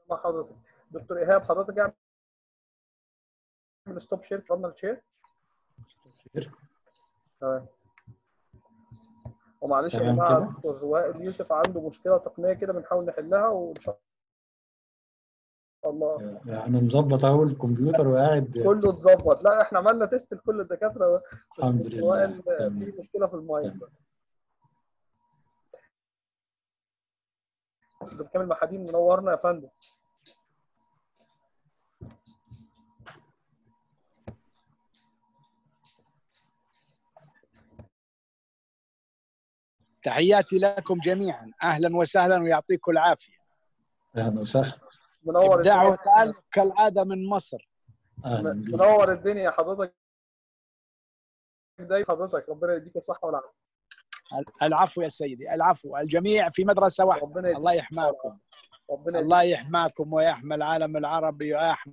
حضرتك دكتور ايهاب حضرتك اعمل ستوب شير اتفضل شير تمام ومعلش يا تمام جماعه كده. دكتور وائل يوسف عنده مشكله تقنيه كده بنحاول نحلها وان شاء الله انا مظبط اهو الكمبيوتر وقاعد كله اتظبط لا احنا عملنا تيست لكل الدكاتره بس الحمد دكتور لله. وائل تمام. في مشكله في المايك تمام. دكتور كامل محادين منورنا يا فندم تحياتي لكم جميعا اهلا وسهلا ويعطيكم العافيه اهلا وسهلا منور ابداع الدنيا وتالق كالعاده من مصر اهلا بيك منور الدنيا يا حضرتك دايما حضرتك ربنا يديك الصحه والعافيه العفو يا سيدي العفو الجميع في مدرسه واحده ربنا يديك الله يحماكم ربنا يديك الله يحماكم ويحمي العالم العربي ويحمي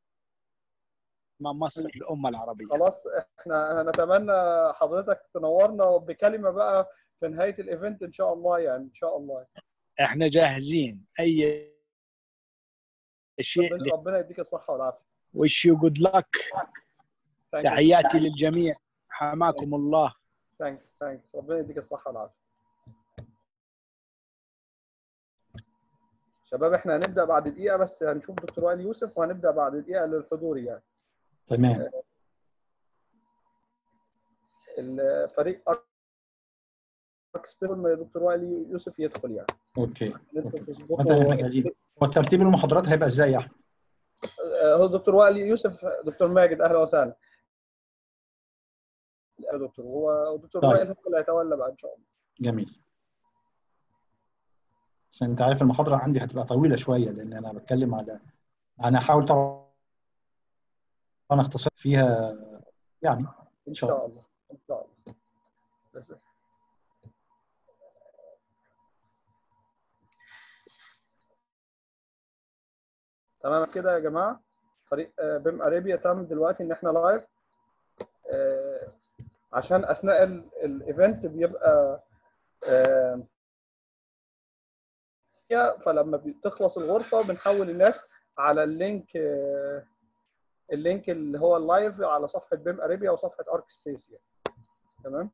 مصر الامه العربيه خلاص احنا نتمنى حضرتك تنورنا بكلمه بقى في نهايه الايفنت ان شاء الله يعني ان شاء الله احنا جاهزين اي شيء ربنا ربنا يديك الصحه والعافيه وش يو جود لك Thank you. تحياتي للجميع حماكم الله ثانكس ثانكس ربنا يديك الصحه والعافيه شباب احنا هنبدا بعد دقيقه بس هنشوف دكتور وائل يوسف وهنبدا بعد دقيقه للحضور يعني تمام الفريق اركسبيرون ما دكتور وائل يوسف يدخل يعني اوكي انتوا اوكي تظبطوا- مثلا احنا جاهزين والترتيب المحاضرات هيبقى ازاي يا احمد؟ آه، هو دكتور وائل يوسف دكتور ماجد اهلا وسهلا يا دكتور هو دكتور طيب. وائل هو اللي هيتولى بقى ان شاء الله جميل عشان انت عارف المحاضره عندي هتبقى طويله شويه لان انا بتكلم على انا هحاول طبعا انا اختصر فيها يعني ان شاء شاء الله ان شاء الله بس تمام كده يا جماعه فريق آه، بيم اريبيا تم دلوقتي ان احنا لايف آه، عشان اثناء ال- الايفنت بيبقى آه، فلما بتخلص الغرفه بنحول الناس على اللينك آه، اللينك اللي هو اللايف على صفحه بيم اريبيا وصفحه ارك سبيس يعني تمام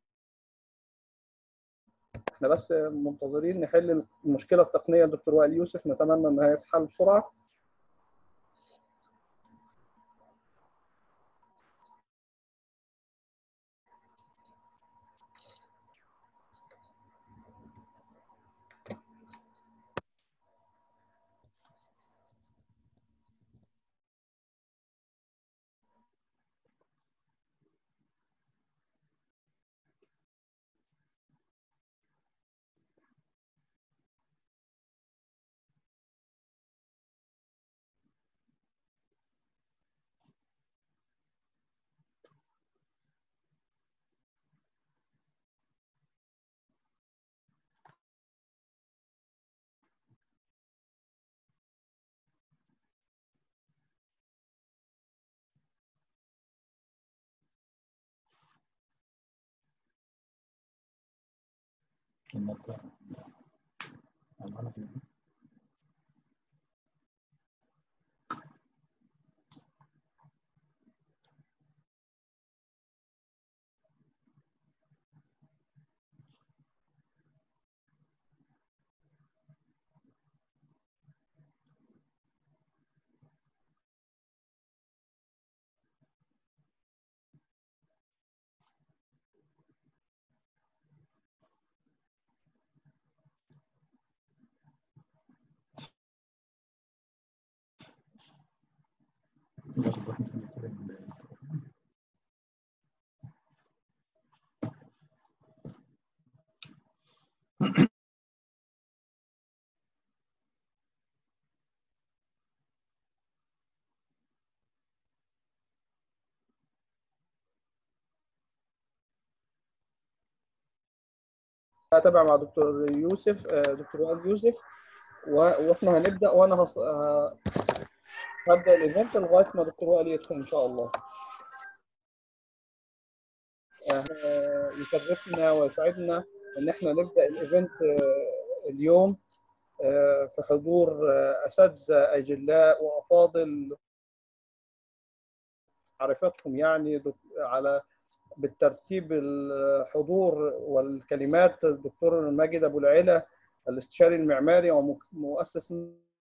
احنا بس منتظرين نحل المشكله التقنيه لدكتور وائل يوسف نتمنى انها تتحل بسرعه اتابع مع دكتور يوسف آه، دكتور وائل يوسف و- واحنا هنبدا وانا هص... ه- هبدا الايفنت لغايه ما دكتور وائل يدخل ان شاء الله آه، يشرفنا ويسعدنا ان احنا نبدا الايفنت آه، اليوم في حضور اساتذه اجلاء وافاضل معرفتهم يعني على بالترتيب الحضور والكلمات الدكتور ماجد ابو العلا الاستشاري المعماري ومؤسس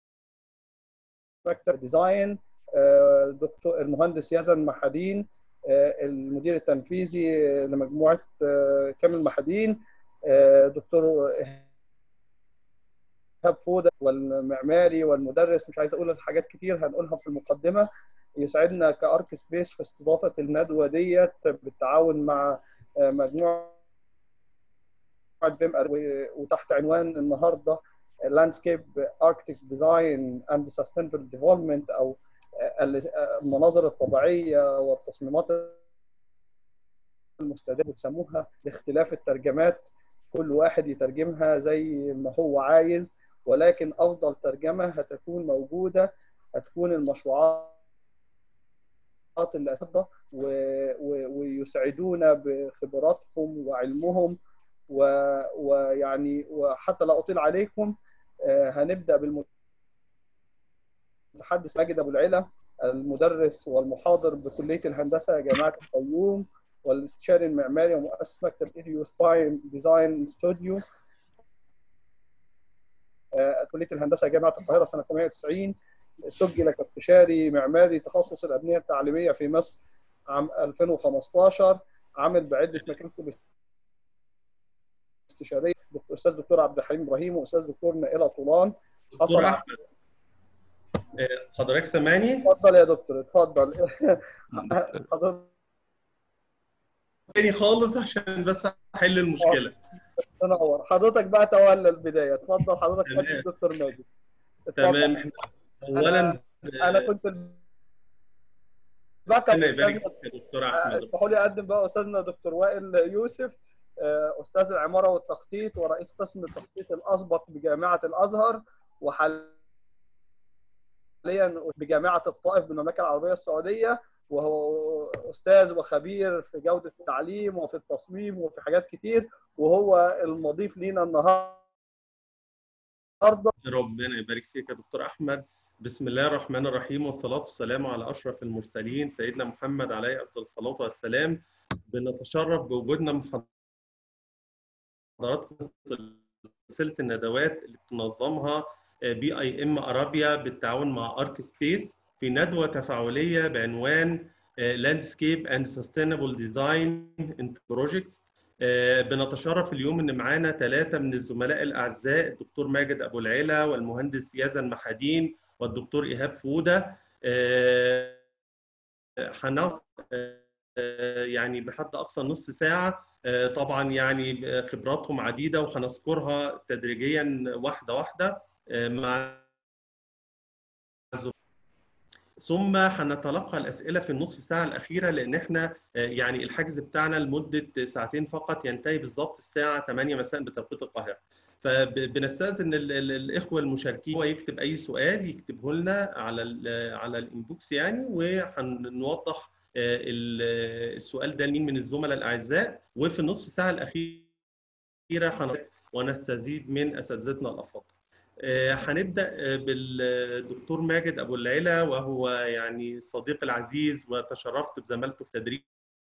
مكتب ديزاين دكتور المهندس يزن محادين المدير التنفيذي لمجموعه كامل محادين دكتور ايهاب فوده والمعماري والمدرس مش عايز اقول حاجات كتير هنقولها في المقدمه يسعدنا كارك سبيس في استضافه الندوه ديت بالتعاون مع مجموعه بيم وتحت عنوان النهارده لاندسكيب اركتيك ديزاين اند سستينبل ديفلوبمنت او المناظر الطبيعيه والتصميمات المستدامه بتسموها باختلاف الترجمات كل واحد يترجمها زي ما هو عايز ولكن افضل ترجمه هتكون موجوده هتكون المشروعات اللي أسبة ويسعدونا بخبراتهم وعلمهم ويعني وحتى لا اطيل عليكم هنبدا بالمتحدث ماجد ابو العلا المدرس والمحاضر بكليه الهندسه جامعه الفيوم والاستشاري المعماري ومؤسس مكتب ايديو سباين ديزاين ستوديو كليه الهندسه جامعه القاهره سنه 98 سجل كاستشاري معماري تخصص الابنيه التعليميه في مصر عام 2015 عمل بعده مكاتب استشاريه استاذ دكتور عبد الحليم ابراهيم واستاذ دكتور نائله طولان دكتور احمد حضرتك سامعني؟ اتفضل يا دكتور اتفضل حضرتك تاني خالص عشان بس احل المشكله تنور حضرتك بقى تولى البدايه اتفضل حضرتك مجد الدكتور ماجد تمام احنا اولا انا, أنا كنت بقى يبارك يا دكتور احمد اسمحوا لي اقدم بقى استاذنا دكتور وائل يوسف استاذ العماره والتخطيط ورئيس قسم التخطيط الاسبق بجامعه الازهر وحاليا بجامعه الطائف بالمملكه العربيه السعوديه وهو استاذ وخبير في جوده التعليم وفي التصميم وفي حاجات كتير وهو المضيف لينا النهارده ربنا يبارك فيك يا دكتور احمد بسم الله الرحمن الرحيم والصلاه والسلام على اشرف المرسلين سيدنا محمد عليه افضل الصلاه والسلام بنتشرف بوجودنا مع حضراتكم سلسله الندوات اللي بتنظمها بي اي ام ارابيا بالتعاون مع ارك سبيس في ندوه تفاعليه بعنوان لاندسكيب اند سستينبل ديزاين ان بروجكتس بنتشرف اليوم ان معانا ثلاثه من الزملاء الاعزاء الدكتور ماجد ابو العلا والمهندس يزن محادين والدكتور ايهاب فوده هناخد يعني بحد اقصى نصف ساعه طبعا يعني خبراتهم عديده وهنذكرها تدريجيا واحده واحده مع ثم هنتلقى الاسئله في النصف ساعه الاخيره لان احنا يعني الحجز بتاعنا لمده ساعتين فقط ينتهي بالظبط الساعه 8 مساء بتوقيت القاهره فبنستاذن الاخوه المشاركين هو يكتب اي سؤال يكتبه لنا على ال على الانبوكس يعني وهنوضح السؤال ده لمين من الزملاء الاعزاء وفي النصف ساعه الاخيره ونستزيد من اساتذتنا الافاضل. هنبدا بالدكتور ماجد ابو العلا وهو يعني صديقي العزيز وتشرفت بزمالته في تدريس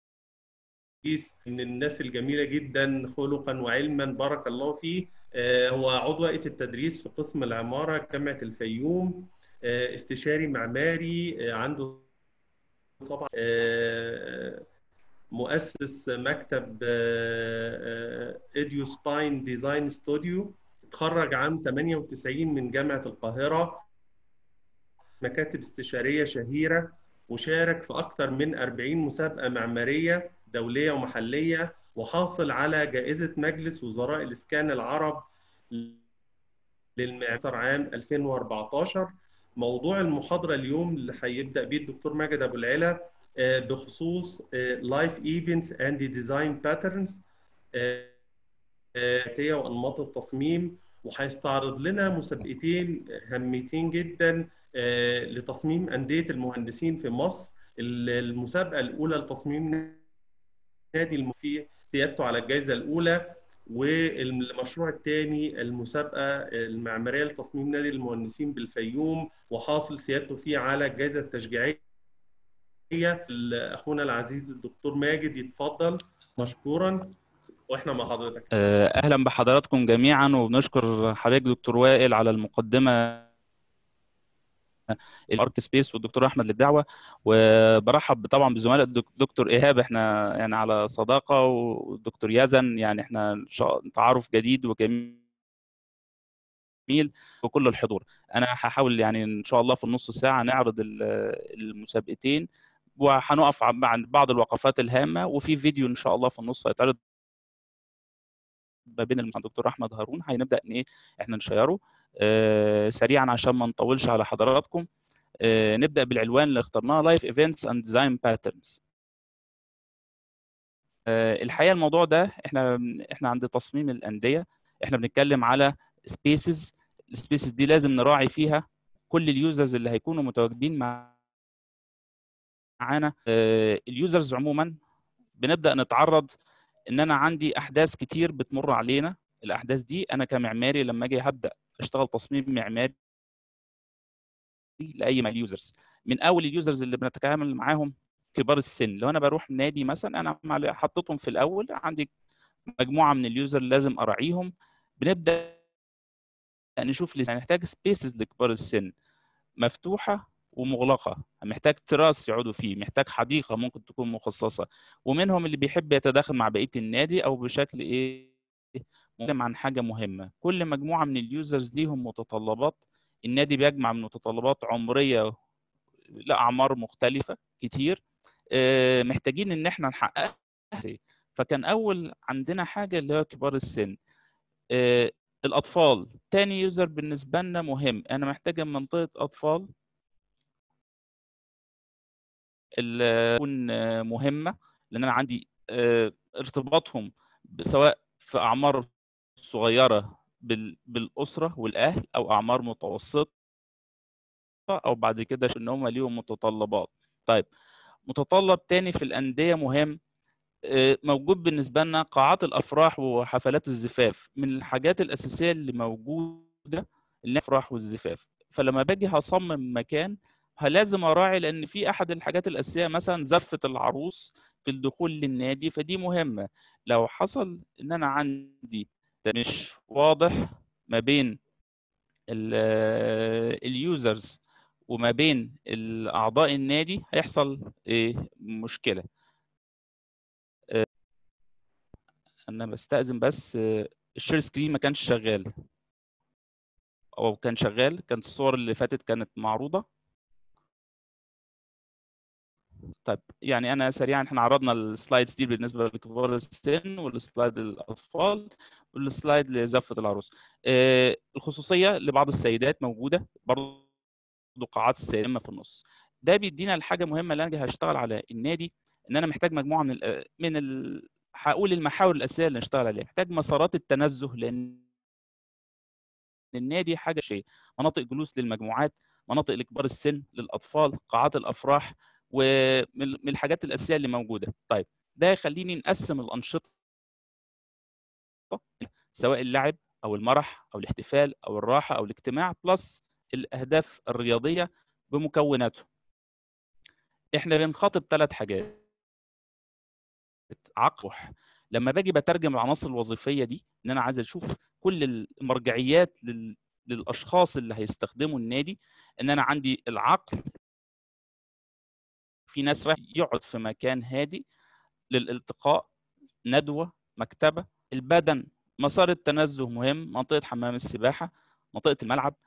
من الناس الجميله جدا خلقا وعلما بارك الله فيه هو عضو هيئه التدريس في قسم العماره جامعه الفيوم استشاري معماري عنده طبعا مؤسس مكتب اديو سباين ديزاين ستوديو اتخرج عام 98 من جامعة القاهرة مكاتب استشارية شهيرة وشارك في أكثر من 40 مسابقة معمارية دولية ومحلية وحاصل على جائزة مجلس وزراء الإسكان العرب للمعصر عام 2014 موضوع المحاضرة اليوم اللي هيبدأ بيه الدكتور ماجد أبو العلا بخصوص لايف ايفنتس اند ديزاين باترنز هي وانماط التصميم وهيستعرض لنا مسابقتين هامتين جدا لتصميم انديه المهندسين في مصر المسابقه الاولى لتصميم نادي في سيادته على الجائزه الاولى والمشروع الثاني المسابقه المعماريه لتصميم نادي المهندسين بالفيوم وحاصل سيادته فيه على الجائزه التشجيعيه اخونا العزيز الدكتور ماجد يتفضل مشكورا واحنا مع حضرتك اهلا بحضراتكم جميعا وبنشكر حضرتك دكتور وائل على المقدمه الارك سبيس والدكتور احمد للدعوه وبرحب طبعا بزملاء الدكتور ايهاب احنا يعني على صداقه والدكتور يزن يعني احنا تعارف جديد وجميل وكل الحضور انا هحاول يعني ان شاء الله في النص ساعه نعرض المسابقتين وهنقف عن بعض الوقفات الهامه وفي فيديو ان شاء الله في النص هيتعرض ما بين الدكتور احمد هارون هنبدا ان ايه احنا نشيره آه سريعا عشان ما نطولش على حضراتكم آه نبدا بالعنوان اللي اخترناه لايف ايفنتس اند ديزاين باترنز الحقيقه الموضوع ده احنا احنا عند تصميم الانديه احنا بنتكلم على سبيسز السبيسز دي لازم نراعي فيها كل اليوزرز اللي هيكونوا متواجدين معانا آه اليوزرز عموما بنبدا نتعرض ان انا عندي احداث كتير بتمر علينا الاحداث دي انا كمعماري لما اجي هبدا اشتغل تصميم معماري لاي من اليوزرز من اول اليوزرز اللي بنتعامل معاهم كبار السن لو انا بروح نادي مثلا انا حطيتهم في الاول عندي مجموعه من اليوزر لازم اراعيهم بنبدا نشوف لسه هنحتاج سبيسز لكبار السن مفتوحه ومغلقه محتاج تراس يقعدوا فيه محتاج حديقه ممكن تكون مخصصه ومنهم اللي بيحب يتداخل مع بقيه النادي او بشكل ايه مهم عن حاجه مهمه كل مجموعه من اليوزرز ليهم متطلبات النادي بيجمع من متطلبات عمريه لاعمار مختلفه كتير محتاجين ان احنا نحققها فكان اول عندنا حاجه اللي هو كبار السن الاطفال تاني يوزر بالنسبه لنا مهم انا محتاج منطقه اطفال اللي تكون مهمه لان انا عندي ارتباطهم سواء في اعمار صغيره بالاسره والاهل او اعمار متوسطه او بعد كده ان هم ليهم متطلبات طيب متطلب تاني في الانديه مهم موجود بالنسبه لنا قاعات الافراح وحفلات الزفاف من الحاجات الاساسيه اللي موجوده الافراح والزفاف فلما باجي هصمم مكان لازم اراعي لان في احد الحاجات الاساسيه مثلا زفه العروس في الدخول للنادي فدي مهمه لو حصل ان انا عندي مش واضح ما بين اليوزرز وما بين اعضاء النادي هيحصل ايه مشكله انا بستاذن بس الشير سكرين ما كانش شغال او كان شغال كانت الصور اللي فاتت كانت معروضه طيب يعني انا سريعا احنا عرضنا السلايدز دي بالنسبه لكبار السن والسلايد للاطفال والسلايد لزفه العروس آه الخصوصيه لبعض السيدات موجوده برضه قاعات السينما في النص ده بيدينا الحاجه مهمه اللي انا هشتغل على النادي ان انا محتاج مجموعه من ال من ال هقول المحاور الاساسيه اللي نشتغل عليها محتاج مسارات التنزه لان النادي حاجه شيء مناطق جلوس للمجموعات مناطق لكبار السن للاطفال قاعات الافراح ومن الحاجات الاساسيه اللي موجوده طيب ده يخليني نقسم الانشطه سواء اللعب او المرح او الاحتفال او الراحه او الاجتماع بلس الاهداف الرياضيه بمكوناته احنا بنخاطب ثلاث حاجات عقل لما باجي بترجم العناصر الوظيفيه دي ان انا عايز اشوف كل المرجعيات لل... للاشخاص اللي هيستخدموا النادي ان انا عندي العقل في ناس رايح يقعد في مكان هادي للالتقاء ندوه مكتبه البدن مسار التنزه مهم منطقه حمام السباحه منطقه الملعب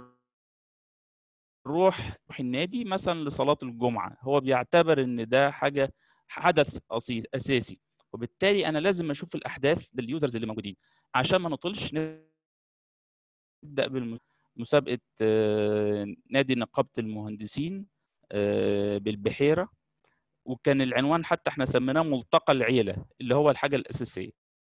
روح النادي مثلا لصلاه الجمعه هو بيعتبر ان ده حاجه حدث اساسي وبالتالي انا لازم اشوف الاحداث لليوزرز اللي موجودين عشان ما نطولش نبدا بمسابقه نادي نقابه المهندسين بالبحيره وكان العنوان حتى احنا سميناه ملتقى العيله اللي هو الحاجه الاساسيه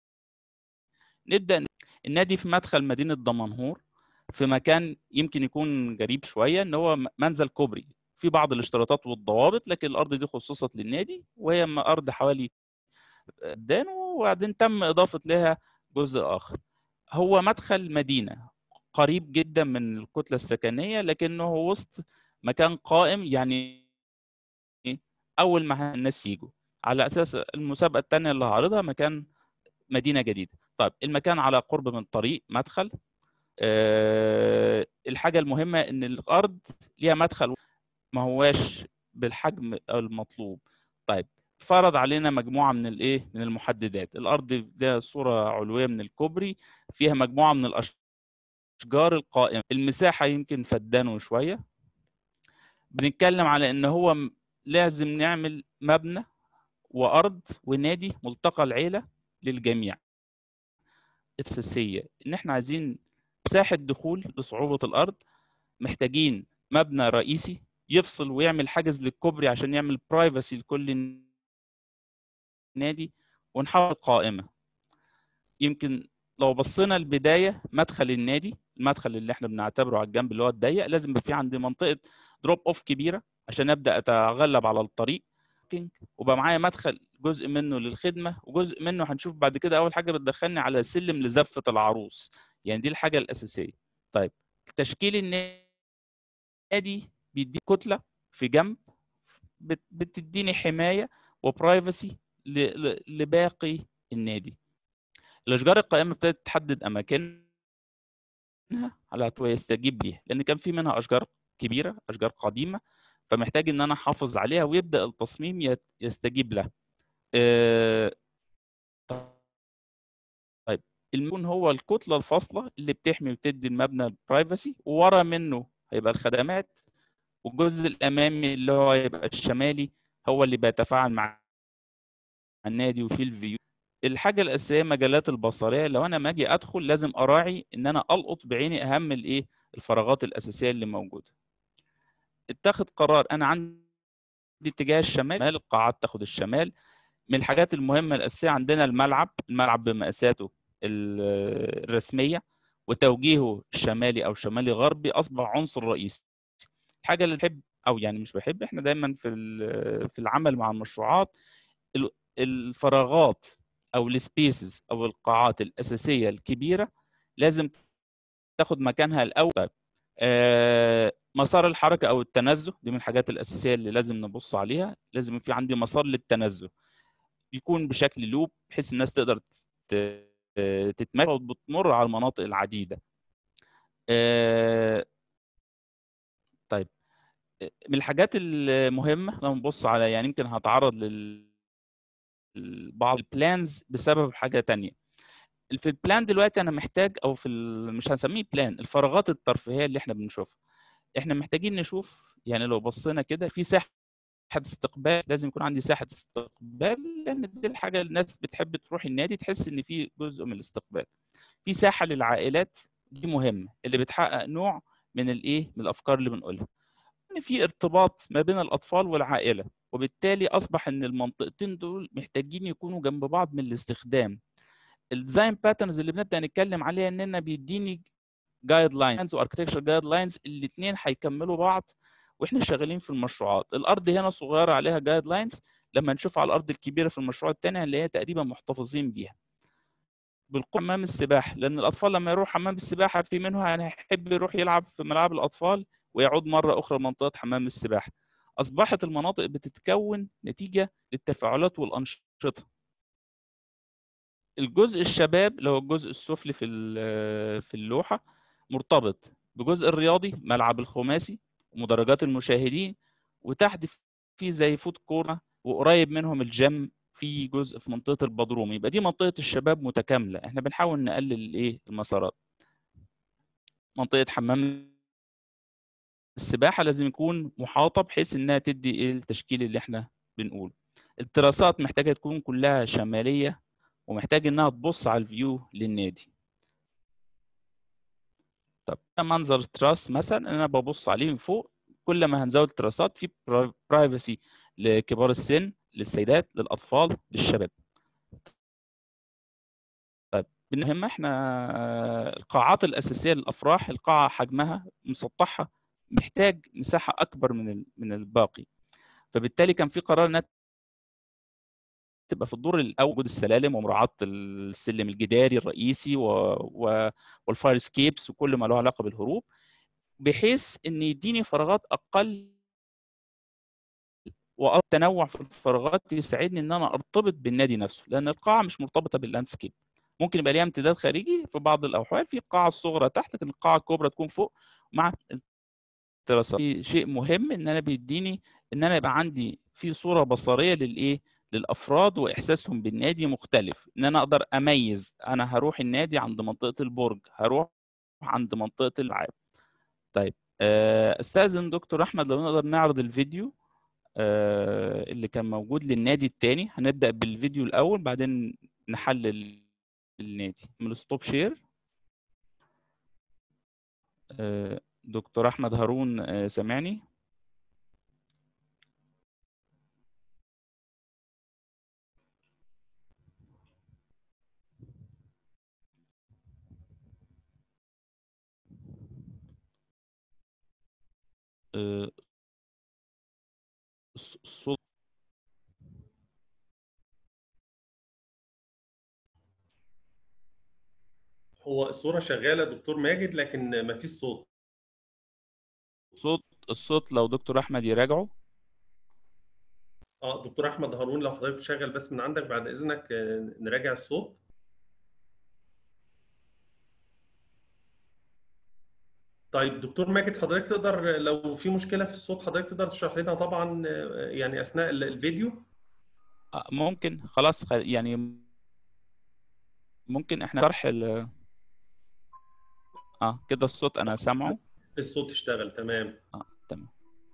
نبدا النادي في مدخل مدينه دمنهور في مكان يمكن يكون غريب شويه ان هو منزل كوبري في بعض الاشتراطات والضوابط لكن الارض دي خصصت للنادي وهي ارض حوالي دان وبعدين تم اضافه لها جزء اخر هو مدخل مدينه قريب جدا من الكتله السكنيه لكنه وسط مكان قائم يعني اول ما الناس يجوا على اساس المسابقه الثانيه اللي هعرضها مكان مدينه جديده طيب المكان على قرب من طريق مدخل أه الحاجه المهمه ان الارض ليها مدخل ما هواش بالحجم المطلوب طيب فرض علينا مجموعه من الايه من المحددات الارض ده صوره علويه من الكوبري فيها مجموعه من الاشجار القائمه المساحه يمكن فدانه شويه بنتكلم على ان هو لازم نعمل مبنى وارض ونادي ملتقى العيله للجميع اساسيه ان احنا عايزين مساحه دخول لصعوبه الارض محتاجين مبنى رئيسي يفصل ويعمل حاجز للكوبري عشان يعمل برايفسي لكل نادي ونحط قائمه يمكن لو بصينا البدايه مدخل النادي المدخل اللي احنا بنعتبره على الجنب اللي هو الضيق لازم يبقى في عندي منطقه دروب اوف كبيره عشان ابدا اتغلب على الطريق وبقى معايا مدخل جزء منه للخدمه وجزء منه هنشوف بعد كده اول حاجه بتدخلني على سلم لزفه العروس يعني دي الحاجه الاساسيه طيب تشكيل النادي بيدي كتله في جنب بتديني حمايه وبرايفسي لباقي النادي الاشجار القائمه ابتدت تحدد اماكنها على يستجيب ليها لان كان في منها اشجار كبيره اشجار قديمه فمحتاج ان انا احافظ عليها ويبدا التصميم يستجيب لها طيب المكون هو الكتله الفاصله اللي بتحمي وتدي المبنى البرايفسي وورا منه هيبقى الخدمات والجزء الامامي اللي هو هيبقى الشمالي هو اللي بيتفاعل مع النادي وفيه الفيو الحاجه الاساسيه مجالات البصريه لو انا ما اجي ادخل لازم اراعي ان انا القط بعيني اهم الايه الفراغات الاساسيه اللي موجوده اتخذ قرار انا عندي اتجاه الشمال القاعات تاخد الشمال من الحاجات المهمه الاساسيه عندنا الملعب الملعب بمقاساته الرسميه وتوجيهه الشمالي او شمالي غربي اصبح عنصر رئيسي الحاجه اللي بحب او يعني مش بحب احنا دايما في في العمل مع المشروعات الفراغات او السبيسز او القاعات الاساسيه الكبيره لازم تاخد مكانها الاول طيب آه مسار الحركه او التنزه دي من الحاجات الاساسيه اللي لازم نبص عليها لازم في عندي مسار للتنزه يكون بشكل لوب بحيث الناس تقدر تتمشى وبتمر على المناطق العديده آه طيب من الحاجات المهمه لما نبص على يعني يمكن هتعرض لل بعض البلانز بسبب حاجه تانية في البلان دلوقتي انا محتاج او في مش هنسميه بلان الفراغات الترفيهيه اللي احنا بنشوفها احنا محتاجين نشوف يعني لو بصينا كده في ساحه استقبال لازم يكون عندي ساحه استقبال لان دي الحاجه الناس بتحب تروح النادي تحس ان في جزء من الاستقبال في ساحه للعائلات دي مهمه اللي بتحقق نوع من الايه من الافكار اللي بنقولها ان في ارتباط ما بين الاطفال والعائله وبالتالي اصبح ان المنطقتين دول محتاجين يكونوا جنب بعض من الاستخدام الديزاين باترنز اللي بنبدا نتكلم عليها اننا بيديني جايد لاينز واركتكشر جايد لاينز الاثنين هيكملوا بعض واحنا شغالين في المشروعات الارض هنا صغيره عليها جايد لاينز لما نشوف على الارض الكبيره في المشروع الثاني هنلاقيها تقريبا محتفظين بيها بالقوة حمام السباحه لان الاطفال لما يروح حمام السباحه في منه يعني هيحب يروح يلعب في ملاعب الاطفال ويعود مره اخرى منطقه حمام السباحه اصبحت المناطق بتتكون نتيجه للتفاعلات والانشطه الجزء الشباب اللي هو الجزء السفلي في في اللوحه مرتبط بجزء الرياضي ملعب الخماسي ومدرجات المشاهدين وتحت في زي فود كورة وقريب منهم الجيم في جزء في منطقه البدروم يبقى دي منطقه الشباب متكامله احنا بنحاول نقلل الايه المسارات منطقه حمام السباحه لازم يكون محاطه بحيث انها تدي ايه التشكيل اللي احنا بنقوله التراسات محتاجه تكون كلها شماليه ومحتاج انها تبص على الفيو للنادي طب منظر تراس مثلا انا ببص عليه من فوق كل ما هنزود التراسات في برايفسي لكبار السن للسيدات للاطفال للشباب طيب بالمهمة احنا القاعات الاساسيه للافراح القاعه حجمها مسطحها محتاج مساحه اكبر من من الباقي فبالتالي كان في قرار انها تبقى في الدور الاول وجود السلالم ومراعاه السلم الجداري الرئيسي و... و... والفاير سكيبس وكل ما له علاقه بالهروب بحيث ان يديني فراغات اقل والتنوع في الفراغات يساعدني ان انا ارتبط بالنادي نفسه لان القاعه مش مرتبطه باللاندسكيب ممكن يبقى ليها امتداد خارجي في بعض الاحوال في القاعه الصغرى تحت لكن القاعه الكبرى تكون فوق مع التراسات في شيء مهم ان انا بيديني ان انا يبقى عندي في صوره بصريه للايه للافراد واحساسهم بالنادي مختلف ان انا اقدر اميز انا هروح النادي عند منطقه البرج هروح عند منطقه الالعاب طيب استاذن دكتور احمد لو نقدر نعرض الفيديو اللي كان موجود للنادي الثاني هنبدا بالفيديو الاول بعدين نحلل النادي من ستوب شير دكتور احمد هارون سامعني الصوت هو الصوره شغاله دكتور ماجد لكن ما فيش صوت صوت الصوت لو دكتور احمد يراجعه اه دكتور احمد هارون لو حضرتك تشغل بس من عندك بعد اذنك نراجع الصوت طيب دكتور ماجد حضرتك تقدر لو في مشكله في الصوت حضرتك تقدر تشرح لنا طبعا يعني اثناء الفيديو ممكن خلاص يعني ممكن احنا شرح ال اه كده الصوت انا سامعه الصوت اشتغل تمام اه تمام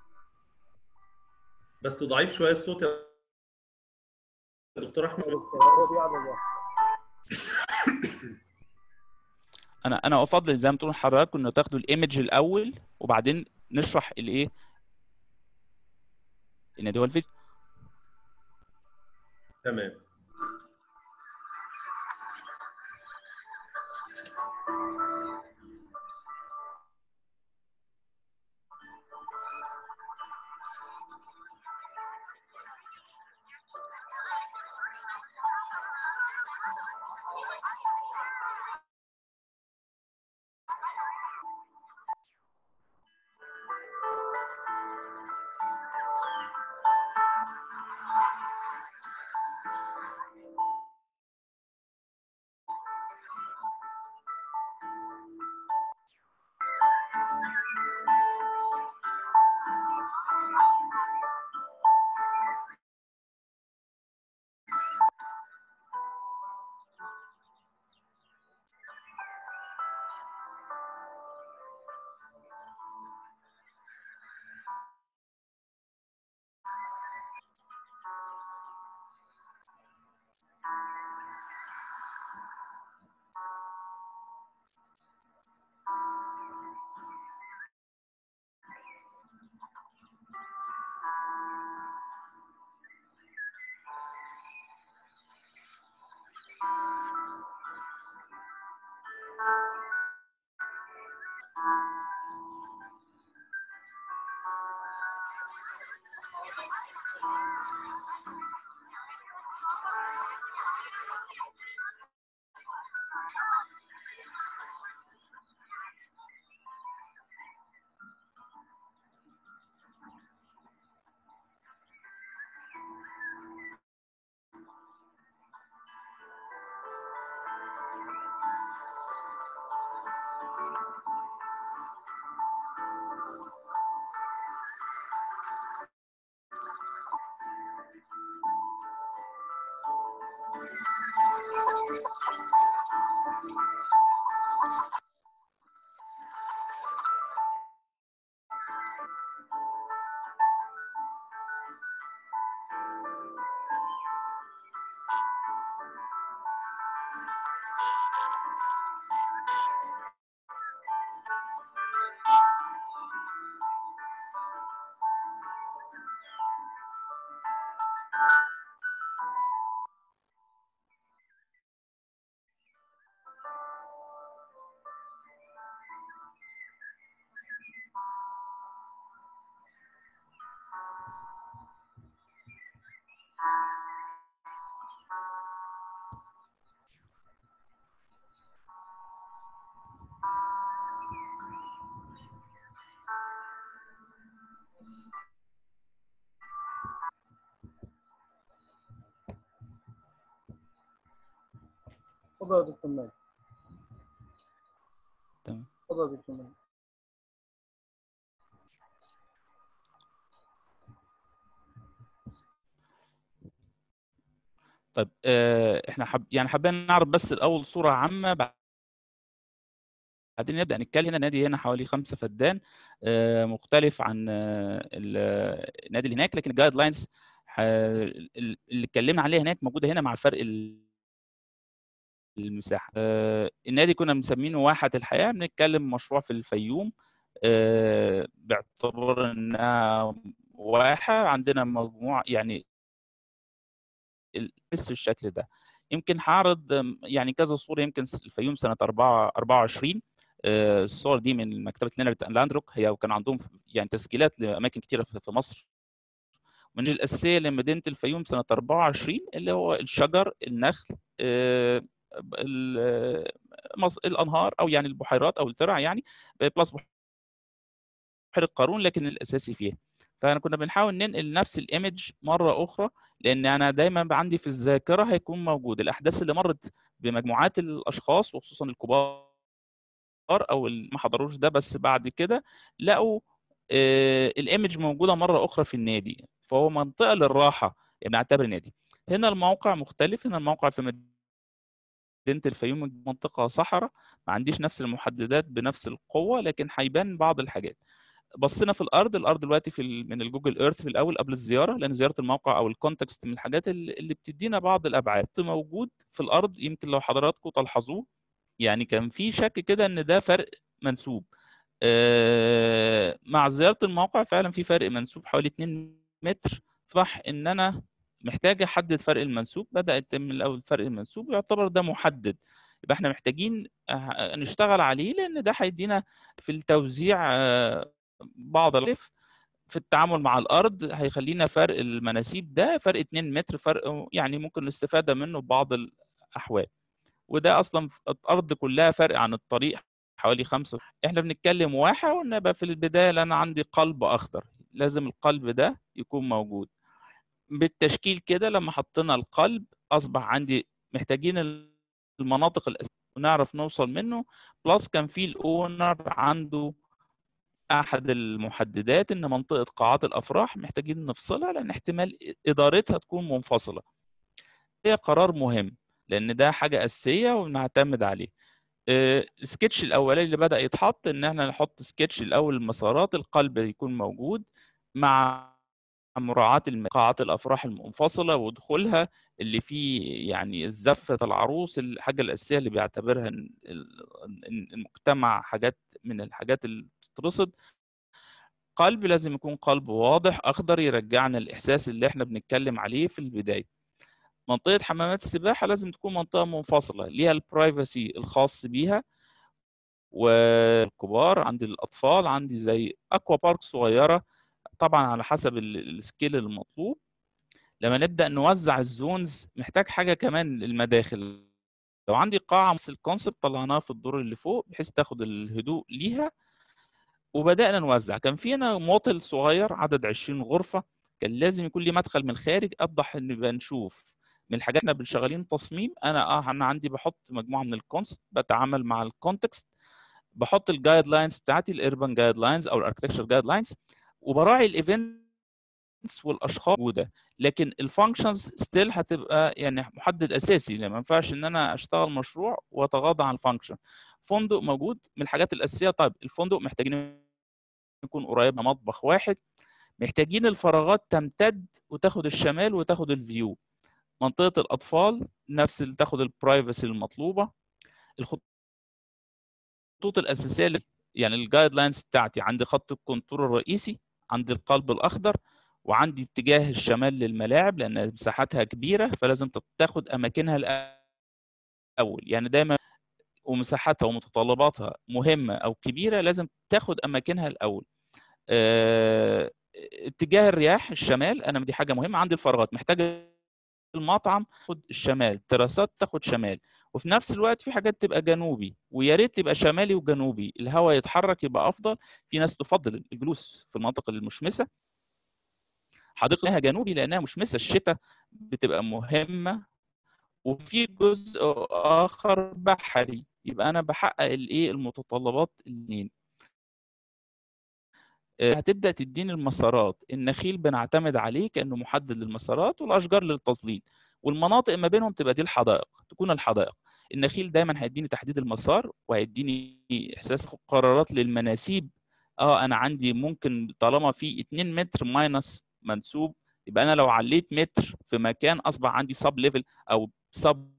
بس ضعيف شويه الصوت يا دكتور احمد انا انا افضل زي ما تقول حضراتكم انه تاخدوا الايمج الاول وبعدين نشرح الايه ان ده هو الفيديو تمام اتفضل يا دكتور ماجد تمام. اتفضل يا دكتور ماجد طيب آه، احنا حب يعني حابين نعرض بس الاول صوره عامه بعدين نبدا نتكلم هنا النادي هنا حوالي خمسة فدان آه، مختلف عن آه، ال- النادي اللي هناك لكن الجايد لاينز اللي اتكلمنا عليها هناك موجوده هنا مع فرق ال- المساحه آه، النادي كنا مسمينه واحه الحياه بنتكلم مشروع في الفيوم آه، باعتبار انها واحه عندنا مجموعه يعني ال- بس الشكل ده يمكن هعرض أم، يعني كذا صوره يمكن س- الفيوم سنه 4 24 آه، الصور دي من مكتبه لينارد لاندروك هي وكان عندهم يعني تسجيلات لاماكن كتيره في في مصر من الاساسيه لمدينه الفيوم سنه 24 اللي هو الشجر النخل آه، ال- آه، مص- الانهار او يعني البحيرات او الترع يعني بلس بحيره قارون لكن الاساسي فيها فانا كنا بنحاول ننقل نفس الايمج مره اخرى لان انا دايما عندي في الذاكره هيكون موجود الاحداث اللي مرت بمجموعات الاشخاص وخصوصا الكبار او اللي ما حضروش ده بس بعد كده لقوا آه، الايمج موجوده مره اخرى في النادي فهو منطقه للراحه يعني نعتبر نادي هنا الموقع مختلف هنا الموقع في مدينه الفيوم منطقه صحراء ما عنديش نفس المحددات بنفس القوه لكن هيبان بعض الحاجات بصينا في الارض الارض دلوقتي في ال- من الجوجل ايرث في الاول قبل الزياره لان زياره الموقع او الكونتكست من الحاجات اللي اللي بتدينا بعض الابعاد موجود في الارض يمكن لو حضراتكم تلاحظوه يعني كان في شك كده ان ده فرق منسوب آه، مع زياره الموقع فعلا في فرق منسوب حوالي 2 متر صح ان انا محتاج احدد فرق المنسوب بدات من الاول فرق المنسوب يعتبر ده محدد يبقى احنا محتاجين آه، نشتغل عليه لان ده هيدينا في التوزيع آه، بعض الف في التعامل مع الارض هيخلينا فرق المناسيب ده فرق 2 متر فرق يعني ممكن الاستفاده منه ببعض الاحوال وده اصلا في الارض كلها فرق عن الطريق حوالي خمسة احنا بنتكلم واحة وان بقى في البداية لأن انا عندي قلب اخضر لازم القلب ده يكون موجود بالتشكيل كده لما حطينا القلب اصبح عندي محتاجين المناطق الاساسية ونعرف نوصل منه بلس كان في الاونر عنده احد المحددات ان منطقه قاعات الافراح محتاجين نفصلها لان احتمال ادارتها تكون منفصله هي قرار مهم لان ده حاجه اساسيه ونعتمد عليه آه، السكتش الاولاني اللي بدا يتحط ان احنا نحط سكتش الاول المسارات القلب يكون موجود مع مراعاة الم- قاعات الافراح المنفصله ودخولها اللي فيه يعني الزفه العروس الحاجه الاساسيه اللي بيعتبرها ال- ال- المجتمع حاجات من الحاجات اللي تترصد قلب لازم يكون قلب واضح اخضر يرجعنا الاحساس اللي احنا بنتكلم عليه في البدايه منطقه حمامات السباحه لازم تكون منطقه منفصله ليها البرايفسي الخاص بيها والكبار عندي الاطفال عندي زي اكوا بارك صغيره طبعا على حسب ال- السكيل المطلوب لما نبدا نوزع الزونز محتاج حاجه كمان للمداخل لو عندي قاعه نفس الكونسبت طلعناها في الدور اللي فوق بحيث تاخد الهدوء ليها وبدانا نوزع كان في هنا موطل صغير عدد 20 غرفه كان لازم يكون لي مدخل من الخارج اوضح ان نبقى نشوف من الحاجات احنا شغالين تصميم انا اه انا عندي بحط مجموعه من الكونسبت بتعامل مع الكونتكست بحط الجايد لاينز بتاعتي الاربن جايد لاينز او الاركتكتشر جايد لاينز وبراعي الايفنتس والاشخاص موجوده لكن الفانكشنز ستيل هتبقى يعني محدد اساسي يعني ما ينفعش ان انا اشتغل مشروع واتغاضى عن الفانكشن فندق موجود من الحاجات الاساسيه طيب الفندق محتاجين يكون قريب من مطبخ واحد محتاجين الفراغات تمتد وتاخد الشمال وتاخد الفيو منطقه الاطفال نفس اللي تاخد البرايفسي المطلوبه الخطوط الاساسيه اللي يعني الجايد لاينز بتاعتي عندي خط الكونتور الرئيسي عندي القلب الاخضر وعندي اتجاه الشمال للملاعب لان مساحاتها كبيره فلازم تاخد اماكنها الاول يعني دايما ومساحاتها ومتطلباتها مهمه او كبيره لازم تاخد اماكنها الاول اه اتجاه الرياح الشمال انا دي حاجه مهمه عندي الفراغات محتاج المطعم تاخد الشمال تراسات تاخد شمال وفي نفس الوقت في حاجات تبقى جنوبي ويا ريت يبقى شمالي وجنوبي الهواء يتحرك يبقى افضل في ناس تفضل الجلوس في المناطق المشمسه حديقه لها جنوبي لانها مشمسه الشتاء بتبقى مهمه وفي جزء اخر بحري يبقى انا بحقق الايه المتطلبات الاثنين هتبدا تديني المسارات النخيل بنعتمد عليه كانه محدد للمسارات والاشجار للتظليل والمناطق ما بينهم تبقى دي الحدائق تكون الحدائق النخيل دايما هيديني تحديد المسار وهيديني احساس قرارات للمناسيب اه انا عندي ممكن طالما في 2 متر ماينس منسوب يبقى انا لو عليت متر في مكان اصبح عندي سب ليفل او سب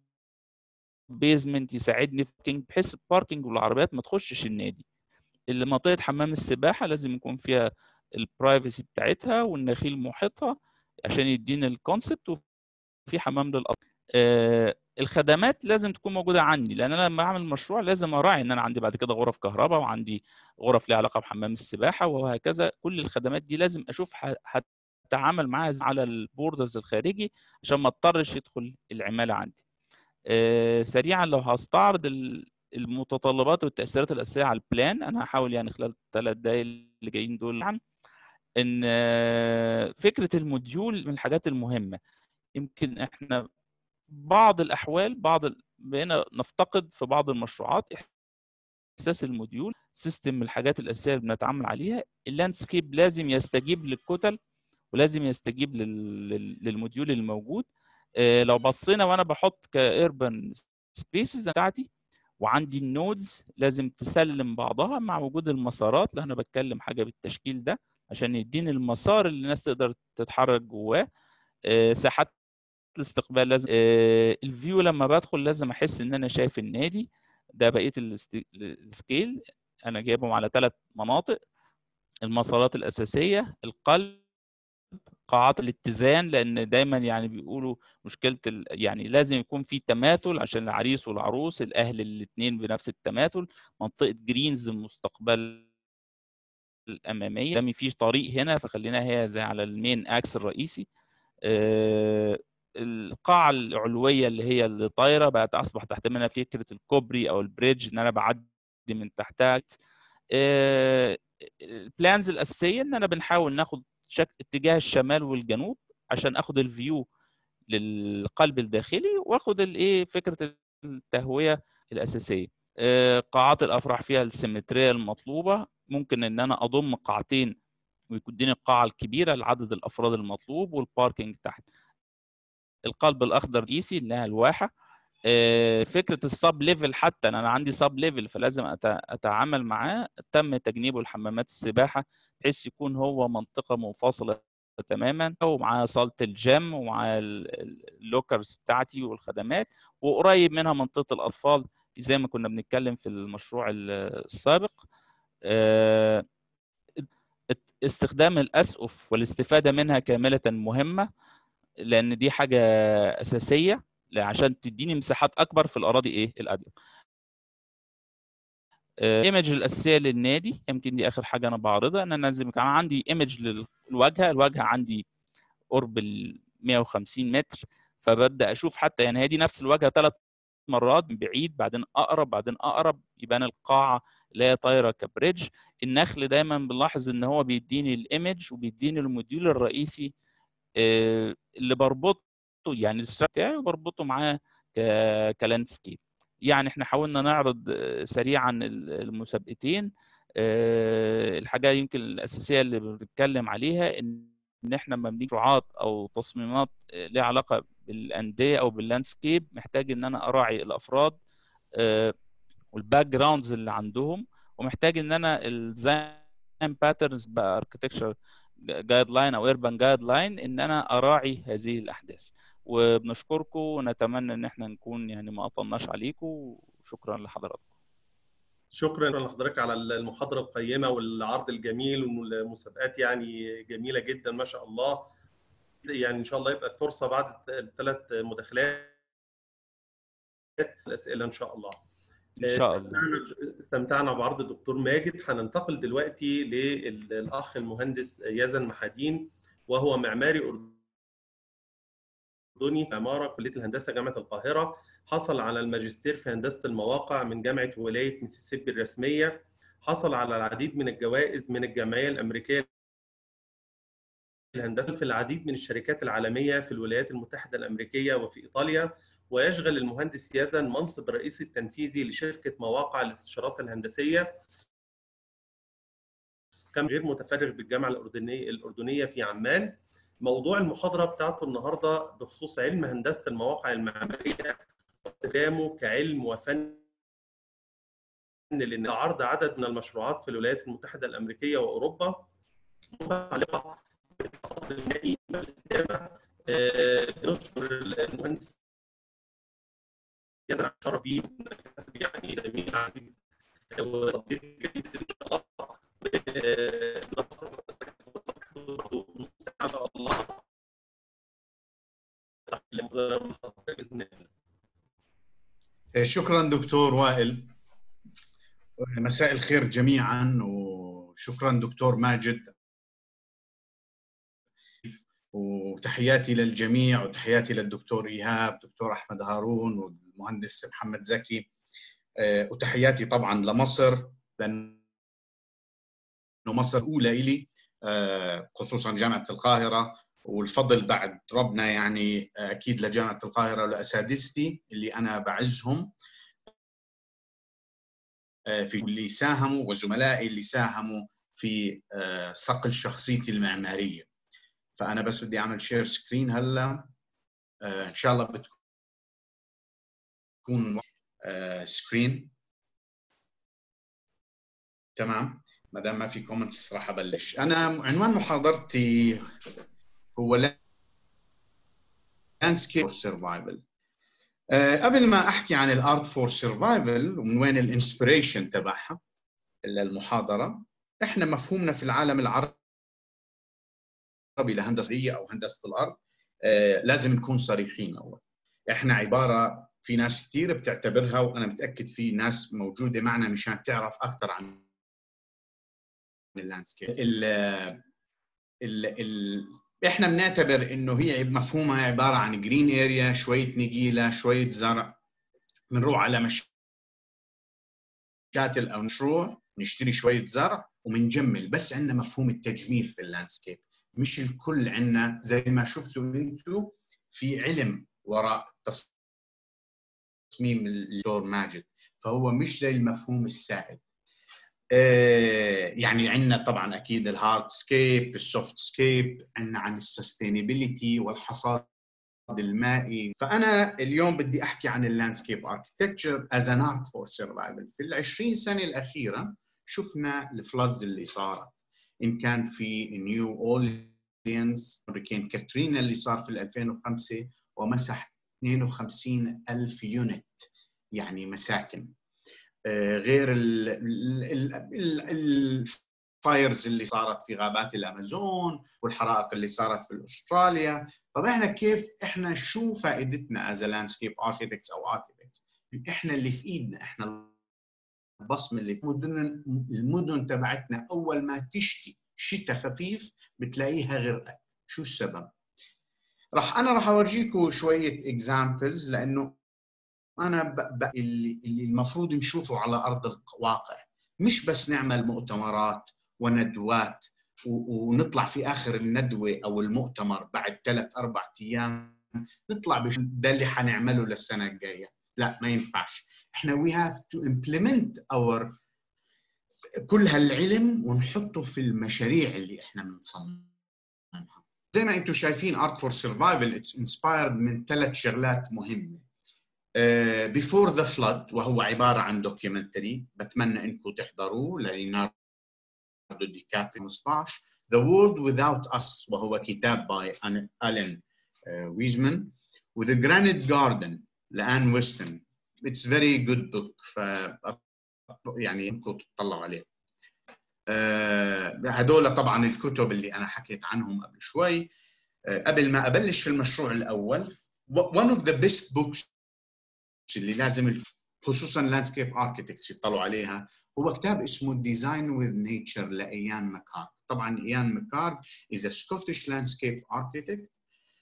بيزمنت يساعدني في باركينج بحيث الباركينج والعربيات ما تخشش النادي اللي منطقه حمام السباحه لازم يكون فيها البرايفسي بتاعتها والنخيل محيطها عشان يديني الكونسبت وفي حمام للاطفال آه الخدمات لازم تكون موجوده عندي لان انا لما اعمل مشروع لازم اراعي ان انا عندي بعد كده غرف كهرباء وعندي غرف ليها علاقه بحمام السباحه وهكذا كل الخدمات دي لازم اشوف هتعامل معاها على البوردرز الخارجي عشان ما اضطرش يدخل العماله عندي آه سريعا لو هستعرض المتطلبات والتاثيرات الاساسيه على البلان انا هحاول يعني خلال الثلاث دقائق اللي جايين دول عن ان فكره الموديول من الحاجات المهمه يمكن احنا بعض الاحوال بعض بقينا نفتقد في بعض المشروعات احساس الموديول سيستم من الحاجات الاساسيه اللي بنتعامل عليها اللاندسكيب لازم يستجيب للكتل ولازم يستجيب للموديول الموجود لو بصينا وانا بحط كايربن سبيسز بتاعتي وعندي النودز لازم تسلم بعضها مع وجود المسارات لان انا بتكلم حاجه بالتشكيل ده عشان يديني المسار اللي الناس تقدر تتحرك جواه ساحات الاستقبال لازم الفيو لما بدخل لازم احس ان انا شايف النادي ده بقيه السكيل انا جايبهم على ثلاث مناطق المسارات الاساسيه القلب قاعات الاتزان لان دايما يعني بيقولوا مشكله ال... يعني لازم يكون في تماثل عشان العريس والعروس الاهل الاثنين بنفس التماثل منطقه جرينز المستقبل الاماميه ده مفيش طريق هنا فخلينا هي زي على المين اكس الرئيسي آه القاعه العلويه اللي هي اللي طايره بقت اصبح تحت منها فكره الكوبري او البريدج ان انا بعدي من تحتها آه البلانز الاساسيه ان انا بنحاول ناخد شكل اتجاه الشمال والجنوب عشان اخد الفيو للقلب الداخلي واخد الايه فكره التهويه الاساسيه قاعات الافراح فيها السيمتريه المطلوبه ممكن ان انا اضم قاعتين ويديني القاعه الكبيره لعدد الافراد المطلوب والباركينج تحت القلب الاخضر رئيسي اللي هي الواحه فكره السب ليفل حتى انا عندي سب ليفل فلازم اتعامل معاه تم تجنيبه لحمامات السباحه بحيث يكون هو منطقه منفصله تماما ومعاه صاله الجيم ومعاه اللوكرز بتاعتي والخدمات وقريب منها منطقه الاطفال زي ما كنا بنتكلم في المشروع السابق استخدام الاسقف والاستفاده منها كامله مهمه لان دي حاجه اساسيه عشان تديني مساحات اكبر في الاراضي ايه الاديه ايمج الاساسيه للنادي يمكن دي اخر حاجه انا بعرضها ان انا لازم كان عندي ايمج للواجهه الواجهه عندي قرب ال 150 متر فببدا اشوف حتى يعني هي دي نفس الواجهه ثلاث مرات من بعيد بعدين اقرب بعدين اقرب يبان القاعه اللي هي طايره كبريدج النخل دايما بنلاحظ ان هو بيديني الايمج وبيديني الموديول الرئيسي اللي بربطه يعني الستراك بتاعي وبربطه معاه كلاندسكيب يعني احنا حاولنا نعرض سريعا المسابقتين الحاجه يمكن الاساسيه اللي بنتكلم عليها ان ان احنا لما بنيجي مشروعات او تصميمات ليها علاقه بالانديه او باللاندسكيب محتاج ان انا اراعي الافراد والباك جراوندز اللي عندهم ومحتاج ان انا الديزاين باترنز باركتكتشر جايد لاين او ايربان جايد لاين ان انا اراعي هذه الاحداث وبنشكركم ونتمنى ان احنا نكون يعني ما اطلناش عليكم وشكرا لحضراتكم شكرا لحضرتك على المحاضره القيمه والعرض الجميل والمسابقات يعني جميله جدا ما شاء الله يعني ان شاء الله يبقى فرصه بعد الثلاث مداخلات الاسئله ان شاء الله ان شاء الله استمتعنا بعرض الدكتور ماجد هننتقل دلوقتي للاخ المهندس يزن محادين وهو معماري اردني عماره كليه الهندسه جامعه القاهره حصل على الماجستير في هندسه المواقع من جامعه ولايه ميسيسيبي الرسميه حصل على العديد من الجوائز من الجمعيه الامريكيه للهندسه في العديد من الشركات العالميه في الولايات المتحده الامريكيه وفي ايطاليا ويشغل المهندس يزن منصب الرئيس التنفيذي لشركه مواقع الاستشارات الهندسيه كان غير متفرغ بالجامعه الاردنيه الاردنيه في عمان موضوع المحاضره بتاعته النهارده بخصوص علم هندسه المواقع المعماريه واستخدامه كعلم وفن لان عرض عدد من المشروعات في الولايات المتحده الامريكيه واوروبا متعلقه بالحصاد المائي والاستدامه بنشكر المهندس يزرع شرف بيه يعني زميل عزيز وصديق جديد ان شاء الله ان شاء الله باذن الله شكرا دكتور وائل مساء الخير جميعا وشكرا دكتور ماجد وتحياتي للجميع وتحياتي للدكتور ايهاب دكتور احمد هارون والمهندس محمد زكي وتحياتي طبعا لمصر لانه مصر اولى الي خصوصا جامعه القاهره والفضل بعد ربنا يعني اكيد لجامعه القاهره ولاساتذتي اللي انا بعزهم في اللي ساهموا وزملائي اللي ساهموا في صقل شخصيتي المعماريه فانا بس بدي اعمل شير سكرين هلا ان شاء الله بتكون سكرين تمام ما دام ما في كومنتس راح ابلش انا عنوان محاضرتي هو لاندسكيب فور سرفايفل قبل ما احكي عن الارت فور سرفايفل ومن وين الانسبريشن تبعها للمحاضره احنا مفهومنا في العالم العربي لهندسه او هندسه الارض لازم نكون صريحين اول احنا عباره في ناس كثير بتعتبرها وانا متاكد في ناس موجوده معنا مشان تعرف اكثر عن اللاندسكيب ال ال ال احنا بنعتبر انه هي مفهومها عباره عن جرين اريا شويه نجيله شويه زرع بنروح على مشاتل او مشروع نشتري شويه زرع وبنجمل بس عندنا مفهوم التجميل في اللاندسكيب مش الكل عندنا زي ما شفتوا انتم في علم وراء تصميم الدكتور ماجد فهو مش زي المفهوم السائد يعني عندنا طبعا اكيد الهارد سكيب السوفت سكيب عندنا عن السستينابيلتي والحصاد المائي فانا اليوم بدي احكي عن اللاندسكيب اركتكتشر از ان ارت فور سرفايفل في ال 20 سنه الاخيره شفنا الفلودز اللي صارت ان كان في نيو اورليانز هوريكين كاترينا اللي صار في 2005 ومسح 52 ألف يونت يعني مساكن غير الفايرز اللي صارت في غابات الامازون والحرائق اللي صارت في استراليا طب احنا كيف احنا شو فائدتنا از لاندسكيب اركيتكتس او اركيتكتس احنا اللي في ايدنا احنا البصمه اللي في مدن المدن تبعتنا اول ما تشتي شتاء خفيف بتلاقيها غرقت شو السبب راح انا راح اورجيكم شويه اكزامبلز لانه انا ب... ب... اللي... اللي المفروض نشوفه على ارض الواقع مش بس نعمل مؤتمرات وندوات و... ونطلع في اخر الندوه او المؤتمر بعد ثلاث اربع ايام نطلع بش ده اللي حنعمله للسنه الجايه لا ما ينفعش احنا we have to implement our كل هالعلم ونحطه في المشاريع اللي احنا بنصممها زي ما انتم شايفين ارت فور سرفايفل اتس انسبايرد من ثلاث شغلات مهمه بيفور ذا فلود وهو عباره عن دوكيومنتري بتمنى انكم تحضروه لليوناردو دي كابري 15 The World Without Us وهو كتاب باي ألين ويزمان و The Granite Garden لآن ويستن It's very good book ف يعني انكم تطلعوا عليه هدول طبعا الكتب اللي انا حكيت عنهم قبل شوي قبل ما ابلش في المشروع الاول one of the best books اللي لازم خصوصا لاندسكيب اركتكتس يطلعوا عليها هو كتاب اسمه ديزاين وذ نيتشر لايان مكارد طبعا ايان مكارد is a Scottish landscape architect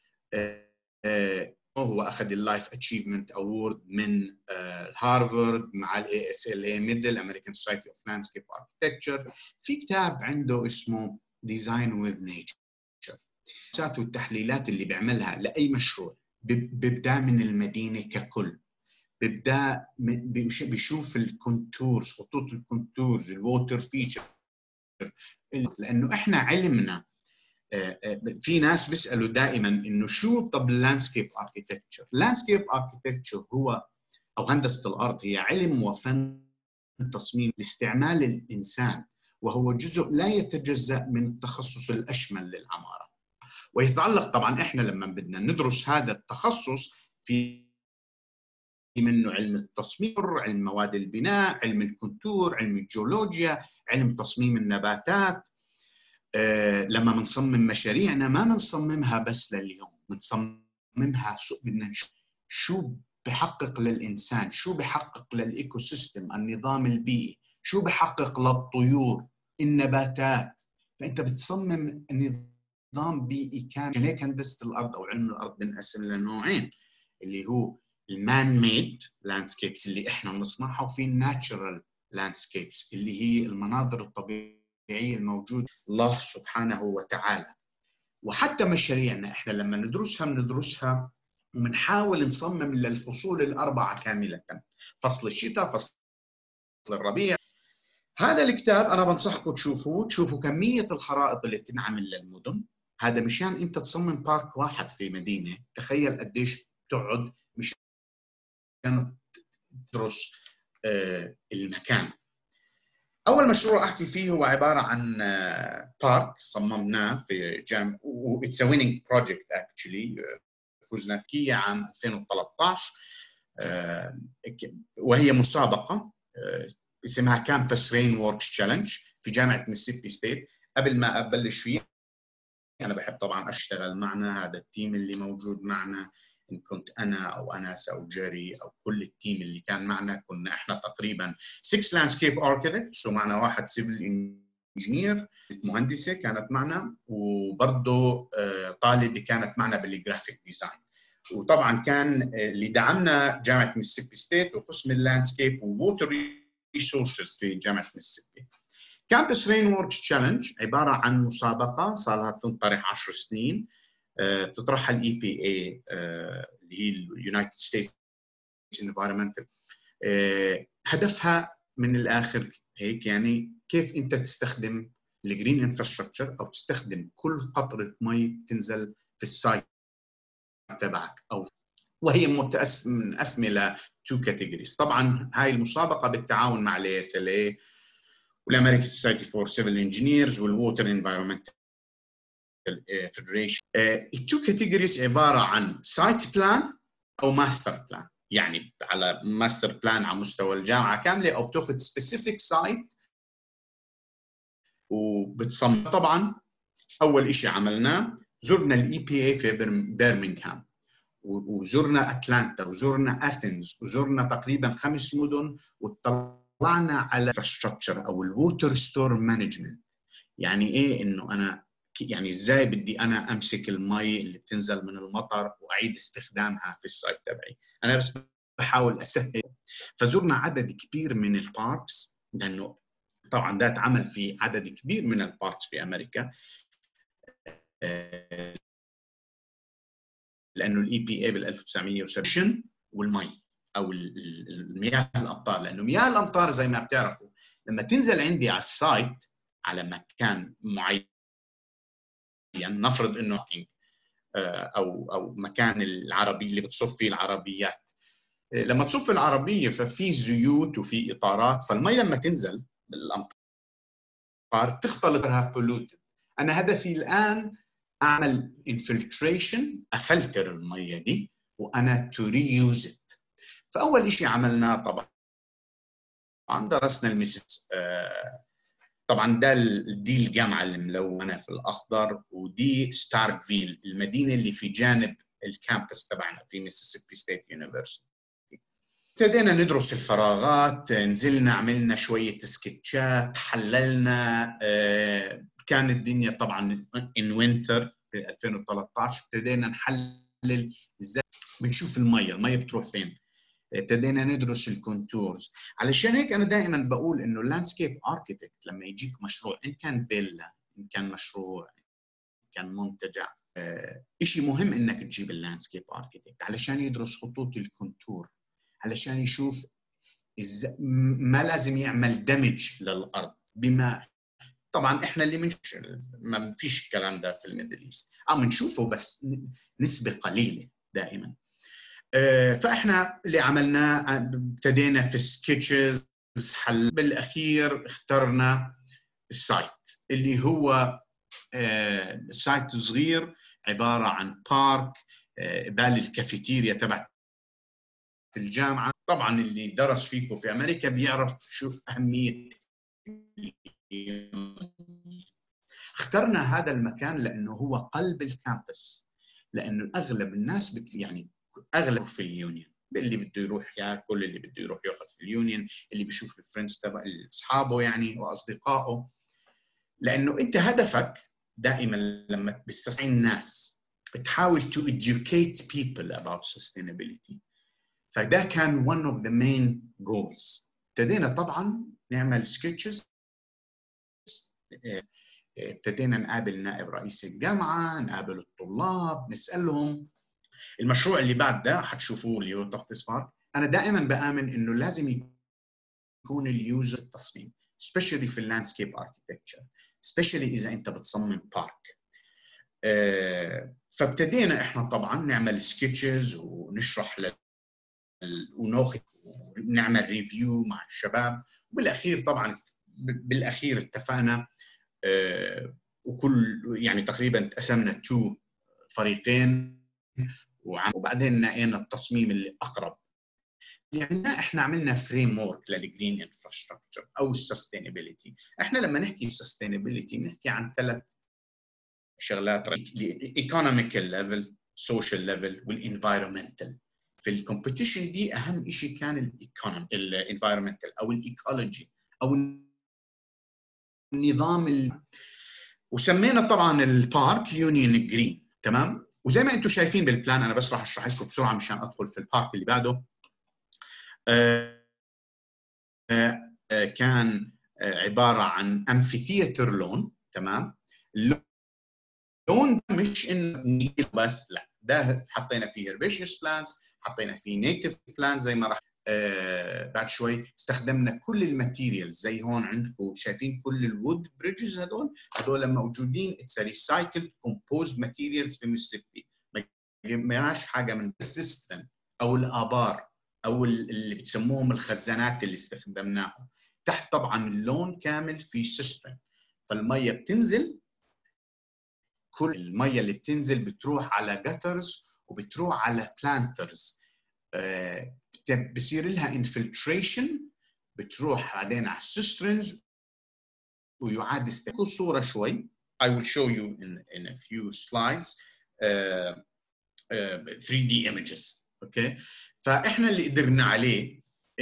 هو اخذ اللايف اتشيفمنت اوورد من هارفارد مع الاي اس ال اي ميدل امريكان سوسايتي اوف لاندسكيب اركتكتشر في كتاب عنده اسمه ديزاين وذ نيتشر والتحليلات اللي بيعملها لاي مشروع بيبدا من المدينه ككل بيبدا بيشوف الكونتورز خطوط الكونتورز الووتر فيتشر لانه احنا علمنا في ناس بيسالوا دائما انه شو طب اللاندسكيب اركيتكتشر اللاندسكيب اركيتكتشر هو او هندسه الارض هي علم وفن تصميم لاستعمال الانسان وهو جزء لا يتجزا من التخصص الاشمل للعماره ويتعلق طبعا احنا لما بدنا ندرس هذا التخصص في منه علم التصميم علم مواد البناء علم الكونتور علم الجيولوجيا علم تصميم النباتات أه لما بنصمم مشاريعنا ما بنصممها بس لليوم بنصممها بدنا شو بحقق للانسان شو بحقق للايكو سيستم النظام البيئي شو بحقق للطيور النباتات فانت بتصمم نظام بيئي كامل هيك هندسه الارض او علم الارض بنقسم لنوعين اللي هو المان ميد لاندسكيبس اللي احنا بنصنعها وفي الناتشرال لاندسكيبس اللي هي المناظر الطبيعيه الموجوده الله سبحانه وتعالى وحتى مشاريعنا احنا لما ندرسها بندرسها وبنحاول نصمم للفصول الاربعه كامله فصل الشتاء فصل الربيع هذا الكتاب انا بنصحكم تشوفوه تشوفوا كميه الخرائط اللي بتنعمل للمدن هذا مشان انت تصمم بارك واحد في مدينه تخيل قديش تقعد مشان تدرس المكان اول مشروع احكي فيه هو عباره عن بارك صممناه في جام واتس ويننج بروجكت اكشلي فزنا فيه عام 2013 وهي مسابقه اسمها كامبس رين ووركس تشالنج في جامعه ميسيسيبي ستيت قبل ما ابلش فيه انا بحب طبعا اشتغل معنا هذا التيم اللي موجود معنا ان كنت انا او انس او جيري او كل التيم اللي كان معنا كنا احنا تقريبا 6 لاندسكيب اركتكتس ومعنا واحد سيفل انجينير مهندسه كانت معنا وبرضه طالبه كانت معنا بالجرافيك ديزاين وطبعا كان اللي دعمنا جامعه ميسيسيبي ستيت وقسم اللاندسكيب ووتر ريسورسز في جامعه ميسيسيبي كامبس رين ووركس تشالنج عباره عن مسابقه صار لها تنطرح 10 سنين بتطرحها الاي بي اي اللي هي اليونايتد ستيتس انفايرمنتال هدفها من الاخر هيك يعني كيف انت تستخدم الجرين انفراستراكشر او تستخدم كل قطره مي تنزل في السايت تبعك او وهي متقسمه ل تو كاتيجوريز طبعا هاي المسابقه بالتعاون مع الاي اس ال اي والامريكان سوسايتي فور سيفل انجينيرز والووتر انفايرمنتال فيدريشن التو كاتيجوريز عباره عن سايت بلان او ماستر بلان يعني على ماستر بلان على مستوى الجامعه كامله او بتاخذ سبيسيفيك سايت وبتصمم طبعا اول شيء عملناه زرنا الاي بي اي في برمنغهام وزرنا اتلانتا وزرنا اثينز وزرنا تقريبا خمس مدن وطلعنا على انفراستراكشر او الووتر ستور مانجمنت يعني ايه انه انا يعني ازاي بدي انا امسك المي اللي بتنزل من المطر واعيد استخدامها في السايت تبعي انا بس بحاول اسهل فزرنا عدد كبير من الباركس لانه طبعا ده اتعمل في عدد كبير من الباركس في امريكا لانه الاي بي اي بال 1970 والمي او المياه الامطار لانه مياه الامطار زي ما بتعرفوا لما تنزل عندي على السايت على مكان معين نفرض انه او او مكان العربيه اللي بتصف فيه العربيات لما تصف العربيه ففي زيوت وفي اطارات فالمي لما تنزل بالامطار بتختلط بولوتد انا هدفي الان اعمل انفلتريشن افلتر الميه دي وانا تو ريوز ات فاول شيء عملناه طبعا درسنا الميسس طبعا ده دي الجامعه اللي ملونه في الاخضر ودي ستاركفيل المدينه اللي في جانب الكامبس تبعنا في ميسيسيبي ستيت يونيفرسيتي ابتدينا ندرس الفراغات نزلنا عملنا شويه سكتشات حللنا كان الدنيا طبعا ان وينتر في 2013 ابتدينا نحلل ازاي بنشوف الميه الميه بتروح فين ابتدينا ندرس الكونتورز علشان هيك انا دائما بقول انه اللاندسكيب اركيتكت لما يجيك مشروع ان كان فيلا ان كان مشروع ان كان منتجع شيء مهم انك تجيب اللاندسكيب اركيتكت علشان يدرس خطوط الكونتور علشان يشوف إز... ما لازم يعمل دمج للارض بما طبعا احنا اللي من ما فيش الكلام ده في الميدل ايست اه بنشوفه بس نسبه قليله دائما فاحنا اللي عملناه ابتدينا في سكتشز حل بالاخير اخترنا السايت اللي هو سايت صغير عباره عن بارك قبال الكافيتيريا تبع الجامعه طبعا اللي درس فيكم في امريكا بيعرف شو اهميه اخترنا هذا المكان لانه هو قلب الكامبس لانه اغلب الناس بت يعني اغلب في اليونيون اللي بده يروح ياكل اللي بده يروح ياخذ في اليونيون اللي بيشوف الفريندز تبع اصحابه يعني واصدقائه لانه انت هدفك دائما لما بتستطيع الناس تحاول to educate people about sustainability فده كان one of the main goals ابتدينا طبعا نعمل سكتشز ابتدينا نقابل نائب رئيس الجامعه نقابل الطلاب نسالهم المشروع اللي بعد ده حتشوفوه اللي هو تخصيص بارك انا دائما بامن انه لازم يكون اليوزر التصميم especially في اللاندسكيب اركتكتشر especially اذا انت بتصمم بارك فابتدينا احنا طبعا نعمل سكتشز ونشرح لل... وناخذ ونعمل ريفيو مع الشباب وبالاخير طبعا بالاخير اتفقنا وكل يعني تقريبا تقسمنا تو فريقين وبعدين نقينا التصميم اللي اقرب يعني احنا عملنا فريم ورك للجرين انفراستراكشر او السستينابيلتي احنا لما نحكي سستينابيلتي بنحكي عن ثلاث شغلات ايكونوميكال ليفل سوشيال ليفل والانفايرمنتال في الكومبيتيشن دي اهم شيء كان الايكونومي الانفايرمنتال او الايكولوجي او النظام ال... وسمينا طبعا البارك يونيون جرين تمام وزي ما انتم شايفين بالبلان انا بس راح اشرح لكم بسرعه مشان ادخل في البارك اللي بعده آآ آآ كان عباره عن امفيثياتر لون تمام اللون مش انه بس لا ده حطينا فيه هربيشيوس بلانز حطينا فيه نيتيف بلانز زي ما راح آه بعد شوي استخدمنا كل الماتيريالز زي هون عندكم شايفين كل الوود بريدجز هدول هدول موجودين اتس ريسايكلد كومبوزد ماتيريالز في ميسيسيبي ما حاجه من السيستم او الابار او اللي بتسموهم الخزانات اللي استخدمناهم تحت طبعا اللون كامل في سيستم فالميه بتنزل كل الميه اللي بتنزل بتروح على جاترز وبتروح على بلانترز آه بصير لها انفلتريشن بتروح بعدين على السيسترنز ويعاد استخدام الصوره شوي I will show you in, in a few slides uh, uh, 3D images اوكي okay? فاحنا اللي قدرنا عليه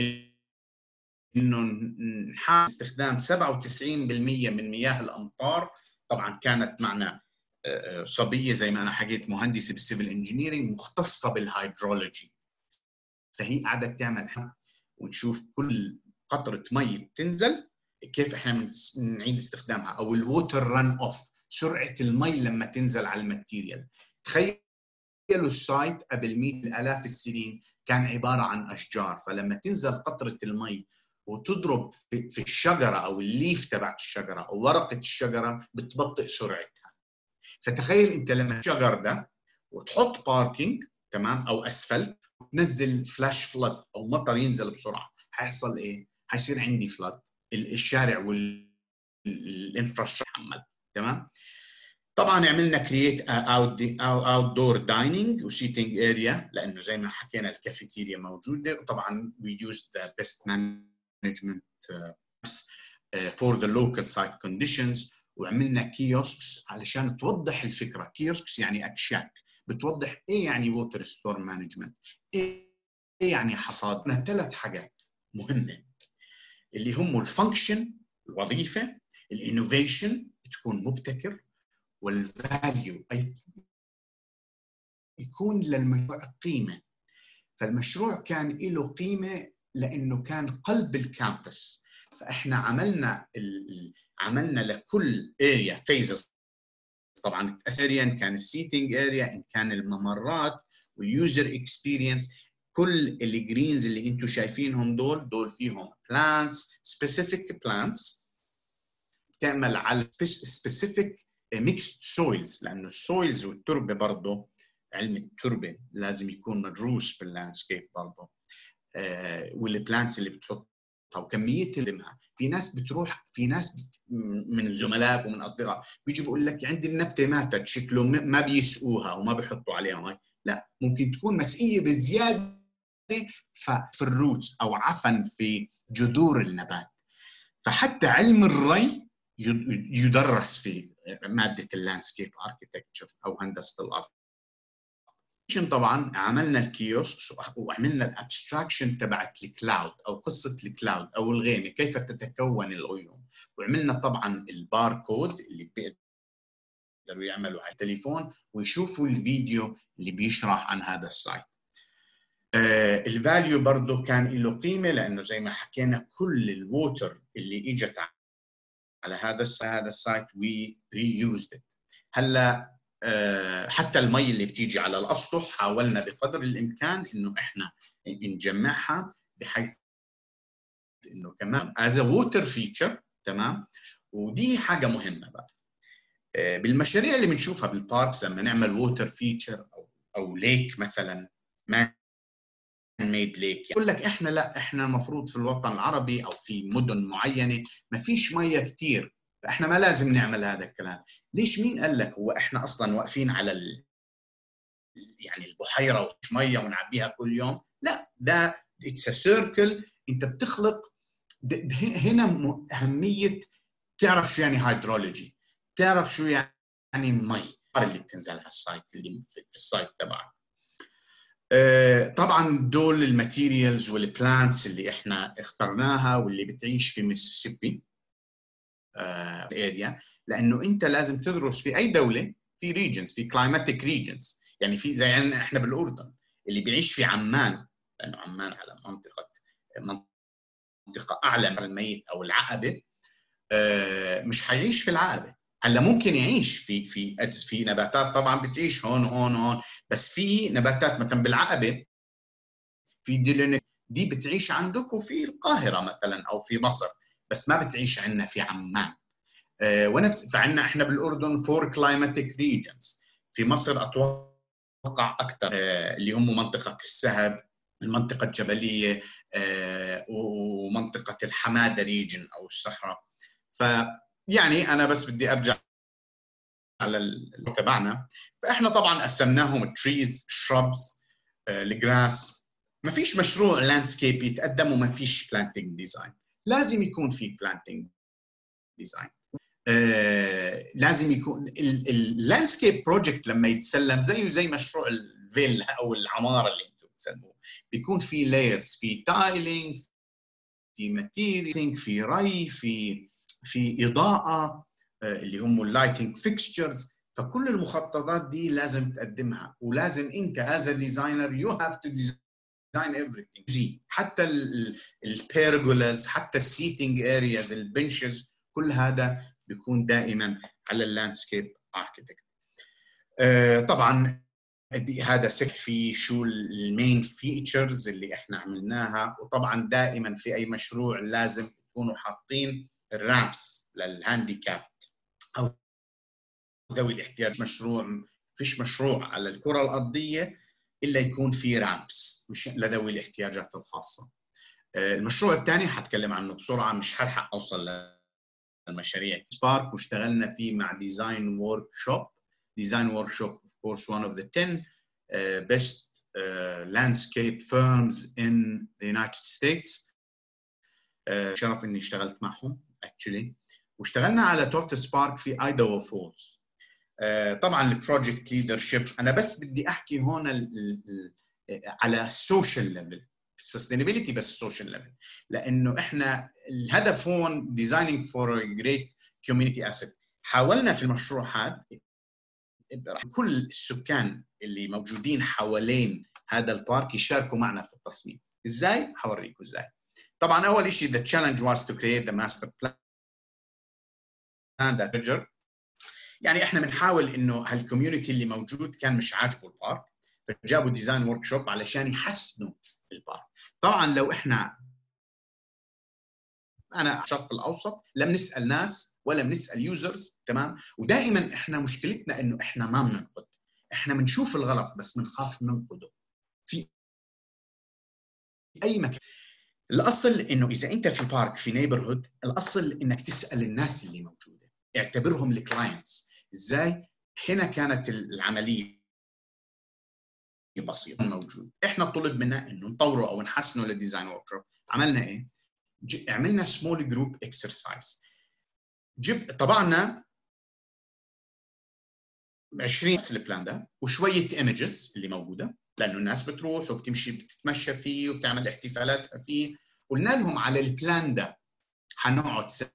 انه نحاول استخدام 97% من مياه الامطار طبعا كانت معنا صبيه زي ما انا حكيت مهندسه بالسيفل انجينيرنج مختصه بالهيدرولوجي فهي قاعده تعمل ونشوف كل قطره مي بتنزل كيف احنا بنعيد استخدامها او الووتر ران اوف سرعه المي لما تنزل على الماتيريال تخيلوا السايت قبل 100 الاف السنين كان عباره عن اشجار فلما تنزل قطره المي وتضرب في الشجره او الليف تبعت الشجره او ورقه الشجره بتبطئ سرعتها فتخيل انت لما الشجر ده وتحط باركينج تمام او اسفلت وتنزل فلاش فلد او مطر ينزل بسرعه حيحصل ايه؟ حيصير عندي فلد الشارع والانفراستراكشر حمل تمام؟ طبعا عملنا كرييت اوت دور دايننج وسيتنج اريا لانه زي ما حكينا الكافيتيريا موجوده وطبعا وي يوز ذا بيست مانجمنت فور ذا لوكال سايت كونديشنز وعملنا كيوسكس علشان توضح الفكره كيوسكس يعني اكشاك بتوضح ايه يعني ووتر ستور مانجمنت ايه يعني حصاد ثلاث حاجات مهمه اللي هم الفانكشن الوظيفه الانوفيشن تكون مبتكر والفاليو اي يكون للمشروع قيمه فالمشروع كان له قيمه لانه كان قلب الكامبس فاحنا عملنا ال... عملنا لكل اريا فيزز طبعا اريا ان كان السيتنج اريا ان كان الممرات واليوزر اكسبيرينس كل الجرينز اللي انتم شايفينهم دول دول فيهم plants specific plants تعمل على specific mixed soils لانه السويلز والتربه برضه علم التربه لازم يكون مدروس باللاندسكيب برضه آه والبلانتس اللي بتحطها وكميه اللمها في ناس بتروح في ناس بت من زملاء ومن اصدقاء بيجي بيقول لك عندي النبته ماتت شكله ما بيسقوها وما بيحطوا عليها مي لا ممكن تكون مسقيه بزياده في الروتس او عفن في جذور النبات فحتى علم الري يدرس في ماده اللاندسكيب اركيتكتشر او هندسه الارض طبعا عملنا الكيوسك وعملنا الابستراكشن تبعت الكلاود او قصه الكلاود او الغيمه كيف تتكون الغيوم وعملنا طبعا الباركود اللي بيقدروا يعملوا على التليفون ويشوفوا الفيديو اللي بيشرح عن هذا السايت آه الفاليو برضه كان له قيمه لانه زي ما حكينا كل الووتر اللي اجت على هذا هذا السايت وي ريوزد هلا آه حتى المي اللي بتيجي على الاسطح حاولنا بقدر الامكان انه احنا نجمعها بحيث انه كمان از ووتر فيتشر تمام ودي حاجه مهمه بقى آه بالمشاريع اللي بنشوفها بالباركس لما نعمل ووتر فيتشر او او ليك مثلا ما ميد ليك يقول لك احنا لا احنا المفروض في الوطن العربي او في مدن معينه ما فيش ميه كثير فاحنا ما لازم نعمل هذا الكلام ليش مين قال لك هو احنا اصلا واقفين على ال... يعني البحيره ومش ميه ونعبيها كل يوم لا ده اتس سيركل انت بتخلق هنا اهميه تعرف شو يعني هيدرولوجي تعرف شو يعني مي اللي بتنزل على السايت اللي في السايت تبعك طبعا دول الماتيريالز والبلانتس اللي احنا اخترناها واللي بتعيش في ميسيسيبي اريا لانه انت لازم تدرس في اي دوله في ريجنز في كلايماتيك ريجنز يعني في زي عندنا احنا بالاردن اللي بيعيش في عمان لانه عمان على منطقه منطقه اعلى من الميت او العقبه مش حيعيش في العقبه هلا ممكن يعيش في في في نباتات طبعا بتعيش هون هون هون بس في نباتات مثلا بالعقبه في دي دي بتعيش عندك وفي القاهره مثلا او في مصر بس ما بتعيش عندنا في عمان آه ونفس فعندنا احنا بالاردن فور كلايماتيك ريجنز في مصر اتوقع اكثر آه اللي هم منطقه السهب المنطقه الجبليه آه ومنطقه الحماده ريجن او الصحراء ف يعني انا بس بدي ارجع على تبعنا فاحنا طبعا قسمناهم تريز شربز الجراس ما فيش مشروع لاندسكيب يتقدم وما فيش بلانتنج ديزاين لازم يكون في بلانتنج ديزاين لازم يكون اللاندسكيب بروجكت لما يتسلم زيه زي مشروع الفيلا او العماره اللي انتم بتسموه بيكون في لايرز في تايلينج في ماتيريال في ري في في اضاءه اللي هم اللايتنج فيكستشرز فكل المخططات دي لازم تقدمها ولازم انت از ديزاينر يو هاف تو ديزاين everything حتى البيرجولاز حتى السيتنج ارياز البنشز كل هذا بيكون دائما على اللاندسكيب اركيتكت طبعا هذا سك في شو المين فيتشرز اللي احنا عملناها وطبعا دائما في اي مشروع لازم تكونوا حاطين الرامس للهانديكاب او ذوي الاحتياج مشروع فيش مشروع على الكره الارضيه الا يكون في رامبس مش لذوي الاحتياجات الخاصه المشروع الثاني حتكلم عنه بسرعه مش هلحق اوصل للمشاريع سبارك واشتغلنا فيه مع ديزاين ورك شوب ديزاين ورك شوب of course one of the 10 uh, best uh, landscape firms in the United States uh, شرف اني اشتغلت معهم actually واشتغلنا على تورت سبارك في ايداو فولز طبعا البروجكت ليدرشيب انا بس بدي احكي هون ال ال على السوشيال ليفل السستينابيلتي بس السوشيال ليفل لانه احنا الهدف هون ديزايننج فور جريت كوميونتي اسيت حاولنا في المشروع هذا كل السكان اللي موجودين حوالين هذا البارك يشاركوا معنا في التصميم ازاي حوريكم ازاي طبعا اول شيء the challenge was to create the master plan that figure يعني احنا بنحاول انه هالكوميونتي اللي موجود كان مش عاجبه البارك فجابوا ديزاين ورك شوب علشان يحسنوا البارك طبعا لو احنا انا الشرق الاوسط لم نسال ناس ولا بنسال يوزرز تمام ودائما احنا مشكلتنا انه احنا ما بننقد احنا بنشوف الغلط بس بنخاف ننقده في اي مكان الاصل انه اذا انت في بارك في نيبرهود الاصل انك تسال الناس اللي موجوده اعتبرهم الكلاينتس ازاي هنا كانت العمليه بسيطه موجود احنا طلب منا انه نطوره او نحسنه للديزاين ورك عملنا ايه عملنا سمول جروب اكسرسايز جب طبعنا 20 البلان ده وشويه ايمجز اللي موجوده لانه الناس بتروح وبتمشي بتتمشى فيه وبتعمل احتفالات فيه قلنا لهم على البلان ده حنقعد ساعه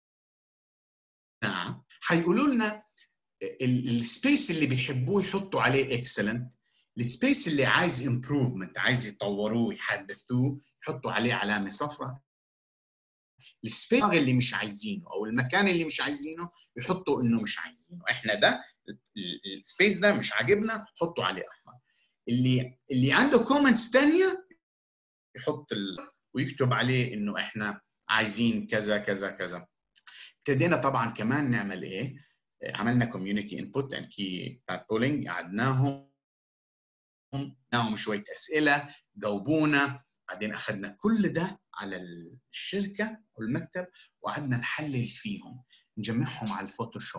حيقولوا لنا السبيس اللي بيحبوه يحطوا عليه اكسلنت السبيس اللي عايز امبروفمنت عايز يطوروه يحدثوه يحطوا عليه علامه صفراء السبيس اللي مش عايزينه او المكان اللي مش عايزينه يحطوا انه مش عايزينه احنا ده السبيس ده مش عاجبنا حطوا عليه احمر اللي اللي عنده كومنتس ثانيه يحط ال... ويكتب عليه انه احنا عايزين كذا كذا كذا ابتدينا طبعا كمان نعمل ايه عملنا كوميونتي انبوت اند كي بولينج قعدناهم قعدناهم شويه اسئله جاوبونا بعدين اخذنا كل ده على الشركه والمكتب وقعدنا نحلل فيهم نجمعهم على الفوتوشوب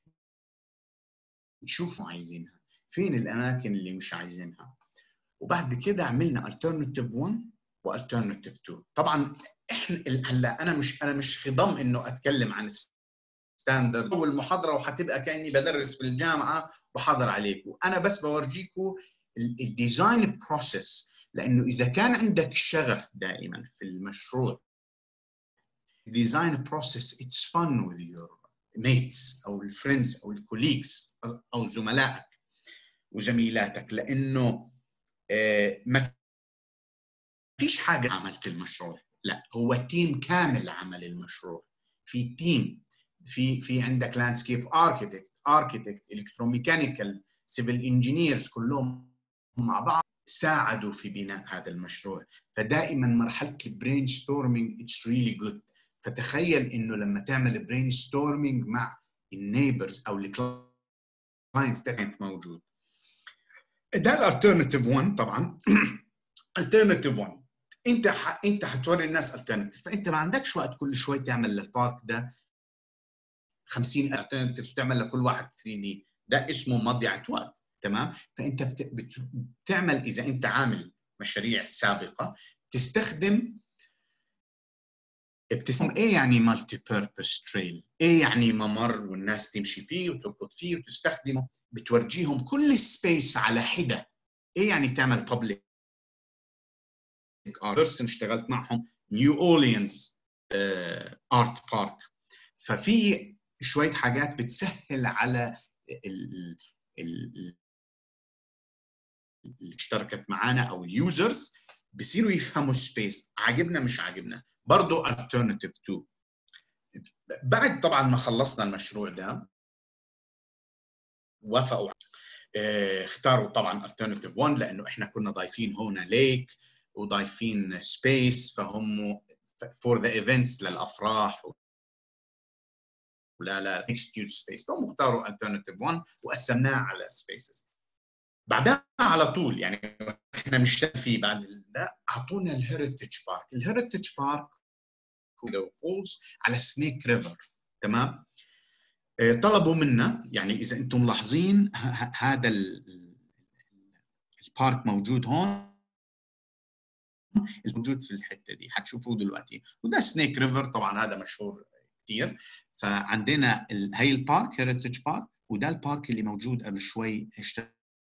نشوف عايزينها فين الاماكن اللي مش عايزينها وبعد كده عملنا alternative 1 والترناتيف 2 طبعا احنا هلا انا مش انا مش خضم انه اتكلم عن ستاندرد والمحاضره وحتبقى كاني بدرس في الجامعه بحضر عليكم انا بس بورجيكم الديزاين بروسيس لانه اذا كان عندك شغف دائما في المشروع ديزاين بروسيس اتس فن with your mates او الفريندز او الكوليجز او زملائك وزميلاتك لانه ما فيش حاجه عملت المشروع لا هو تيم كامل عمل المشروع في تيم في في عندك لاندسكيب اركيتكت اركيتكت الكتروميكانيكال سيفل انجينيرز كلهم مع بعض ساعدوا في بناء هذا المشروع فدائما مرحله البرين ستورمينج اتس ريلي جود فتخيل انه لما تعمل برين ستورمينج مع النيبرز او الكلاينتس كانت موجود ده الالترناتيف 1 طبعا الترناتيف 1 انت ح... انت حتوري الناس الترناتيف فانت ما عندكش وقت كل شوي تعمل للبارك ده 50 الترناتيف تعمل لكل واحد 3 دي ده اسمه مضيعه وقت تمام فانت بت... بت... بتعمل اذا انت عامل مشاريع سابقه تستخدم بتسمى ايه يعني مالتي بيربس تريل؟ ايه يعني ممر والناس تمشي فيه وتركض فيه وتستخدمه بتورجيهم كل سبيس على حده ايه يعني تعمل بابليك ارت اشتغلت معهم نيو اورليانز ارت بارك ففي شويه حاجات بتسهل على ال ال اللي اشتركت معانا او اليوزرز بيصيروا يفهموا السبيس عاجبنا مش عاجبنا برضه alternative 2 بعد طبعا ما خلصنا المشروع ده وافقوا اه اختاروا طبعا alternative 1 لانه احنا كنا ضايفين هنا ليك وضايفين سبيس فهم فور ذا ايفنتس للافراح ولا لا ميكست يوز سبيس فهم اختاروا alternative 1 وقسمناه على سبيسز بعدها على طول يعني احنا مش فيه بعد ده اعطونا الهيريتج بارك الهيريتج بارك فولز على سنيك ريفر تمام طلبوا منا يعني اذا انتم ملاحظين هذا البارك موجود هون الموجود في الحته دي حتشوفوه دلوقتي وده سنيك ريفر طبعا هذا مشهور كثير فعندنا هي البارك هيريتج بارك وده البارك اللي موجود قبل شوي اشتغلنا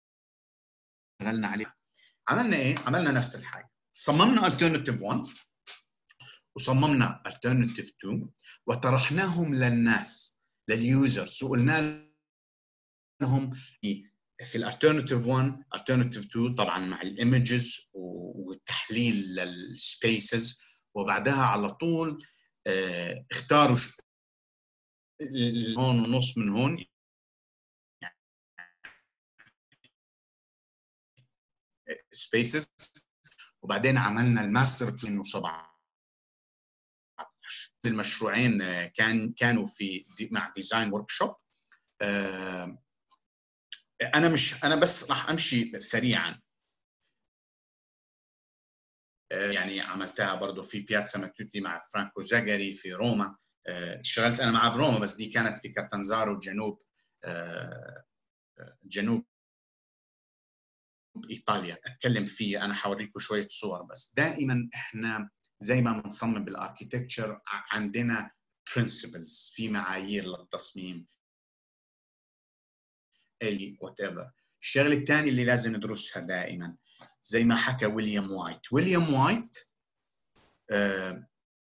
عليه عملنا ايه؟ عملنا نفس الحاجه صممنا alternative 1 وصممنا alternative 2 وطرحناهم للناس لليوزرز وقلنا لهم في الالترناتيف 1 alternative 2 طبعا مع الايمجز والتحليل للسبيسز وبعدها على طول اه اختاروا هون ونص من هون سبيسز وبعدين عملنا الماستر بلان 17 المشروعين كان كانوا في مع ديزاين ورك شوب انا مش انا بس راح امشي سريعا يعني عملتها برضه في بياتسا ماتوتي مع فرانكو زاجري في روما اشتغلت انا مع بروما بس دي كانت في كاتانزارو جنوب جنوب ايطاليا اتكلم فيه انا حوريكم شويه صور بس دائما احنا زي ما بنصمم بالاركيتكتشر عندنا برنسبلز في معايير للتصميم اي وات ايفر الشغله الثانيه اللي لازم ندرسها دائما زي ما حكى ويليام وايت ويليام وايت آه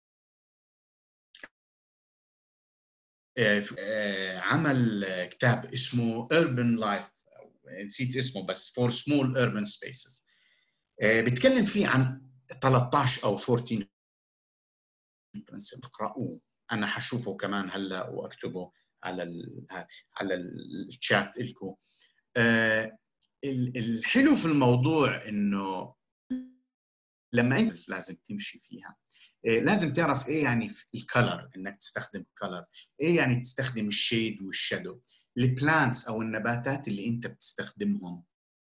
آه عمل كتاب اسمه Urban Life نسيت اسمه بس for small urban spaces آه بيتكلم فيه عن 13 او 14 برنسبل اقرأوه انا حشوفه كمان هلا واكتبه على ال على الشات لكم آه الحلو في الموضوع انه لما انت لازم تمشي فيها لازم تعرف ايه يعني الكلر انك تستخدم الكلر ايه يعني تستخدم الشيد والشادو البلانتس او النباتات اللي انت بتستخدمهم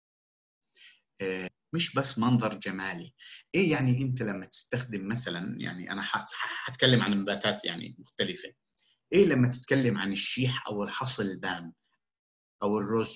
مش بس منظر جمالي ايه يعني انت لما تستخدم مثلا يعني انا حتكلم عن نباتات يعني مختلفه ايه لما تتكلم عن الشيح او الحصل البان او الروز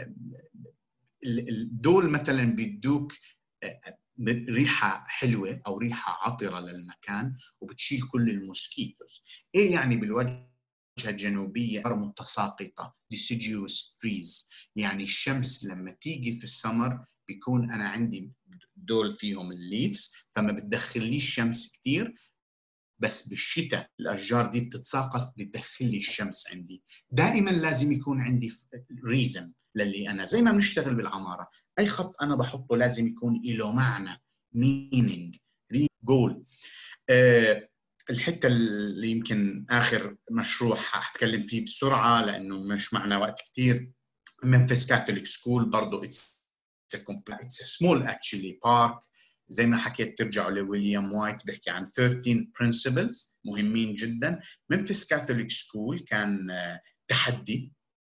دول مثلا بيدوك ريحه حلوه او ريحه عطره للمكان وبتشيل كل الموسكيتوز ايه يعني بالوجه الجنوبيه متساقطه deciduous trees يعني الشمس لما تيجي في السمر بيكون انا عندي دول فيهم الليفز فما بتدخليش شمس كثير بس بالشتاء الاشجار دي بتتساقط بتدخل لي الشمس عندي دائما لازم يكون عندي ريزن للي انا زي ما بنشتغل بالعماره اي خط انا بحطه لازم يكون له معنى مينينج جول أه الحته اللي يمكن اخر مشروع حاتكلم فيه بسرعه لانه مش معنا وقت كثير منفس كاثوليك سكول برضه اتس اتس سمول اكشلي بارك زي ما حكيت ترجعوا لويليام وايت بيحكي عن 13 برنسبلز مهمين جدا منفس كاثوليك سكول كان تحدي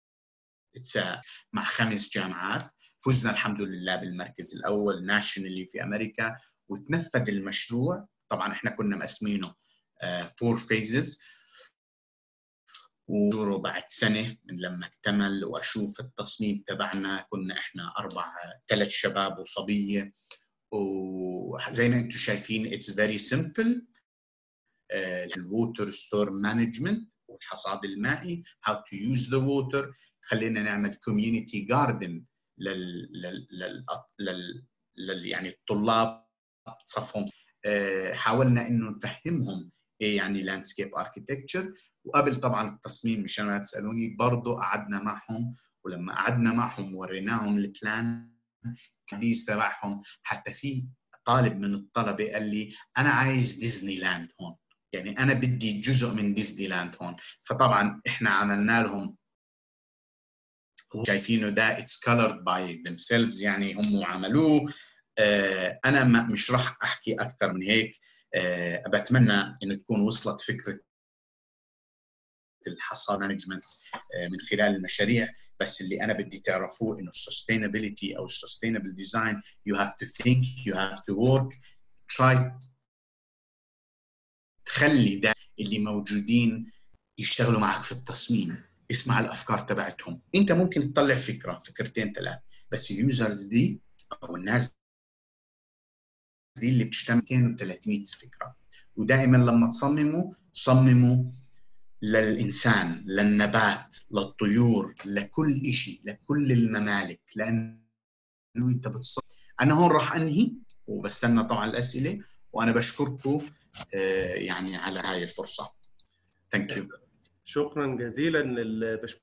مع خمس جامعات فزنا الحمد لله بالمركز الاول ناشونالي في امريكا وتنفذ المشروع طبعا احنا كنا مقسمينه فور فيزز ودوره بعد سنه من لما اكتمل واشوف التصميم تبعنا كنا احنا اربع ثلاث شباب وصبيه وزي ما انتم شايفين اتس فيري سمبل الووتر ستور مانجمنت والحصاد المائي هاو تو يوز ذا ووتر خلينا نعمل كوميونتي جاردن لل, لل, لل, لل, لل يعني الطلاب صفهم حاولنا انه نفهمهم ايه يعني لاندسكيب اركيتكتشر وقبل طبعا التصميم مشان ما تسالوني برضه قعدنا معهم ولما قعدنا معهم وريناهم البلان الحديث تبعهم حتى في طالب من الطلبه قال لي انا عايز ديزني لاند هون يعني انا بدي جزء من ديزني لاند هون فطبعا احنا عملنا لهم شايفينه ده اتس colored باي themselves يعني هم عملوه آه انا ما مش راح احكي اكثر من هيك آه بتمنى انه تكون وصلت فكره الحصاد مانجمنت آه من خلال المشاريع بس اللي انا بدي تعرفوه انه السستينابيلتي او السستينبل ديزاين يو هاف تو ثينك يو هاف تو ورك تراي تخلي ده اللي موجودين يشتغلوا معك في التصميم اسمع الافكار تبعتهم انت ممكن تطلع فكره فكرتين ثلاث بس اليوزرز دي او الناس دي اللي بتشتغل 200 و300 فكره ودائما لما تصمموا صمموا للإنسان للنبات للطيور لكل شيء لكل الممالك لأنه أنت بتصمم أنا هون راح أنهي وبستنى طبعا الأسئلة وأنا بشكركم يعني على هاي الفرصة ثانك يو شكرا جزيلا للباشمهندس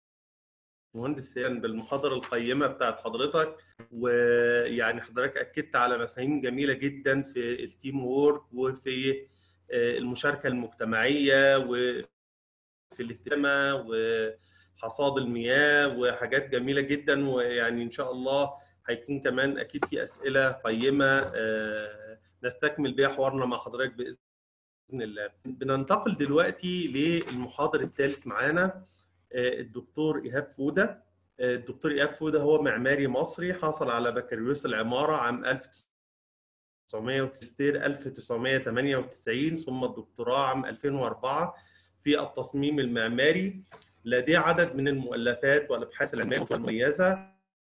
بالمحاضرة القيمة بتاعت حضرتك ويعني حضرتك أكدت على مفاهيم جميلة جدا في التيم وورك وفي المشاركة المجتمعية وفي الاهتمام وحصاد المياه وحاجات جميلة جدا ويعني إن شاء الله هيكون كمان اكيد في اسئله قيمه نستكمل بيها حوارنا مع حضرتك باذن الله بننتقل دلوقتي للمحاضر الثالث معانا الدكتور ايهاب فوده الدكتور ايهاب فوده هو معماري مصري حصل على بكالوريوس العماره عام 1998 ثم الدكتوراه عام 2004 في التصميم المعماري لديه عدد من المؤلفات والابحاث العلميه المميزه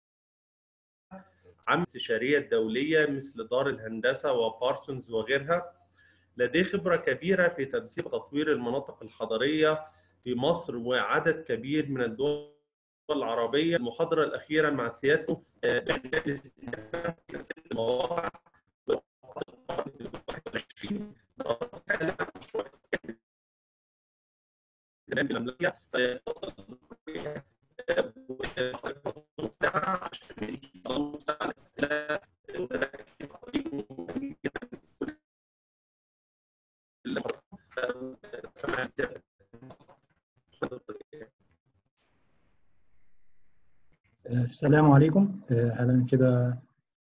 عن استشاريه دوليه مثل دار الهندسه وبارسونز وغيرها لديه خبره كبيره في تنسيق وتطوير المناطق الحضريه في مصر وعدد كبير من الدول العربيه المحاضره الاخيره مع سيادته المواقع السلام عليكم اهلا كده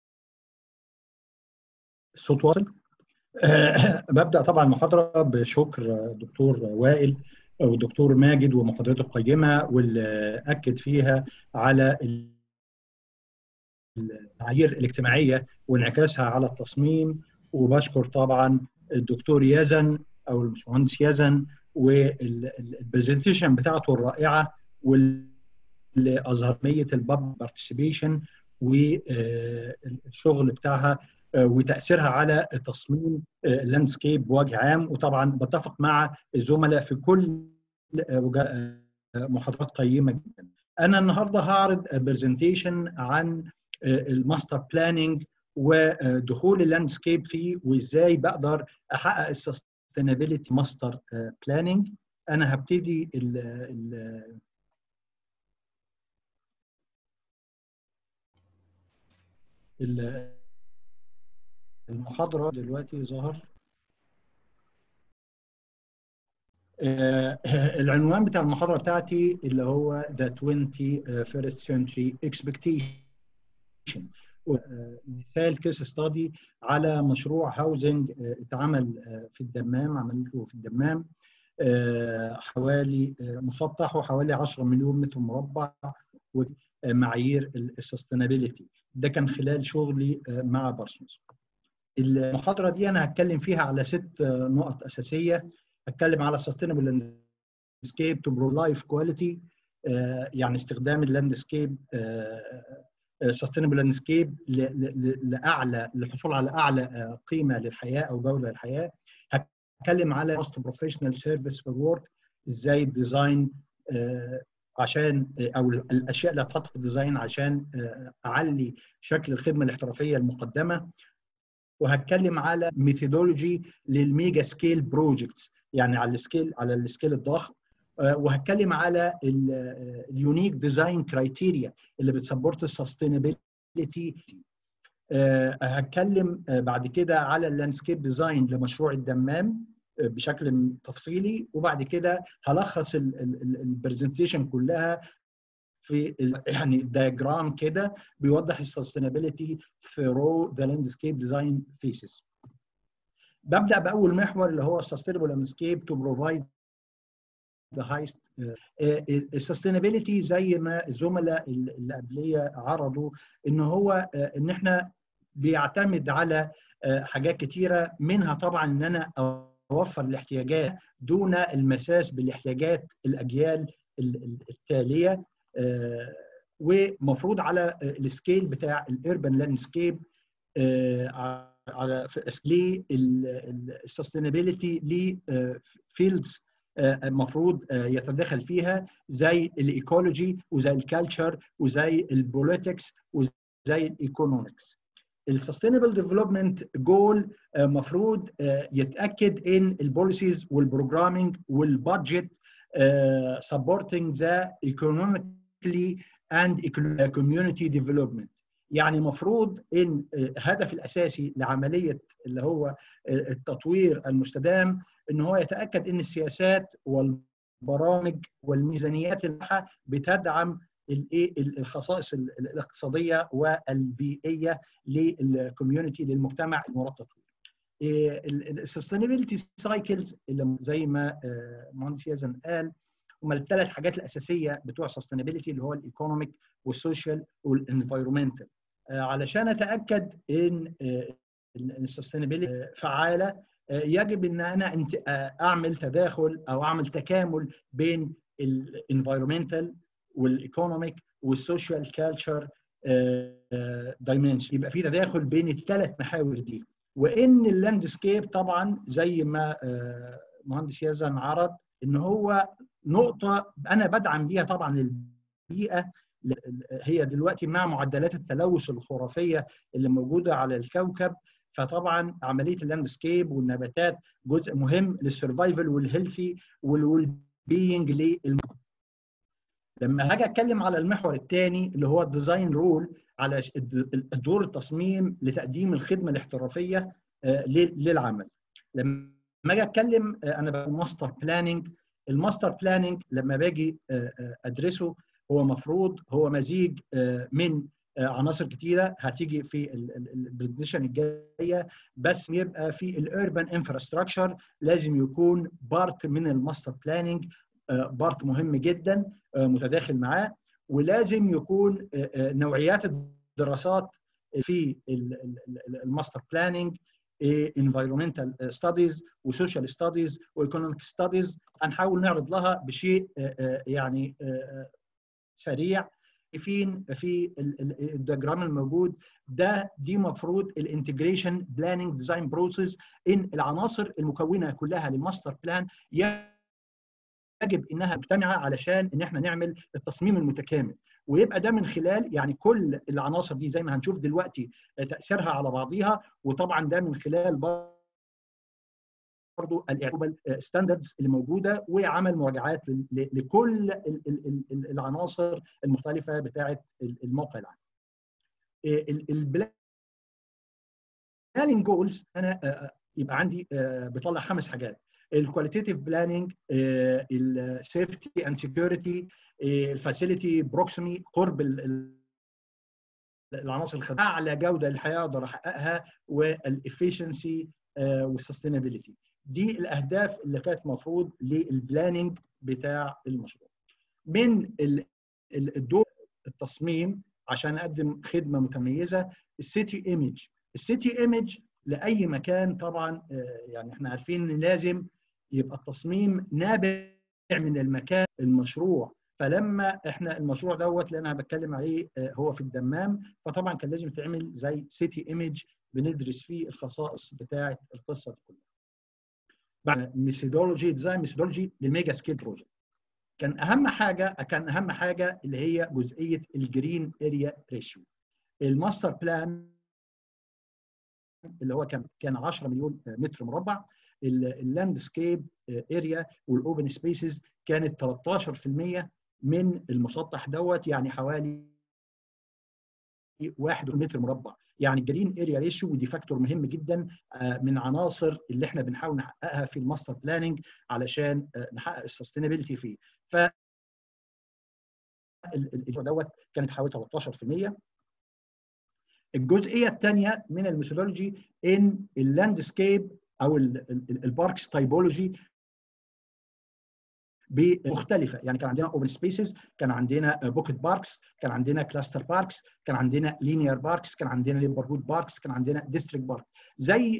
الصوت واصل ببدا طبعا المحاضره بشكر دكتور وائل والدكتور ماجد ومحاضرته القيمه واللي اكد فيها على المعايير الاجتماعيه وانعكاسها على التصميم وبشكر طبعا الدكتور يزن او الباشمهندس يزن والبرزنتيشن بتاعته الرائعه واللي اظهر نيه الباب بارتيسيبيشن والشغل بتاعها وتاثيرها على تصميم اللاندسكيب بوجه عام وطبعا بتفق مع الزملاء في كل محاضرات قيمه جدا. انا النهارده هعرض برزنتيشن عن الماستر بلاننج ودخول اللاندسكيب فيه وازاي بقدر احقق السستينابيلتي ماستر بلاننج انا هبتدي ال ال المحاضرة دلوقتي ظهر العنوان بتاع المحاضرة بتاعتي اللي هو The 21st Century Expectation مثال كيس ستادي على مشروع هاوزنج اتعمل في الدمام عملته في الدمام حوالي مسطح وحوالي 10 مليون متر مربع ومعايير السستينابيلتي ده كان خلال شغلي مع بارسونز المحاضره دي انا هتكلم فيها على ست نقط اساسيه هتكلم على sustainable landscape to pro life quality يعني استخدام اللاندسكيب sustainable landscape لاعلى للحصول على اعلى قيمه للحياه او جوده للحياه هتكلم على most professional service for work ازاي الديزاين عشان او الاشياء اللي هتحط في الديزاين عشان اعلي شكل الخدمه الاحترافيه المقدمه وهتكلم على ميثودولوجي للميجا سكيل بروجكتس يعني على السكيل على السكيل الضخم وهتكلم على اليونيك ديزاين كرايتيريا اللي بتسبورت السستينابيلتي هتكلم بعد كده على اللاندسكيب ديزاين لمشروع الدمام بشكل تفصيلي وبعد كده هلخص البرزنتيشن كلها في يعني دايجرام كده بيوضح السستينابيلتي في رو ذا لاندسكيب ديزاين فيسز ببدا باول محور اللي هو السستينبل لاندسكيب تو بروفايد ذا هايست السستينابيلتي زي ما الزملاء اللي قبليه عرضوا ان هو ان احنا بيعتمد على حاجات كتيره منها طبعا ان انا اوفر الاحتياجات دون المساس بالاحتياجات الاجيال التاليه ومفروض على السكيل بتاع الاربن لاندسكيب على للسستينابيلتي لفيلدز المفروض يتدخل فيها زي الايكولوجي وزي الكالتشر وزي البوليتكس وزي الايكونومكس السستينبل ديفلوبمنت جول مفروض يتاكد ان البوليسيز والبروجرامينج والبادجت supporting the economically and community development يعني مفروض ان الهدف الاساسي لعمليه اللي هو التطوير المستدام ان هو يتاكد ان السياسات والبرامج والميزانيات اللي بتدعم الايه الخصائص الاقتصاديه والبيئيه للكوميونتي للمجتمع المرتب السستينابيلتي سايكلز اللي زي ما مهندس يزن قال هم الثلاث حاجات الاساسيه بتوع سستينابيلتي اللي هو الايكونوميك والسوشيال والانفايرمنتال علشان اتاكد ان السستينابيلتي فعاله يجب ان انا اعمل تداخل او اعمل تكامل بين الانفايرمنتال والايكونوميك والسوشيال كالتشر دايمنشن يبقى في تداخل بين الثلاث محاور دي وان اللاندسكيب طبعا زي ما مهندس يزن عرض ان هو نقطه انا بدعم بيها طبعا البيئه هي دلوقتي مع معدلات التلوث الخرافيه اللي موجوده على الكوكب فطبعا عمليه اللاندسكيب والنباتات جزء مهم للسرفايفل والهيلثي والويل بينج للم لما هاجي اتكلم على المحور الثاني اللي هو الديزاين رول على دور التصميم لتقديم الخدمه الاحترافيه للعمل لما اجي اتكلم انا بقول ماستر بلاننج الماستر بلاننج لما باجي ادرسه هو مفروض هو مزيج من عناصر كتيره هتيجي في البرزنتيشن الجايه بس يبقى في الاربن انفراستراكشر لازم يكون بارت من الماستر بلاننج بارت مهم جدا متداخل معاه ولازم يكون نوعيات الدراسات في الماستر بلاننج environmental studies وسوشيال ستاديز وايكونوميك ستاديز هنحاول نعرض لها بشيء يعني سريع فين في الدياجرام الموجود ده دي مفروض الانتجريشن بلاننج ديزاين بروسيس ان العناصر المكونه كلها للماستر بلان يجب انها مجتمعه علشان ان احنا نعمل التصميم المتكامل ويبقى ده من خلال يعني كل العناصر دي زي ما هنشوف دلوقتي تاثيرها على بعضيها وطبعا ده من خلال برضه الاعتبار ستاندردز اللي موجوده وعمل مراجعات لكل العناصر المختلفه بتاعه الموقع العام. البلاننج جولز انا يبقى عندي بطلع خمس حاجات الكواليتيف بلاننج السيفتي اند سكيورتي الفاسيلتي بروكسيمي قرب العناصر الخدميه اعلى جوده للحياه اقدر احققها والافشنسي والسستينابيلتي دي الاهداف اللي كانت مفروض للبلاننج بتاع المشروع من الدور التصميم عشان اقدم خدمه متميزه السيتي ايمج السيتي ايمج لاي مكان طبعا يعني احنا عارفين ان لازم يبقى التصميم نابع من المكان المشروع فلما احنا المشروع دوت اللي انا بتكلم عليه هو في الدمام فطبعا كان لازم تعمل زي سيتي ايمج بندرس فيه الخصائص بتاعه القصه دي كلها. بعد ميثودولوجي ديزاين ميثودولوجي للميجا سكيل بروجكت. كان اهم حاجه كان اهم حاجه اللي هي جزئيه الجرين اريا ريشيو. الماستر بلان اللي هو كان كان 10 مليون متر مربع اللاندسكيب اريا والاوبن سبيسز كانت 13% من المسطح دوت يعني حوالي 1 متر مربع يعني الجرين اريا ريشيو ودي فاكتور مهم جدا من عناصر اللي احنا بنحاول نحققها في الماستر بلاننج علشان نحقق السستينابيلتي فيه ف دوت كانت حوالي 13% الجزئيه الثانيه من الميثودولوجي ان اللاندسكيب او الباركس تايبولوجي مختلفه يعني كان عندنا اوبن سبيسز كان عندنا بوكيت باركس كان عندنا كلاستر باركس كان عندنا لينير باركس كان عندنا نيبرهود باركس كان عندنا ديستريكت بارك زي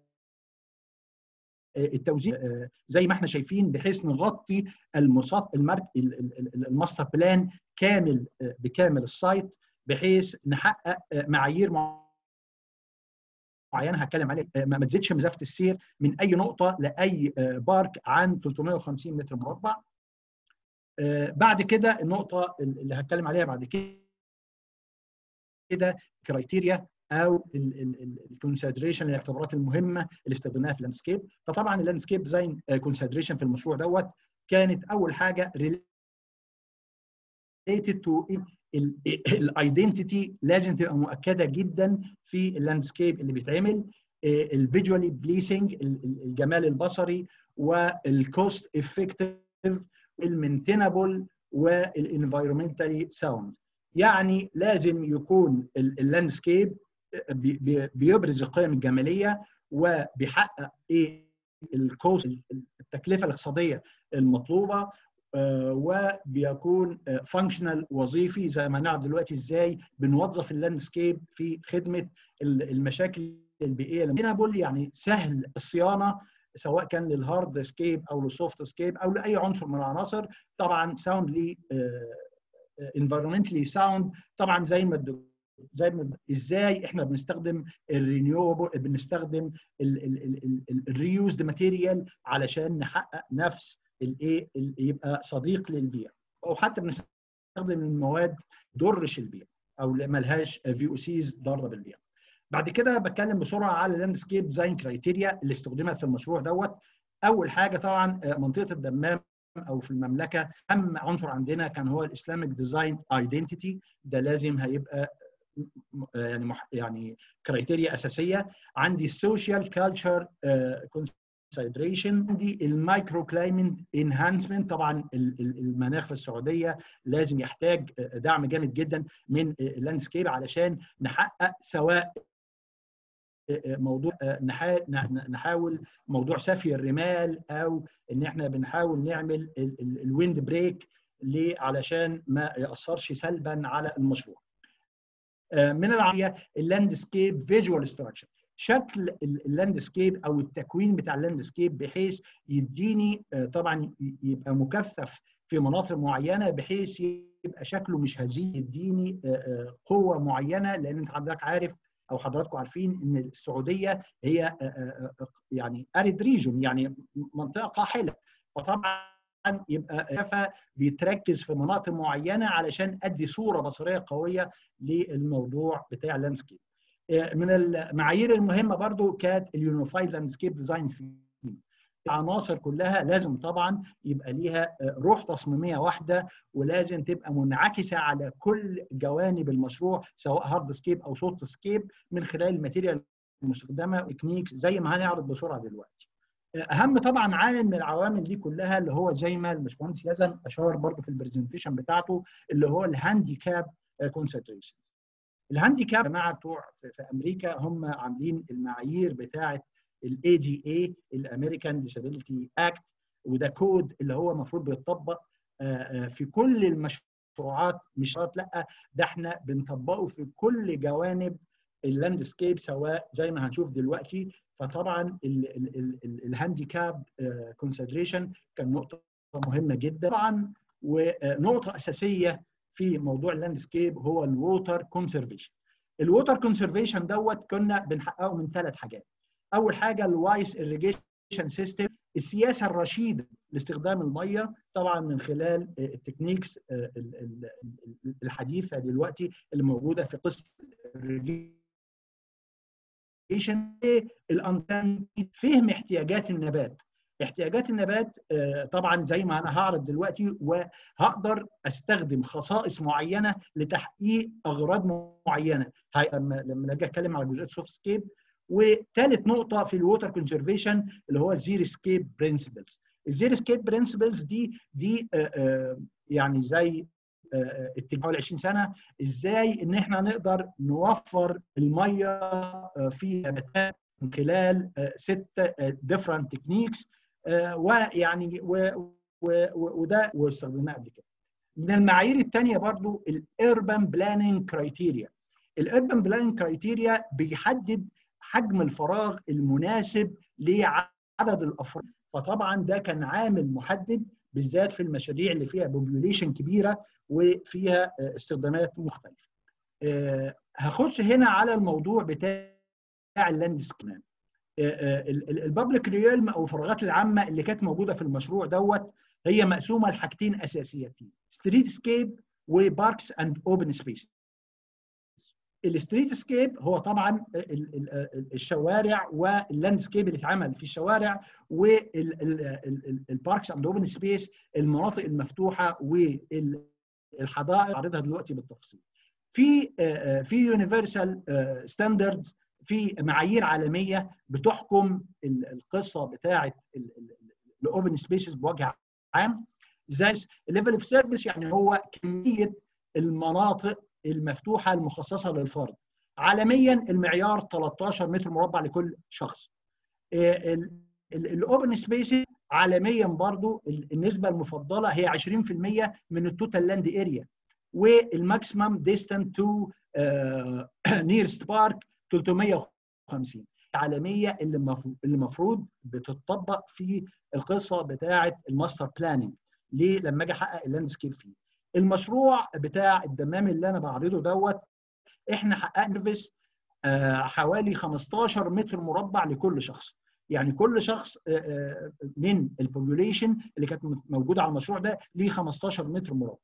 التوزيع زي ما احنا شايفين بحيث نغطي المصط المرك الماستر بلان كامل بكامل السايت بحيث نحقق معايير معينه هتكلم عليها ما تزيدش مسافه السير من اي نقطه لاي بارك عن 350 متر مربع بعد كده النقطه اللي هتكلم عليها بعد كده كرايتيريا او الكونسيدريشن الاعتبارات المهمه اللي استخدمناها في اللاندسكيب فطبعا اللاندسكيب ديزاين كونسيدريشن في المشروع دوت كانت اول حاجه related to الايدنتيتي لازم تبقى مؤكده جدا في اللاندسكيب اللي بيتعمل الفيجوالي بليسنج الجمال البصري والكوست افكتيف المينتينابل والانفايرمنتالي ساوند يعني لازم يكون اللاندسكيب بيبرز القيم الجماليه وبيحقق ايه الكوست التكلفه الاقتصاديه المطلوبه وبيكون فانكشنال وظيفي زي ما نعرف دلوقتي ازاي بنوظف اللاندسكيب في خدمه المشاكل البيئيه هنا بقول يعني سهل الصيانه سواء كان للهارد سكيب او للسوفت سكيب او لاي عنصر من العناصر طبعا ساوند لي انفيرمنتلي ساوند طبعا زي ما زي ما ازاي احنا بنستخدم الرينيوبل بنستخدم الريوزد ماتيريال علشان نحقق نفس الايه يبقى صديق للبيئه او حتى بنستخدم المواد تضرش البيئه او ملهاش في او سيز ضاره بالبيئه. بعد كده بتكلم بسرعه على اللاندسكيب ديزاين كرايتيريا اللي استخدمت في المشروع دوت. اول حاجه طبعا منطقه الدمام او في المملكه اهم عنصر عندنا كان هو الاسلامك ديزاين ايدنتيتي ده لازم هيبقى يعني مح يعني كرايتيريا اساسيه عندي السوشيال كلتشر كونسيدريشن عندي المايكرو كلايمنت انهانسمنت طبعا المناخ في السعوديه لازم يحتاج دعم جامد جدا من اللاندسكيب علشان نحقق سواء موضوع نحاول موضوع سفي الرمال او ان احنا بنحاول نعمل الويند بريك ليه علشان ما ياثرش سلبا على المشروع من العمليه اللاندسكيب فيجوال ستراكشر شكل اللاندسكيب او التكوين بتاع اللاندسكيب بحيث يديني طبعا يبقى مكثف في مناطق معينه بحيث يبقى شكله مش هزيل يديني قوه معينه لان انت حضرتك عارف او حضراتكم عارفين ان السعوديه هي يعني اريد ريجون يعني منطقه قاحله فطبعا يبقى بيتركز في مناطق معينه علشان ادي صوره بصريه قويه للموضوع بتاع اللاندسكيب. من المعايير المهمه برضو كانت اليونيفايد لاندسكيب ديزاين العناصر كلها لازم طبعا يبقى ليها روح تصميميه واحده ولازم تبقى منعكسه على كل جوانب المشروع سواء هارد سكيب او سوفت سكيب من خلال الماتيريال المستخدمه تكنيكس زي ما هنعرض بسرعه دلوقتي. اهم طبعا عامل من العوامل دي كلها اللي هو زي ما الباشمهندس يزن اشار برضو في البرزنتيشن بتاعته اللي هو الهانديكاب كونسنتريشن. الهانديكاب يا جماعه بتوع في امريكا هم عاملين المعايير بتاعه الاي دي اي الامريكان ديسابيلتي اكت وده كود اللي هو المفروض بيتطبق في كل المشروعات مش لا ده احنا بنطبقه في كل جوانب اللاندسكيب سواء زي ما هنشوف دلوقتي فطبعا الهانديكاب كونسيدريشن كان نقطه مهمه جدا طبعا ونقطه اساسيه في موضوع اللاندسكيب هو الووتر كونسرفيشن الووتر كونسرفيشن دوت كنا بنحققه من ثلاث حاجات اول حاجه الوايس irrigation سيستم السياسه الرشيده لاستخدام الميه طبعا من خلال التكنيكس الحديثه دلوقتي اللي موجوده في قصه الانتن فهم احتياجات النبات احتياجات النبات طبعا زي ما انا هعرض دلوقتي وهقدر استخدم خصائص معينه لتحقيق اغراض معينه لما اجي اتكلم على جزئيه سوفت سكيب وثالث نقطه في الووتر كونسرفيشن اللي هو الزيرو سكيب برنسبلز الزيرو سكيب برنسبلز دي دي يعني زي اتجاه 20 سنه ازاي ان احنا نقدر نوفر الميه في نباتات من خلال ست ديفرنت تكنيكس ويعني وده واستخدمناه قبل كده. من المعايير الثانيه برضو الاربن بلاننج كرايتيريا. الاربن بلاننج كرايتيريا بيحدد حجم الفراغ المناسب لعدد الافراد فطبعا ده كان عامل محدد بالذات في المشاريع اللي فيها بوبيوليشن كبيره وفيها استخدامات مختلفه. هخش هنا على الموضوع بتاع اللاندسكيب البابليك ريالم او الفراغات العامه اللي كانت موجوده في المشروع دوت هي مقسومه لحاجتين اساسيتين ستريت سكيب وباركس اند اوبن سبيس الستريت سكيب هو طبعا الشوارع واللاندسكيب اللي اتعمل في الشوارع والباركس اند اوبن سبيس المناطق المفتوحه والحدائق عرضها دلوقتي بالتفصيل في في يونيفرسال ستاندردز في معايير عالميه بتحكم القصه بتاعه الاوبن سبيسز بوجه عام زي الليفل اوف سيرفيس يعني هو كميه المناطق المفتوحه المخصصه للفرد عالميا المعيار 13 متر مربع لكل شخص الاوبن سبيس عالميا برضو النسبه المفضله هي 20% من التوتال لاند اريا والماكسيمم ديستانت تو نيرست بارك 350 عالميه اللي اللي المفروض بتطبق في القصه بتاعه الماستر بلاننج ليه لما اجي احقق اللاندسكيب فيه المشروع بتاع الدمام اللي انا بعرضه دوت احنا حققنا نفس حوالي 15 متر مربع لكل شخص يعني كل شخص من البوبوليشن اللي كانت موجوده على المشروع ده ليه 15 متر مربع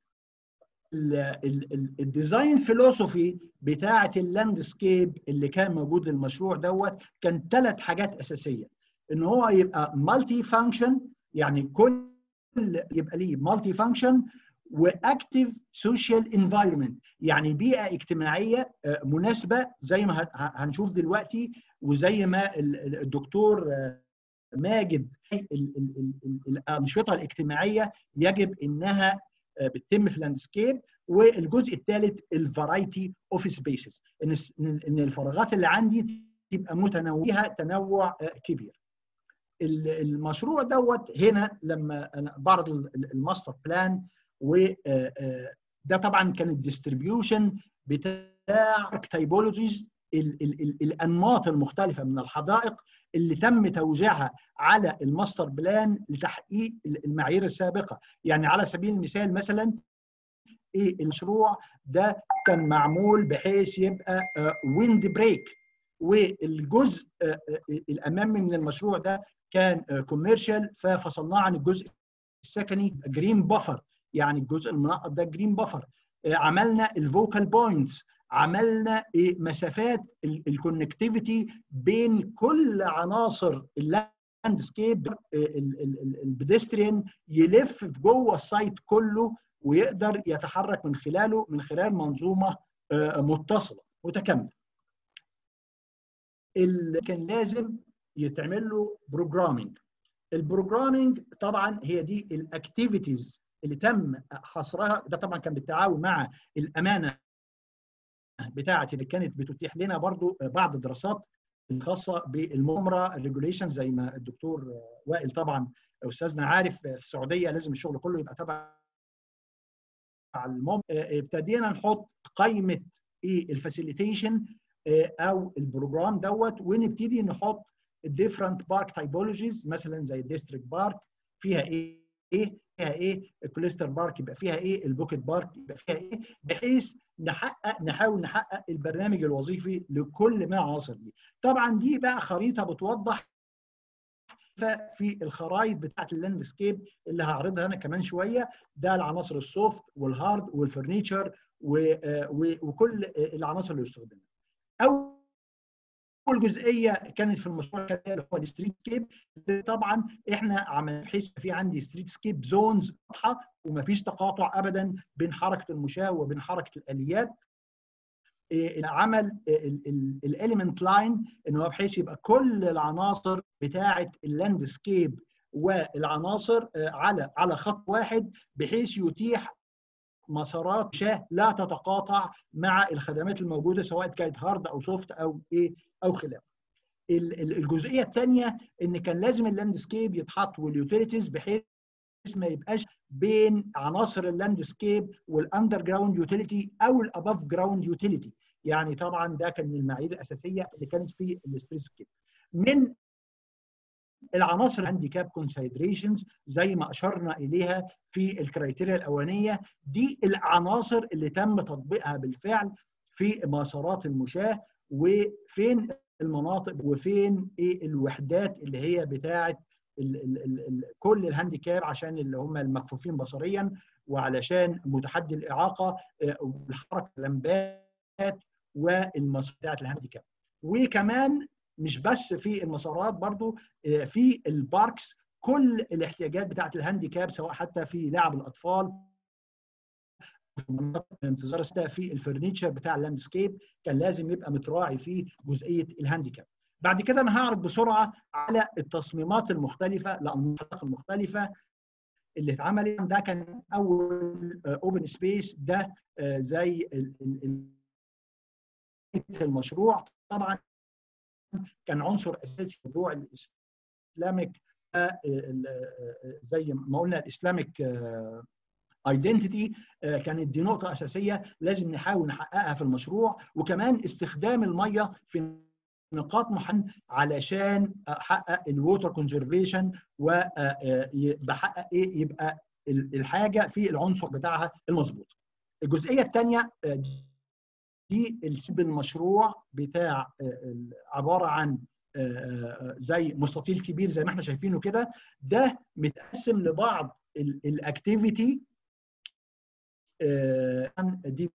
الديزاين فيلوسوفي بتاعه اللاندسكيب اللي كان موجود للمشروع دوت كان ثلاث حاجات اساسيه ان هو يبقى مالتي فانكشن يعني كل يبقى ليه مالتي فانكشن واكتيف سوشيال انفايرمنت يعني بيئه اجتماعيه مناسبه زي ما هنشوف دلوقتي وزي ما الدكتور ماجد الانشطه الاجتماعيه يجب انها بتتم في اللاندسكيب والجزء الثالث الفرايتي اوف سبيسز ان ان الفراغات اللي عندي تبقى متنوعه تنوع كبير المشروع دوت هنا لما انا بعرض الماستر بلان وده طبعا كان الديستريبيوشن بتاع تايبولوجيز الانماط المختلفه من الحدائق اللي تم توزيعها على الماستر بلان لتحقيق المعايير السابقه يعني على سبيل المثال مثلا ايه المشروع ده كان معمول بحيث يبقى ويند بريك والجزء الامامي من المشروع ده كان كوميرشال ففصلناه عن الجزء السكني جرين بافر يعني الجزء المنقط ده جرين بافر عملنا الفوكال بوينتس عملنا مسافات الكونكتيفيتي بين كل عناصر اللاندسكيب البيدستريان يلف في جوه السايت كله ويقدر يتحرك من خلاله من خلال منظومه متصله متكامله. اللي كان لازم يتعمل له بروجرامينج. البروجرامينج طبعا هي دي الاكتيفيتيز اللي تم حصرها ده طبعا كان بالتعاون مع الامانه بتاعه اللي كانت بتتيح لنا برضو بعض الدراسات الخاصه بالمؤامره الريجوليشن زي ما الدكتور وائل طبعا استاذنا عارف في السعوديه لازم الشغل كله يبقى تبع المم ابتدينا نحط قائمه ايه الفاسيليتيشن او البروجرام دوت ونبتدي نحط الديفرنت بارك تايبولوجيز مثلا زي الديستريكت بارك فيها ايه ايه فيها ايه الكليستر بارك يبقى فيها ايه البوكيت بارك يبقى فيها ايه بحيث نحقق نحاول نحقق البرنامج الوظيفي لكل ما عناصر دي طبعا دي بقى خريطه بتوضح في الخرائط بتاعه اللاندسكيب اللي هعرضها انا كمان شويه ده العناصر السوفت والهارد والفرنيتشر وكل العناصر اللي استخدمت اول جزئيه كانت في المشروع اللي هو الستريت سكيب طبعا احنا عملنا بحيث في عندي ستريت سكيب زونز واضحه ومفيش تقاطع ابدا بين حركه المشاه وبين حركه الاليات عمل الاليمنت لاين ان هو بحيث يبقى كل العناصر بتاعه اللاندسكيب والعناصر على على خط واحد بحيث يتيح مسارات مشاه لا تتقاطع مع الخدمات الموجوده سواء كانت هارد او سوفت او ايه او خلافه. الجزئيه الثانيه ان كان لازم اللاندسكيب يتحط واليوتيليتيز بحيث ما يبقاش بين عناصر اللاندسكيب والاندر جراوند يوتيليتي او الاباف جراوند يوتيليتي يعني طبعا ده كان من المعايير الاساسيه اللي كانت في الستريت سكيب من العناصر الهانديكاب كونسيدريشنز زي ما اشرنا اليها في الكرايتيريا الاولانيه دي العناصر اللي تم تطبيقها بالفعل في مسارات المشاه وفين المناطق وفين ايه الوحدات اللي هي بتاعه ال ال ال كل الهانديكاب عشان اللي هم المكفوفين بصريا وعلشان متحدي الاعاقه والحركه اللمبات والمسارات بتاعه الهانديكاب وكمان مش بس في المسارات برضو في الباركس كل الاحتياجات بتاعه الهانديكاب سواء حتى في لعب الاطفال في مناطق انتظار في الفرنيتشر بتاع اللاندسكيب كان لازم يبقى متراعي فيه جزئيه الهانديكاب بعد كده انا هعرض بسرعه على التصميمات المختلفه الانماط المختلفه اللي اتعمل ده كان اول اوبن سبيس ده زي المشروع طبعا كان عنصر اساسي في موضوع الاسلامك زي ما قلنا الاسلامك ايدنتيتي كانت دي نقطه اساسيه لازم نحاول نحققها في المشروع وكمان استخدام الميه في نقاط محن علشان احقق الووتر كونزرفيشن وبحقق ايه يبقى الحاجه في العنصر بتاعها المظبوط. الجزئيه الثانيه دي السب المشروع بتاع عباره عن زي مستطيل كبير زي ما احنا شايفينه كده ده متقسم لبعض الاكتيفيتي دي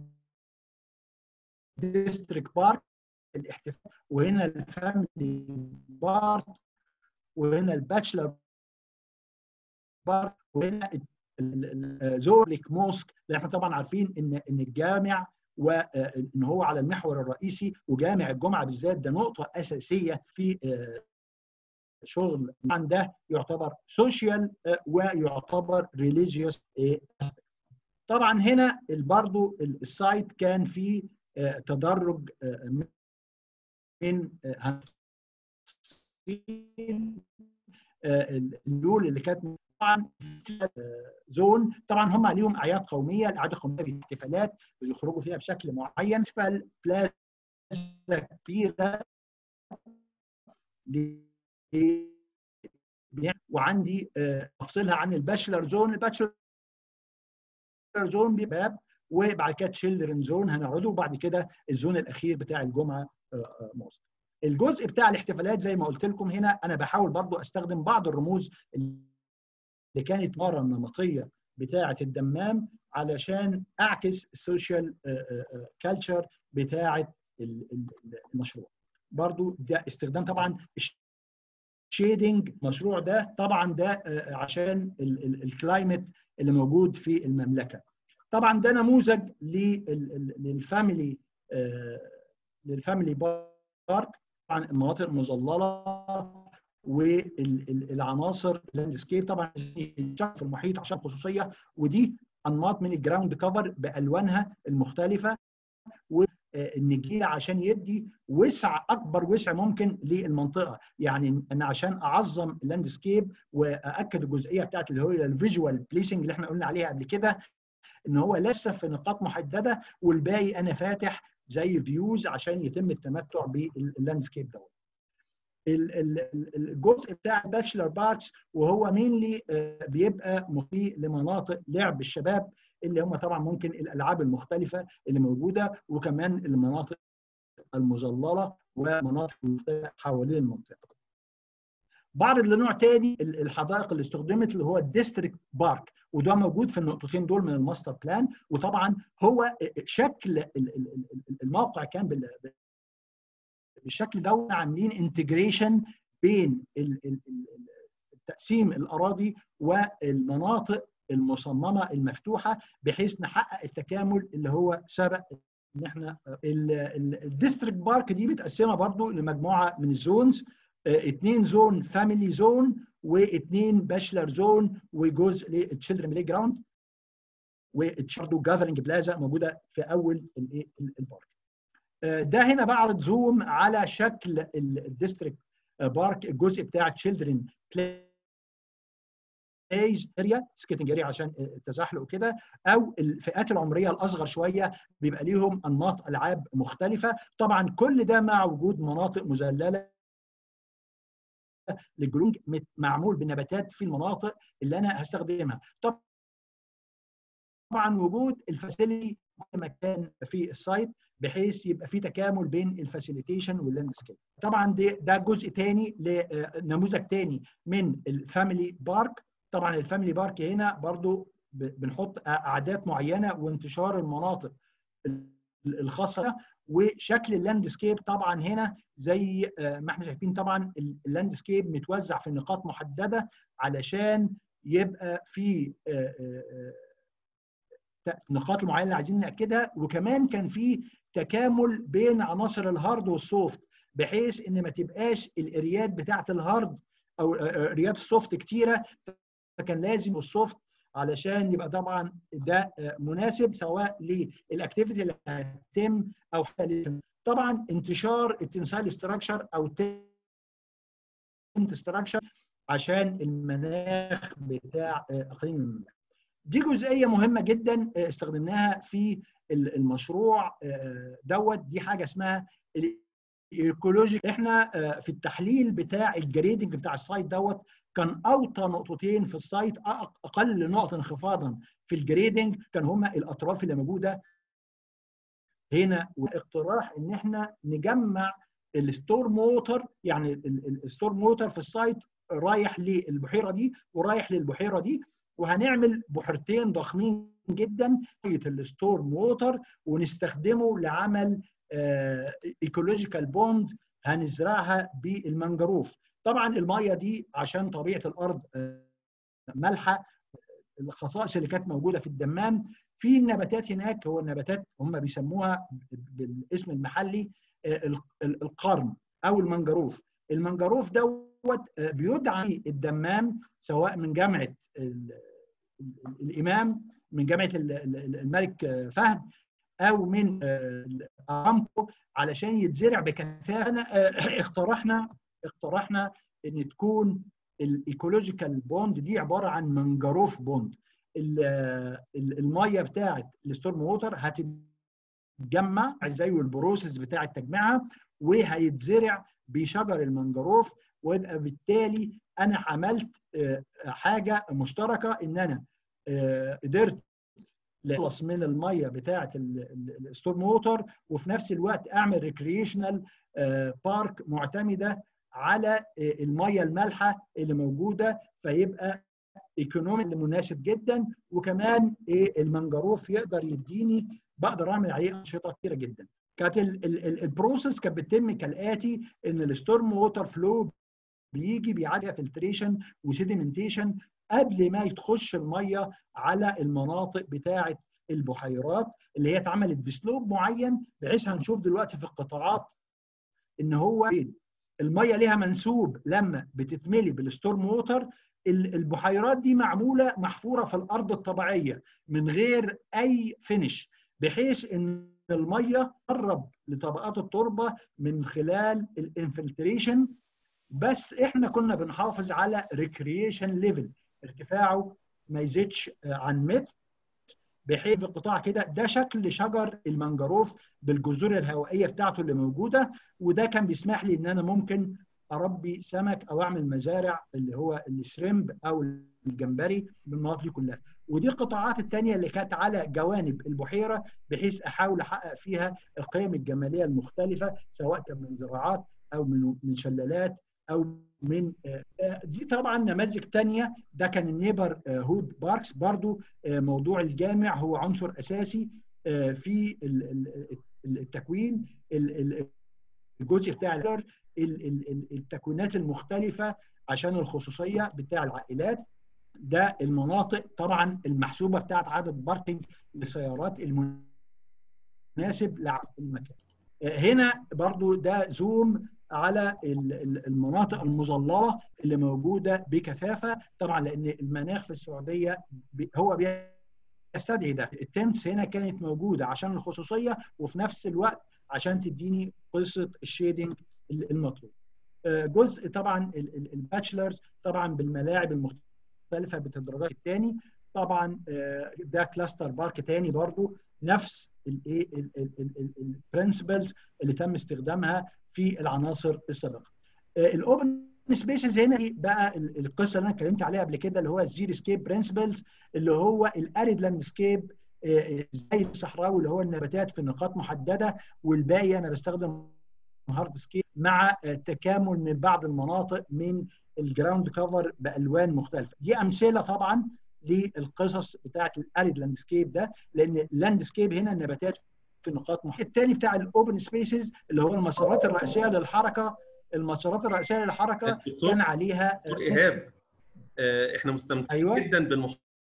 ديستريكت بارك الاحتفال وهنا الفاميلي بارك وهنا الباتشلر بارك وهنا زورليك موسك اللي احنا طبعا عارفين ان ان الجامع وان هو على المحور الرئيسي وجامع الجمعه بالذات ده نقطه اساسيه في شغل طبعا ده يعتبر سوشيال ويعتبر ريليجيوس طبعا هنا برضو السايت كان فيه تدرج من الميول اللي كانت طبعا زون طبعا هم ليهم اعياد قوميه الاعياد القوميه دي احتفالات بيخرجوا فيها بشكل معين فالبلازا كبيره وعندي افصلها عن الباشلر زون الباشلر زون باب وبعد كده تشيلدرن زون هنقعده وبعد كده الزون الاخير بتاع الجمعه موست الجزء بتاع الاحتفالات زي ما قلت لكم هنا انا بحاول برضو استخدم بعض الرموز اللي كانت مره النمطيه بتاعه الدمام علشان اعكس السوشيال كالتشر بتاعه المشروع برضو ده استخدام طبعا شيدنج المشروع ده طبعا ده عشان الكلايمت اللي موجود في المملكه طبعا ده نموذج للفاميلي للفاميلي بارك طبعا المناطق المظلله والعناصر اللاندسكيب طبعا في المحيط عشان خصوصيه ودي انماط من الجراوند كفر بالوانها المختلفه والنجيله عشان يدي وسع اكبر وسع ممكن للمنطقه يعني انا عشان اعظم اللاندسكيب واكد الجزئيه بتاعت اللي هو الفيجوال بليسنج اللي احنا قلنا عليها قبل كده ان هو لسه في نقاط محدده والباقي انا فاتح زي فيوز عشان يتم التمتع باللاندسكيب دوت الجزء بتاع الباتشلر باركس وهو مينلي بيبقى مفيد لمناطق لعب الشباب اللي هم طبعا ممكن الالعاب المختلفه اللي موجوده وكمان المناطق المظلله ومناطق حوالين المنطقه. بعض لنوع تاني الحدائق اللي استخدمت اللي هو الديستريكت بارك وده موجود في النقطتين دول من الماستر بلان وطبعا هو شكل الموقع كان بالشكل ده عاملين انتجريشن بين تقسيم الاراضي والمناطق المصممه المفتوحه بحيث نحقق التكامل اللي هو سبق ان احنا الديستريكت بارك دي متقسمه برضو لمجموعه من الزونز اثنين زون فاميلي زون واثنين باشلر زون وجزء للتشيلدرن بلاي جراوند وتشاردو جاذرنج بلازا موجوده في اول البارك ده هنا بعرض زوم على شكل الديستريكت بارك الجزء بتاع تشيلدرن بلايز اريا سكيتنج اريا عشان التزحلق وكده او الفئات العمريه الاصغر شويه بيبقى ليهم انماط العاب مختلفه طبعا كل ده مع وجود مناطق مذلله للجلونج معمول بالنباتات في المناطق اللي انا هستخدمها طبعا وجود الفاسيلتي كل مكان في السايت بحيث يبقى في تكامل بين الفاسيليتيشن واللاندسكيب طبعا ده ده جزء ثاني لنموذج ثاني من الفاميلي بارك طبعا الفاميلي بارك هنا برضو بنحط اعداد معينه وانتشار المناطق الخاصه وشكل اللاندسكيب طبعا هنا زي ما احنا شايفين طبعا اللاندسكيب متوزع في نقاط محدده علشان يبقى في النقاط المعينه اللي عايزين ناكدها وكمان كان في تكامل بين عناصر الهارد والسوفت بحيث ان ما تبقاش الاريات بتاعه الهارد او اريات السوفت كتيره فكان لازم السوفت علشان يبقى طبعا ده مناسب سواء للاكتيفيتي اللي هتتم او حتى طبعا انتشار التنسايل ستراكشر او التنت ستراكشر عشان المناخ بتاع اقليم المملكه. دي جزئيه مهمه جدا استخدمناها في المشروع دوت دي حاجه اسمها الايكولوجي احنا في التحليل بتاع الجريدنج بتاع السايت دوت كان اوطى نقطتين في السايت اقل نقط انخفاضا في الجريدنج كان هما الاطراف اللي موجوده هنا واقتراح ان احنا نجمع الستور موتر يعني الستور موتر في السايت رايح للبحيره دي ورايح للبحيره دي وهنعمل بحيرتين ضخمين جدا الستور موتر ونستخدمه لعمل ايكولوجيكال بوند هنزرعها بالمنجروف طبعا الميه دي عشان طبيعه الارض مالحه الخصائص اللي كانت موجوده في الدمام في النباتات هناك هو النباتات هم بيسموها بالاسم المحلي القرن او المنجروف المنجروف دوت بيدعى الدمام سواء من جامعه الامام من جامعه الملك فهد او من ارامكو علشان يتزرع بكثافه اقترحنا اقترحنا ان تكون الايكولوجيكال بوند دي عباره عن منجروف بوند الميه بتاعه الستورم ووتر هتتجمع زي البروسيس بتاعه تجميعها وهيتزرع بشجر المنجروف ويبقى بالتالي انا عملت حاجه مشتركه ان انا قدرت اخلص من الميه بتاعه الستورم ووتر وفي نفس الوقت اعمل ريكريشنال بارك معتمده على الميه المالحه اللي موجوده فيبقى ايكونومي مناسب جدا وكمان المنجروف يقدر يديني بقدر اعمل عليه انشطه كثيره جدا. كانت البروسيس كانت بتتم كالاتي ان الستورم ووتر فلو بيجي بيعدي فلتريشن وسيديمنتيشن قبل ما يتخش الميه على المناطق بتاعه البحيرات اللي هي اتعملت بسلوب معين بحيث هنشوف دلوقتي في القطاعات ان هو الميه ليها منسوب لما بتتملي بالستورم ووتر البحيرات دي معموله محفوره في الارض الطبيعيه من غير اي فينش بحيث ان الميه تقرب لطبقات التربه من خلال الانفلتريشن بس احنا كنا بنحافظ على ريكريشن ليفل ارتفاعه ما يزيدش عن متر بحيث في القطاع كده ده شكل شجر المنجروف بالجذور الهوائيه بتاعته اللي موجوده وده كان بيسمح لي ان انا ممكن اربي سمك او اعمل مزارع اللي هو الشريمب او الجمبري بالمناطق دي كلها ودي القطاعات الثانيه اللي كانت على جوانب البحيره بحيث احاول احقق فيها القيم الجماليه المختلفه سواء كان من زراعات او من من شلالات او من دي طبعا نماذج ثانيه ده كان النيبر هود باركس برضو موضوع الجامع هو عنصر اساسي في التكوين الجزء بتاع التكوينات المختلفه عشان الخصوصيه بتاع العائلات ده المناطق طبعا المحسوبه بتاعت عدد باركنج للسيارات المناسب للمكان هنا برضو ده زوم على المناطق المظلله اللي موجوده بكثافه طبعا لان المناخ في السعوديه هو بيستدعي ده التنس هنا كانت موجوده عشان الخصوصيه وفي نفس الوقت عشان تديني قصه الشيدنج المطلوب جزء طبعا الباتشلرز طبعا بالملاعب المختلفه بالتدرجات الثاني طبعا ده كلاستر بارك ثاني برضو نفس الايه البرنسبلز اللي تم استخدامها في العناصر السابقه الاوبن سبيسز هنا بقى القصه اللي انا اتكلمت عليها قبل كده اللي هو الزيرو سكيب برنسبلز اللي هو الاريد لاند سكيب زي الصحراوي اللي هو النباتات في نقاط محدده والباقي انا بستخدم هارد سكيب مع تكامل من بعض المناطق من الجراوند كفر بالوان مختلفه دي امثله طبعا للقصص بتاعه الاريد لاندسكيب ده لان اللاندسكيب هنا النباتات في نقاط محدده الثاني بتاع الاوبن سبيسز اللي هو المسارات الرئيسيه للحركه المسارات الرئيسيه للحركه كان عليها ايهاب احنا مستمتعين أيوة. جدا بالمحاضره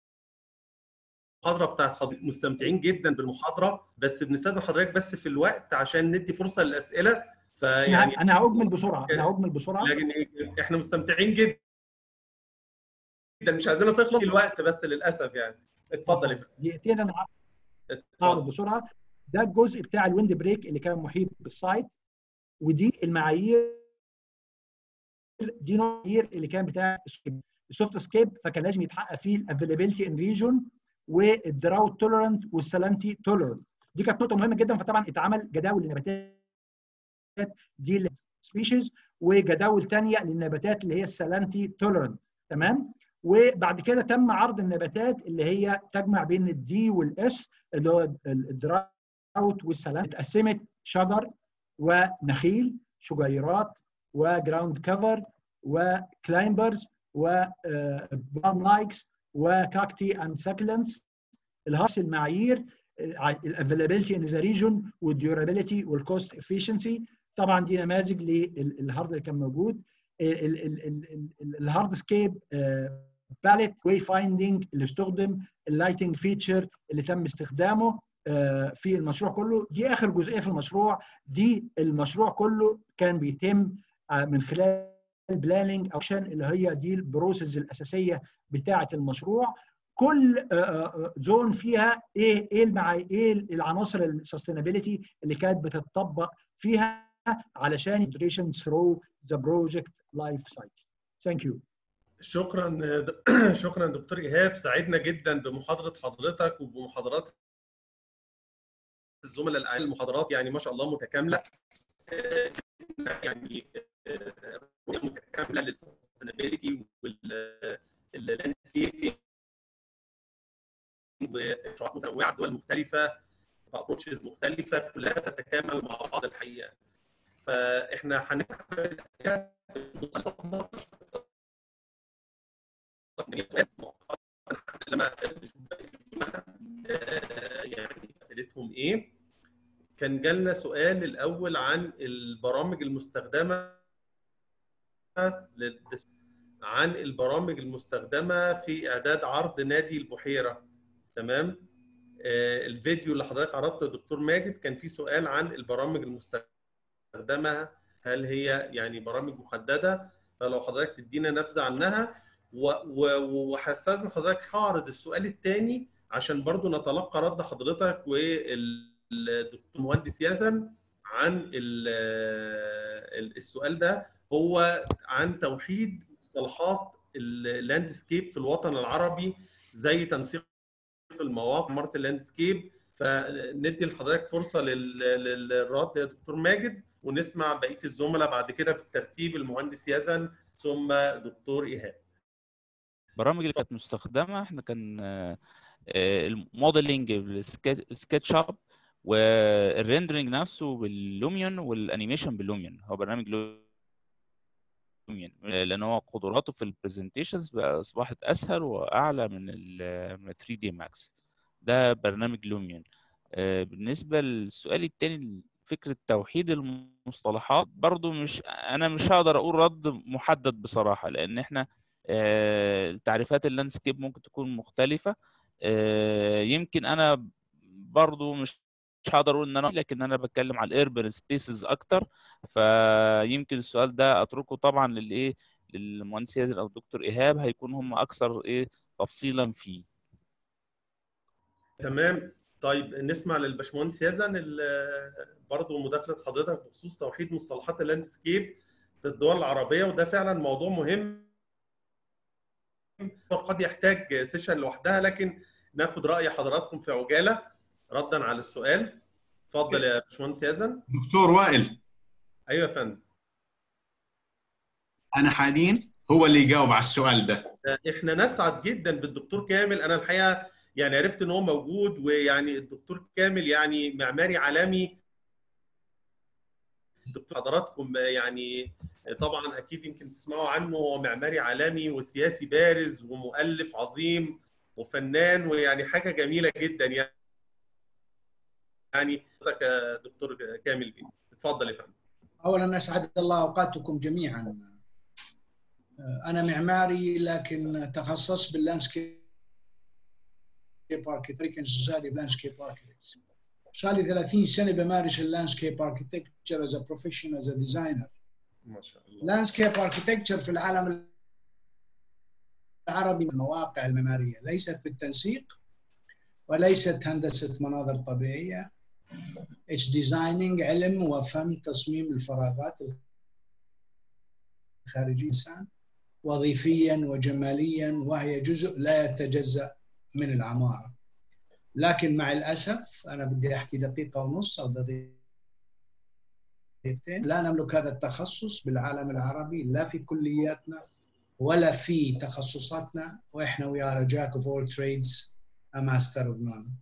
بتاعت حضرتك مستمتعين جدا بالمحاضره بس بنستاذن حضرتك بس في الوقت عشان ندي فرصه للاسئله فيعني انا هاجمل بسرعه انا هاجمل بسرعه لكن احنا مستمتعين جدا جدا مش عايزينها تخلص الوقت بس للاسف يعني اتفضل يا فندم دقيقتين انا هعرض اتفضل بسرعه ده الجزء بتاع الويند بريك اللي كان محيط بالسايت ودي المعايير دي معايير اللي كان بتاع السوفت سكيب فكان لازم يتحقق فيه الافيلابيلتي ان ريجون والدراوت تولرنت والسلانتي تولرنت دي كانت نقطه مهمه جدا فطبعا اتعمل جداول للنباتات دي سبيشيز وجداول ثانيه للنباتات اللي هي السلانتي تولرنت تمام وبعد كده تم عرض النباتات اللي هي تجمع بين الدي والاس اللي هو الدراوت والسلام اتقسمت شجر ونخيل شجيرات وجراوند كفر وكلايمبرز وبام لايكس وكاكتي اند سكلنس الهرس المعايير الافيلابيلتي ان ذا ريجون والديورابيلتي والكوست افيشنسي طبعا دي نماذج للهارد اللي كان موجود الهارد سكيب باليت واي فايندنج اللي استخدم اللايتنج فيتشر اللي تم استخدامه في المشروع كله دي اخر جزئيه في المشروع دي المشروع كله كان بيتم من خلال بلاننج اوكشن اللي هي دي البروسيس الاساسيه بتاعه المشروع كل زون فيها ايه ايه المعاي ايه العناصر السستينابيلتي اللي كانت بتطبق فيها علشان ثرو ذا بروجكت لايف سايكل ثانك يو شكرا شكرا دكتور ايهاب سعدنا جدا بمحاضره حضرتك وبمحاضرات الزملاء الاعلى المحاضرات يعني ما شاء الله متكامله يعني متكامله للسستينابيلتي واللاندسكيب وشعوب متنوعه دول مختلفه ابروتشز مختلفه كلها تتكامل مع بعض الحقيقه فاحنا هنفتح لما يعني اسئلتهم ايه كان جالنا سؤال الاول عن البرامج المستخدمه عن البرامج المستخدمه في اعداد عرض نادي البحيره تمام الفيديو اللي حضرتك عرضته يا دكتور ماجد كان في سؤال عن البرامج المستخدمه هل هي يعني برامج محدده فلو حضرتك تدينا نبذه عنها وحسسنا حضرتك هعرض السؤال الثاني عشان برضو نتلقى رد حضرتك والدكتور مهندس يزن عن السؤال ده هو عن توحيد مصطلحات اللاندسكيب في الوطن العربي زي تنسيق المواقع مرة اللاندسكيب فندي لحضرتك فرصه للرد يا دكتور ماجد ونسمع بقيه الزملاء بعد كده بالترتيب المهندس يزن ثم دكتور ايهاب البرامج اللي كانت مستخدمه احنا كان الموديلنج بالسكتش اب والريندرنج نفسه باللوميون والانيميشن باللوميون هو برنامج لوميون لان هو قدراته في البرزنتيشنز اصبحت اسهل واعلى من ال 3 دي ماكس ده برنامج لوميون بالنسبه للسؤال الثاني فكره توحيد المصطلحات برضو مش انا مش هقدر اقول رد محدد بصراحه لان احنا تعريفات اللاندسكيب ممكن تكون مختلفه يمكن انا برضو مش مش هقدر اقول ان انا لكن انا بتكلم على الايربن سبيسز اكتر فيمكن السؤال ده اتركه طبعا للايه للمهندس ياسر او الدكتور ايهاب هيكون هم اكثر ايه تفصيلا فيه تمام طيب نسمع للباشمهندس يزن برضه مداخله حضرتك بخصوص توحيد مصطلحات اللاندسكيب في الدول العربيه وده فعلا موضوع مهم قد يحتاج سيشن لوحدها لكن ناخد راي حضراتكم في عجاله ردا على السؤال اتفضل يا باشمهندس يزن دكتور وائل ايوه يا فندم انا حاليا هو اللي يجاوب على السؤال ده احنا نسعد جدا بالدكتور كامل انا الحقيقه يعني عرفت ان هو موجود ويعني الدكتور كامل يعني معماري عالمي دكتور حضراتكم يعني طبعا اكيد يمكن تسمعوا عنه هو معماري عالمي وسياسي بارز ومؤلف عظيم وفنان ويعني حاجه جميله جدا يعني يعني دكتور كامل بيه اتفضل يا فندم اولا اسعد الله اوقاتكم جميعا انا معماري لكن تخصصت باللاندسكيب اركتكتشر سوسايتي لاندسكيب اركتكتشر صار لي 30 سنه بمارس اللاندسكيب اركتكتشر از بروفيشنال از ديزاينر ما شاء الله لاندسكيب اركتكتشر في العالم العربي من المواقع المعماريه ليست بالتنسيق وليست هندسه مناظر طبيعيه اتس ديزايننج علم وفن تصميم الفراغات الخارجيه الانسان وظيفيا وجماليا وهي جزء لا يتجزا من العماره لكن مع الاسف انا بدي احكي دقيقه ونص او دقيقتين لا نملك هذا التخصص بالعالم العربي لا في كلياتنا ولا في تخصصاتنا واحنا وي ار جاك اوف اول تريدز ا ماستر اوف نون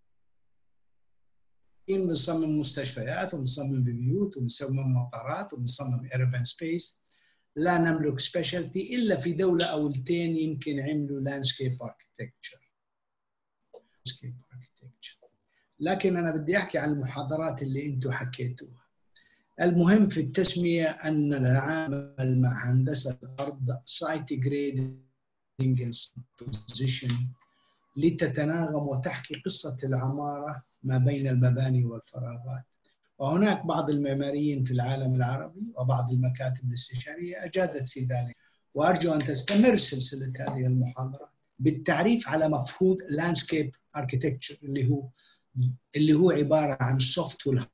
بنصمم مستشفيات وبنصمم بيوت وبنصمم مطارات وبنصمم ايربان سبيس لا نملك سبيشالتي الا في دوله او اثنين يمكن عملوا لاندسكيب اركتكتشر لكن انا بدي احكي عن المحاضرات اللي انتم حكيتوها المهم في التسميه ان نتعامل مع هندسه الارض سايت جريدنج بوزيشن لتتناغم وتحكي قصه العماره ما بين المباني والفراغات وهناك بعض المعماريين في العالم العربي وبعض المكاتب الاستشاريه اجادت في ذلك وارجو ان تستمر سلسله هذه المحاضرات بالتعريف على مفهوم لاندسكيب اركيتكتشر اللي هو اللي هو عباره عن سوفت والهارد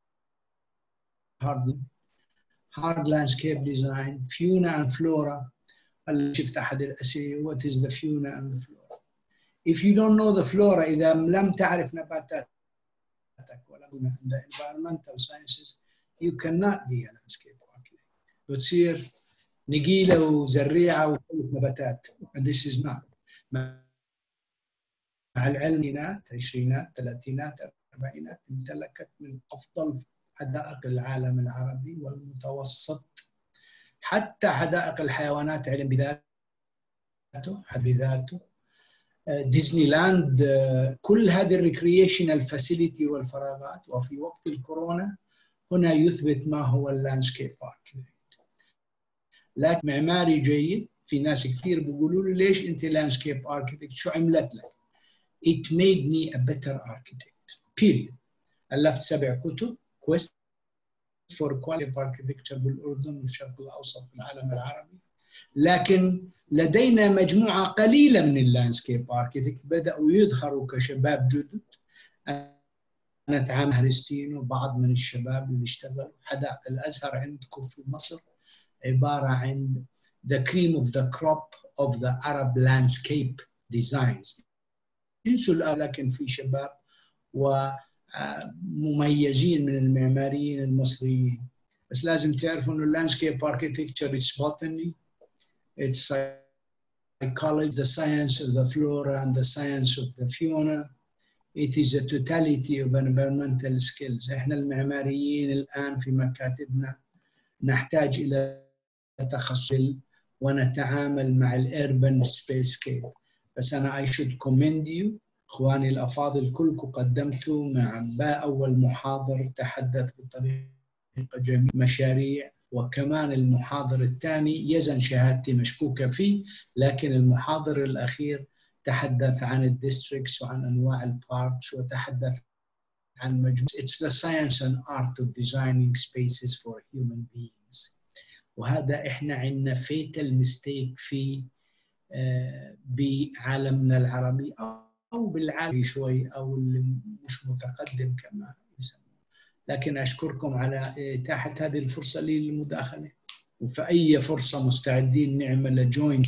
هارد لاندسكيب ديزاين فيونا اند فلورا اللي شفت احد الاسئله وات از ذا فيونا اند ذا فلورا if you don't know the flora اذا لم تعرف نباتاتك ولا من the environmental sciences you cannot be a landscape architect بتصير نقيله وزريعه وكل نباتات and this is not مع العلمينات عشرينات ثلاثينات أربعينات امتلكت من أفضل حدائق العالم العربي والمتوسط حتى حدائق الحيوانات علم بذاته حد بذاته ديزني لاند كل هذه الريكريشنال فاسيلتي والفراغات وفي وقت الكورونا هنا يثبت ما هو اللاندسكيب اركيتكت لكن معماري جيد في ناس كثير بيقولوا لي ليش انت لاندسكيب اركيتكت شو عملت لك؟ It made me a better architect. Period. ألفت سبع كتب كويست فور كواليتي اركتكتشر بالاردن والشرق الاوسط والعالم العربي لكن لدينا مجموعه قليله من اللاندسكيب اركتكت بداوا يظهروا كشباب جدد انا اتعامل هرستين وبعض من الشباب اللي اشتغلوا حدائق الازهر عندكم في مصر عباره عن the cream of the crop of the Arab landscape designs انسوا لكن في شباب ومميزين من المعماريين المصريين بس لازم تعرفوا انه اللاندسكيب اركتكتشر اتس بوتاني اتس psychology the science of the flora and the science of the fauna it is a totality of environmental skills احنا المعماريين الان في مكاتبنا نحتاج الى تخصص ونتعامل مع الاربن سبيس كيب بس انا I should commend you اخواني الافاضل كلكم قدمتوا مع باء اول محاضر تحدث بطريقه جميله مشاريع وكمان المحاضر الثاني يزن شهادتي مشكوكه فيه لكن المحاضر الاخير تحدث عن الديستريكتس وعن انواع الباركس وتحدث عن مجموعه It's the science and art of designing spaces for human beings وهذا احنا عندنا فيتال ميستيك في بعالمنا العربي او بالعالم شوي او اللي مش متقدم كما يسمى لكن اشكركم على اتاحه هذه الفرصه لي للمداخله وفي اي فرصه مستعدين نعمل جوينت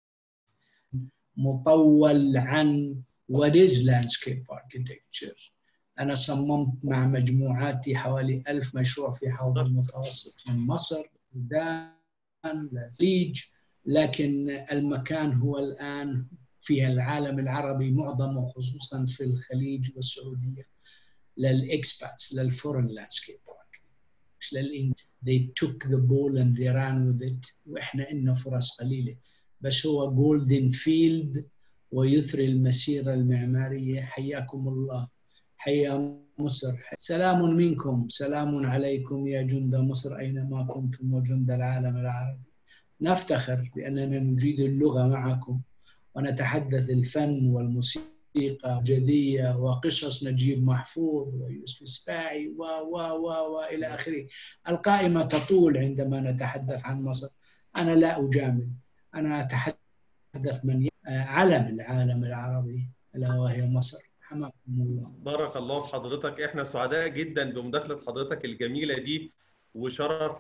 مطول عن what is landscape architecture انا صممت مع مجموعاتي حوالي ألف مشروع في حوض المتوسط من مصر السودان الخليج لكن المكان هو الآن في العالم العربي معظمه خصوصا في الخليج والسعودية للإكسباتس للفورن لاندسكيب مش للإنجليز they took the ball and they ran with it وإحنا إلنا فرص قليلة بس هو جولدن فيلد ويثري المسيرة المعمارية حياكم الله حيا مصر سلام منكم سلام عليكم يا جند مصر أينما كنتم وجند العالم العربي نفتخر بأننا نجيد اللغة معكم ونتحدث الفن والموسيقى الجدية وقصص نجيب محفوظ ويوسف السباعي و و و وإلى آخره القائمة تطول عندما نتحدث عن مصر أنا لا أجامل أنا أتحدث أحدث من ي- آه، علم العالم العربي ألا وهي مصر حماكم الله بارك الله في حضرتك احنا سعداء جدا بمداخله حضرتك الجميله دي وشرف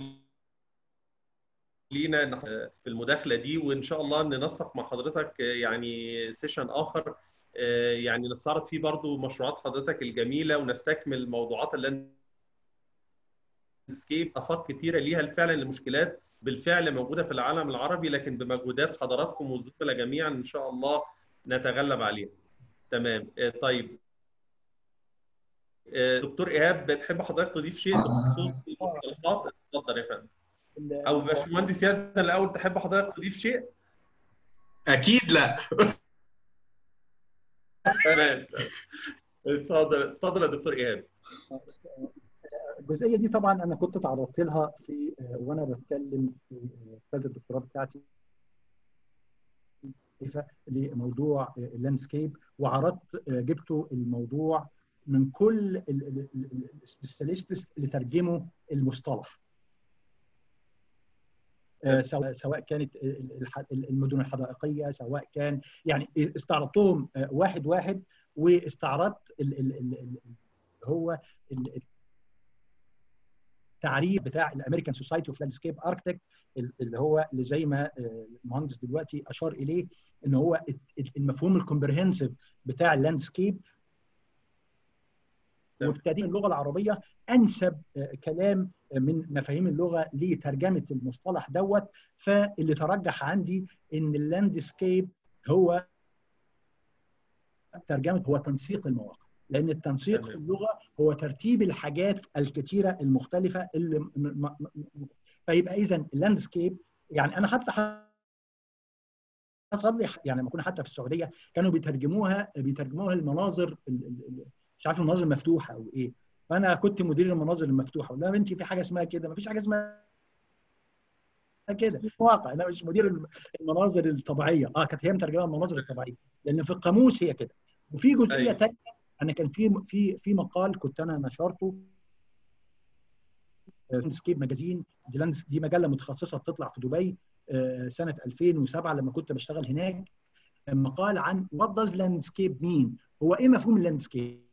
لينا إن في المداخله دي وان شاء الله ننسق مع حضرتك يعني سيشن اخر آه، يعني نستعرض فيه برضو مشروعات حضرتك الجميله ونستكمل موضوعات اللاندسكيب افاق كتيره ليها فعلا المشكلات بالفعل موجوده في العالم العربي لكن بمجهودات حضراتكم والزملاء جميعا ان شاء الله نتغلب عليها. تمام آه، طيب آه، دكتور ايهاب بتحب حضرتك تضيف شيء بخصوص المصطلحات اتفضل يا فندم او باشمهندس ياسر الاول تحب حضرتك تضيف شيء اكيد لا تمام اتفضل اتفضل يا دكتور ايهاب الجزئيه دي طبعا انا كنت تعرضت لها في آه، وانا بتكلم في آه، رساله الدكتوراه بتاعتي لموضوع اللاندسكيب وعرضت آه، جبته الموضوع من كل السبيشاليستس اللي ترجموا المصطلح آه، سواء سواء كانت الح- المدن الحدائقيه سواء كان يعني استعرضتهم آه، واحد واحد واستعرضت ال- ال- ال- ال- هو ال- التعريف بتاع الامريكان سوسايتي اوف لاندسكيب اركتكت اللي هو اللي زي ما آه، المهندس دلوقتي اشار اليه ان هو المفهوم الكومبريهنسيف بتاع اللاندسكيب تمام. وابتدينا اللغه العربيه انسب آه، كلام من مفاهيم اللغه لترجمه المصطلح دوت فاللي ترجح عندي ان اللاندسكيب هو ترجمه هو تنسيق المواقع لان التنسيق تمام. في اللغه هو ترتيب الحاجات الكثيره المختلفه اللي م- م- م- فيبقى اذا اللاندسكيب يعني انا حتى حصل لي يعني لما كنا حتى في السعوديه كانوا بيترجموها بيترجموها المناظر ال- ال- ال- مش عارف المناظر المفتوحه او ايه فانا كنت مدير المناظر المفتوحه لا يا بنتي في حاجه اسمها كده ما فيش حاجه اسمها كده في واقع انا مش مدير الم- المناظر الطبيعيه اه كانت هي مترجمه المناظر الطبيعيه لان في القاموس هي كده وفي جزئيه أيوة. ثانيه انا كان في في في مقال كنت انا نشرته لاندسكيب ماجازين دي, لاندس- دي مجله متخصصه بتطلع في دبي آه، سنه 2007 لما كنت بشتغل هناك مقال عن وات داز لاندسكيب مين هو ايه مفهوم اللاندسكيب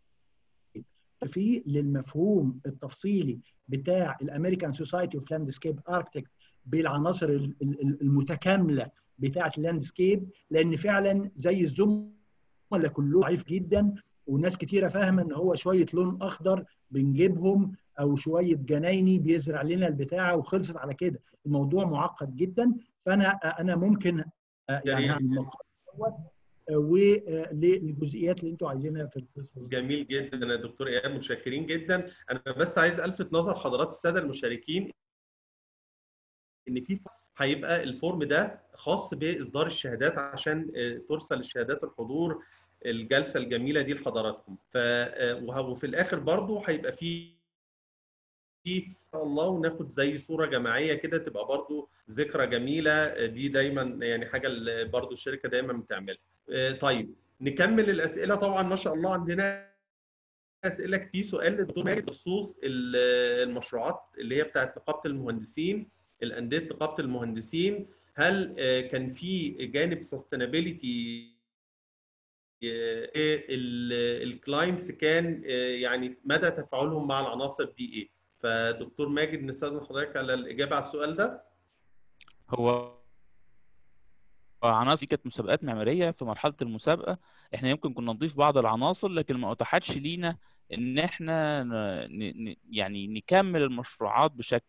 في للمفهوم التفصيلي بتاع الامريكان سوسايتي اوف لاندسكيب اركتكت بالعناصر ال- ال- المتكامله بتاعه اللاندسكيب لان فعلا زي الزملاء كلهم ضعيف جدا وناس كتيره فاهمه ان هو شويه لون اخضر بنجيبهم او شويه جنايني بيزرع لنا البتاعه وخلصت على كده الموضوع معقد جدا فانا انا ممكن آه، يعني جميل. هعمل المقال دوت آه، وللجزئيات اللي انتوا عايزينها في القصه دي. جميل جدا يا دكتور ايهاب متشكرين جدا انا بس عايز الفت نظر حضرات الساده المشاركين ان في هيبقى الفورم ده خاص باصدار الشهادات عشان آه، ترسل الشهادات الحضور الجلسه الجميله دي لحضراتكم ف آه، وه- وفي الاخر برضو هيبقى في في ان شاء الله وناخد زي صوره جماعيه كده تبقى برضو ذكرى جميله آه، دي دايما يعني حاجه اللي برضو الشركه دايما بتعملها آه، طيب نكمل الاسئله طبعا ما شاء الله عندنا اسئله كتير سؤال للدكتور ماجد بخصوص ال- المشروعات اللي هي بتاعت نقابه المهندسين الانديه نقابه المهندسين هل آه، كان في جانب سستينابيلتي الكلاينتس كان آه، يعني مدى تفاعلهم مع العناصر دي ايه فدكتور ماجد نستاذن حضرتك على الاجابه على السؤال ده هو عناصر دي كانت مسابقات معماريه في مرحله المسابقه احنا يمكن كنا نضيف بعض العناصر لكن ما اتاحتش لينا ان احنا ن... ن... يعني نكمل المشروعات بشكل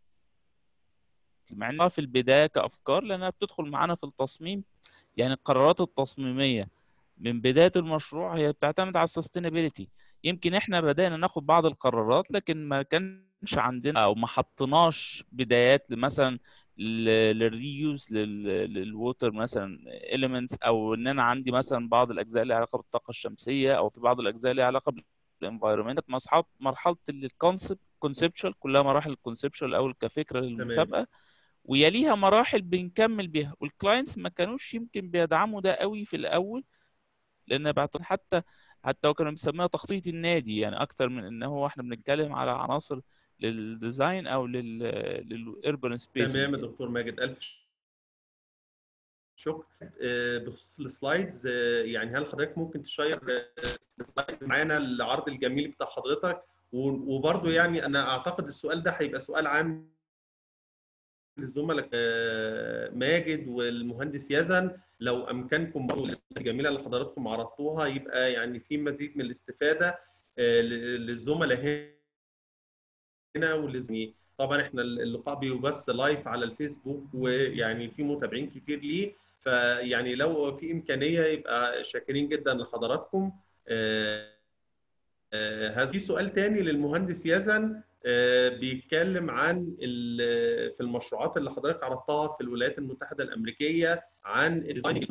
مع انها في البدايه كافكار لانها بتدخل معانا في التصميم يعني القرارات التصميميه من بدايه المشروع هي بتعتمد على السستينابيلتي يمكن احنا بدانا ناخد بعض القرارات لكن ما كانش عندنا او ما حطيناش بدايات مثلا للريوز للووتر مثلا اليمنتس او ان انا عندي مثلا بعض الاجزاء اللي علاقه بالطاقه الشمسيه او في بعض الاجزاء اللي علاقه بالانفايرمنت مرحله مرحله الكونسبت كونسبشوال كلها مراحل الكونسبشوال الاول كفكره للمسابقه ويليها مراحل بنكمل بيها والكلاينتس ما كانوش يمكن بيدعموا ده قوي في الاول لان بعتقد حتى حتى هو كانوا بيسموها تخطيط النادي يعني اكتر من ان هو احنا بنتكلم على عناصر للديزاين او لل للاربن سبيس تمام يا دكتور ماجد الف شكرا آه، بخصوص السلايدز آه، يعني هل حضرتك ممكن تشير آه، السلايدز معانا العرض الجميل بتاع حضرتك و- وبرضه يعني انا اعتقد السؤال ده هيبقى سؤال عام للزملاء آه، ماجد والمهندس يزن لو امكنكم برضه الاسئله الجميله اللي حضراتكم عرضتوها يبقى يعني في مزيد من الاستفاده آه، ل- للزملاء هنا واللي طبعا احنا اللقاء بيبث لايف على الفيسبوك ويعني في متابعين كتير ليه فيعني لو في امكانيه يبقى شاكرين جدا لحضراتكم آه، آه، هذا في سؤال تاني للمهندس يزن آه، بيتكلم عن ال- في المشروعات اللي حضرتك عرضتها في الولايات المتحده الامريكيه عن الديزاين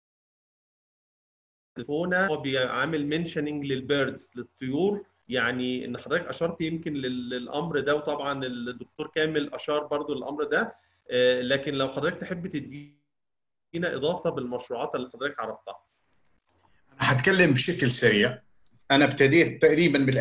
تليفونه هو بيعمل منشننج للبيردز للطيور يعني ان حضرتك اشرت يمكن لل- للامر ده وطبعا الدكتور كامل اشار برضو للامر ده آه، لكن لو حضرتك تحب تدينا اضافه بالمشروعات اللي حضرتك عرضتها هتكلم بشكل سريع انا ابتديت تقريبا بال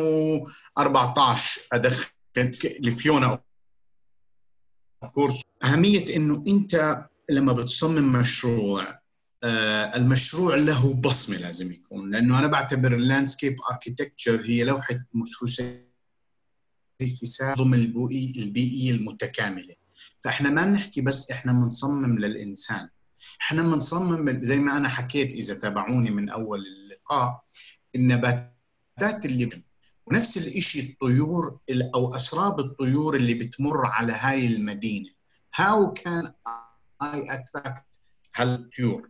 2014 ادخل لفيونا اوف كورس اهميه انه انت لما بتصمم مشروع آه، المشروع له بصمه لازم يكون لانه انا بعتبر اللاندسكيب اركيتكتشر هي لوحه مفروسه في النظم البيئي البيئيه المتكامله فاحنا ما بنحكي بس احنا بنصمم للانسان احنا بنصمم زي ما انا حكيت اذا تابعوني من اول اللقاء النباتات اللي ونفس الشيء الطيور ال- او اسراب الطيور اللي بتمر على هاي المدينه how can I attract هالطيور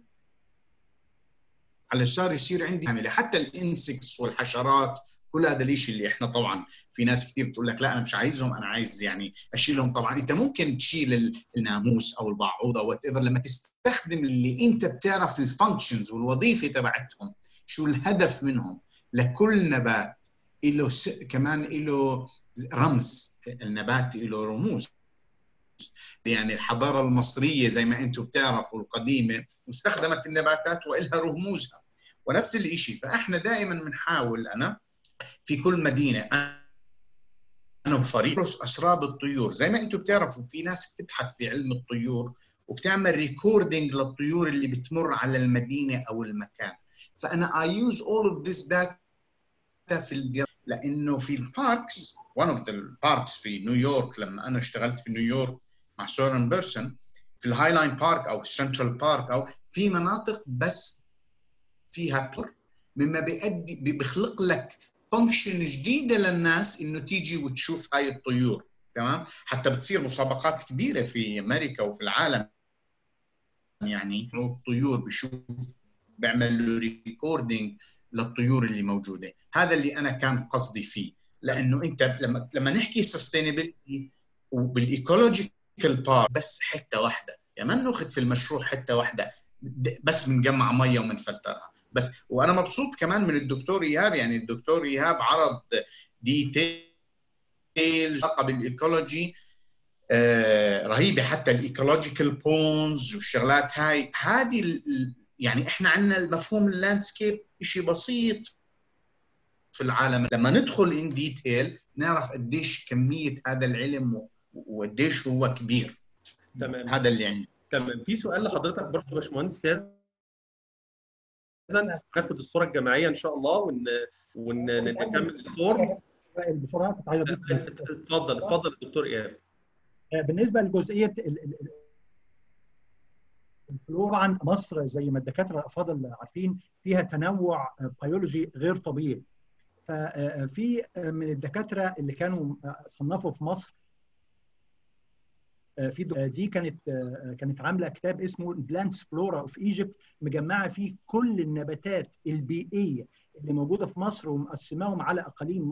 علشان يصير عندي عامله حتى الانسكتس والحشرات كل هذا الشيء اللي احنا طبعا في ناس كثير بتقول لك لا انا مش عايزهم انا عايز يعني اشيلهم طبعا انت ممكن تشيل ال- الناموس او البعوضه وات ايفر لما تستخدم اللي انت بتعرف الفانكشنز والوظيفه تبعتهم شو الهدف منهم لكل نبات له س... كمان له رمز النبات له رموز يعني الحضاره المصريه زي ما انتم بتعرفوا القديمه استخدمت النباتات والها رموزها ونفس الشيء فاحنا دائما بنحاول انا في كل مدينه انا وفريق ندرس اسراب الطيور زي ما انتم بتعرفوا في ناس بتبحث في علم الطيور وبتعمل ريكوردينج للطيور اللي بتمر على المدينه او المكان فانا اي يوز اول اوف ذيس داتا في الجر... لانه في الباركس one of the parks في نيويورك لما انا اشتغلت في نيويورك مع سورن بيرسون في الهاي لاين بارك او السنترال بارك او في مناطق بس فيها طيور مما بيؤدي بيخلق لك فانكشن جديده للناس انه تيجي وتشوف هاي الطيور تمام حتى بتصير مسابقات كبيره في امريكا وفي العالم يعني الطيور بشوف بيعمل له ريكوردينج للطيور اللي موجوده هذا اللي انا كان قصدي فيه لانه انت لما لما نحكي سستينابيلتي وبالايكولوجيكال بار بس حته واحده يعني ما بناخذ في المشروع حته واحده بس بنجمع ميه وبنفلترها بس وانا مبسوط كمان من الدكتور ايهاب يعني الدكتور ايهاب عرض ديتيلز بالايكولوجي آه رهيبه حتى الايكولوجيكال بونز والشغلات هاي هذه ال- يعني احنا عندنا المفهوم اللاندسكيب شيء بسيط في العالم لما ندخل ان ديتيل نعرف قديش كميه هذا العلم و- وقديش هو كبير تمام هذا اللي يعني تمام في سؤال لحضرتك برضه يا باشمهندس يزن ناخد الصوره الجماعيه ان شاء الله ون ونكمل الفورم بسرعه كنت عايز اضيف اتفضل اتفضل يا دكتور ايهاب بالنسبه لجزئيه ال- ال- ال- طبعا مصر زي ما الدكاتره الافاضل عارفين فيها تنوع بيولوجي غير طبيعي ففي من الدكاتره اللي كانوا صنفوا في مصر في دي كانت كانت عامله كتاب اسمه بلانتس فلورا اوف ايجيبت مجمعه فيه كل النباتات البيئيه اللي موجوده في مصر ومقسماهم على اقاليم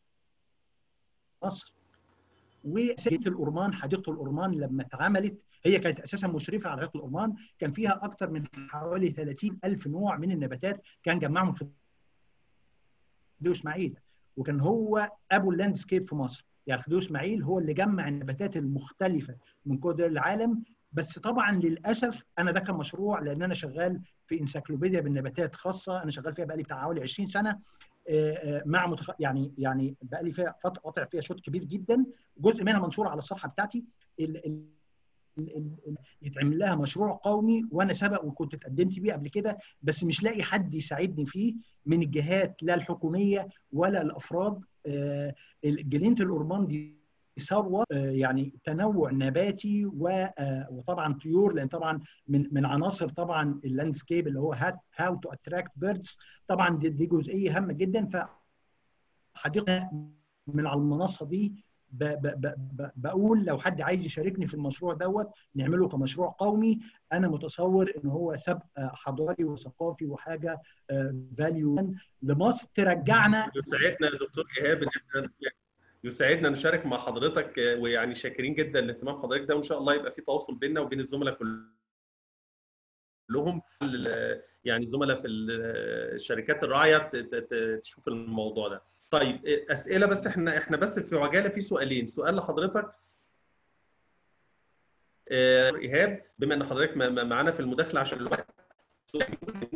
مصر وحديقه الأورمان حديقه الأورمان لما اتعملت هي كانت اساسا مشرفه على حديقه الأورمان كان فيها اكثر من حوالي 30 الف نوع من النباتات كان جمعهم في خديوي اسماعيل وكان هو ابو اللاندسكيب في مصر يعني خديوي اسماعيل هو اللي جمع النباتات المختلفه من كل دول العالم بس طبعا للاسف انا ده كان مشروع لان انا شغال في انسيكلوبيديا بالنباتات خاصه انا شغال فيها بقالي بتاع حوالي 20 سنه مع متخ... يعني يعني بقى لي فيها فتره قاطع فيها شوط كبير جدا جزء منها منشور على الصفحه بتاعتي يتعمل لها مشروع قومي وانا سبق وكنت اتقدمت بيه قبل كده بس مش لاقي حد يساعدني فيه من الجهات لا الحكوميه ولا الافراد جنينه الأورمان دي ثروه يعني تنوع نباتي وطبعا طيور لان طبعا من من عناصر طبعا اللاندسكيب اللي هو هاو تو اتراكت بيردز طبعا دي, دي جزئيه هامه جدا فحديقه من على المنصه دي ب ب ب بقول لو حد عايز يشاركني في المشروع دوت نعمله كمشروع قومي انا متصور ان هو سبق حضاري وثقافي وحاجه فاليو لمصر ترجعنا يسعدنا يا دكتور ايهاب ان احنا يسعدنا نشارك مع حضرتك ويعني شاكرين جدا لاهتمام حضرتك ده وان شاء الله يبقى في تواصل بيننا وبين الزملاء كلهم يعني الزملاء في الشركات الراعيه تشوف الموضوع ده. طيب اسئله بس احنا احنا بس في عجاله في سؤالين سؤال لحضرتك ايهاب بما ان حضرتك معانا في المداخله عشان الوقت سؤال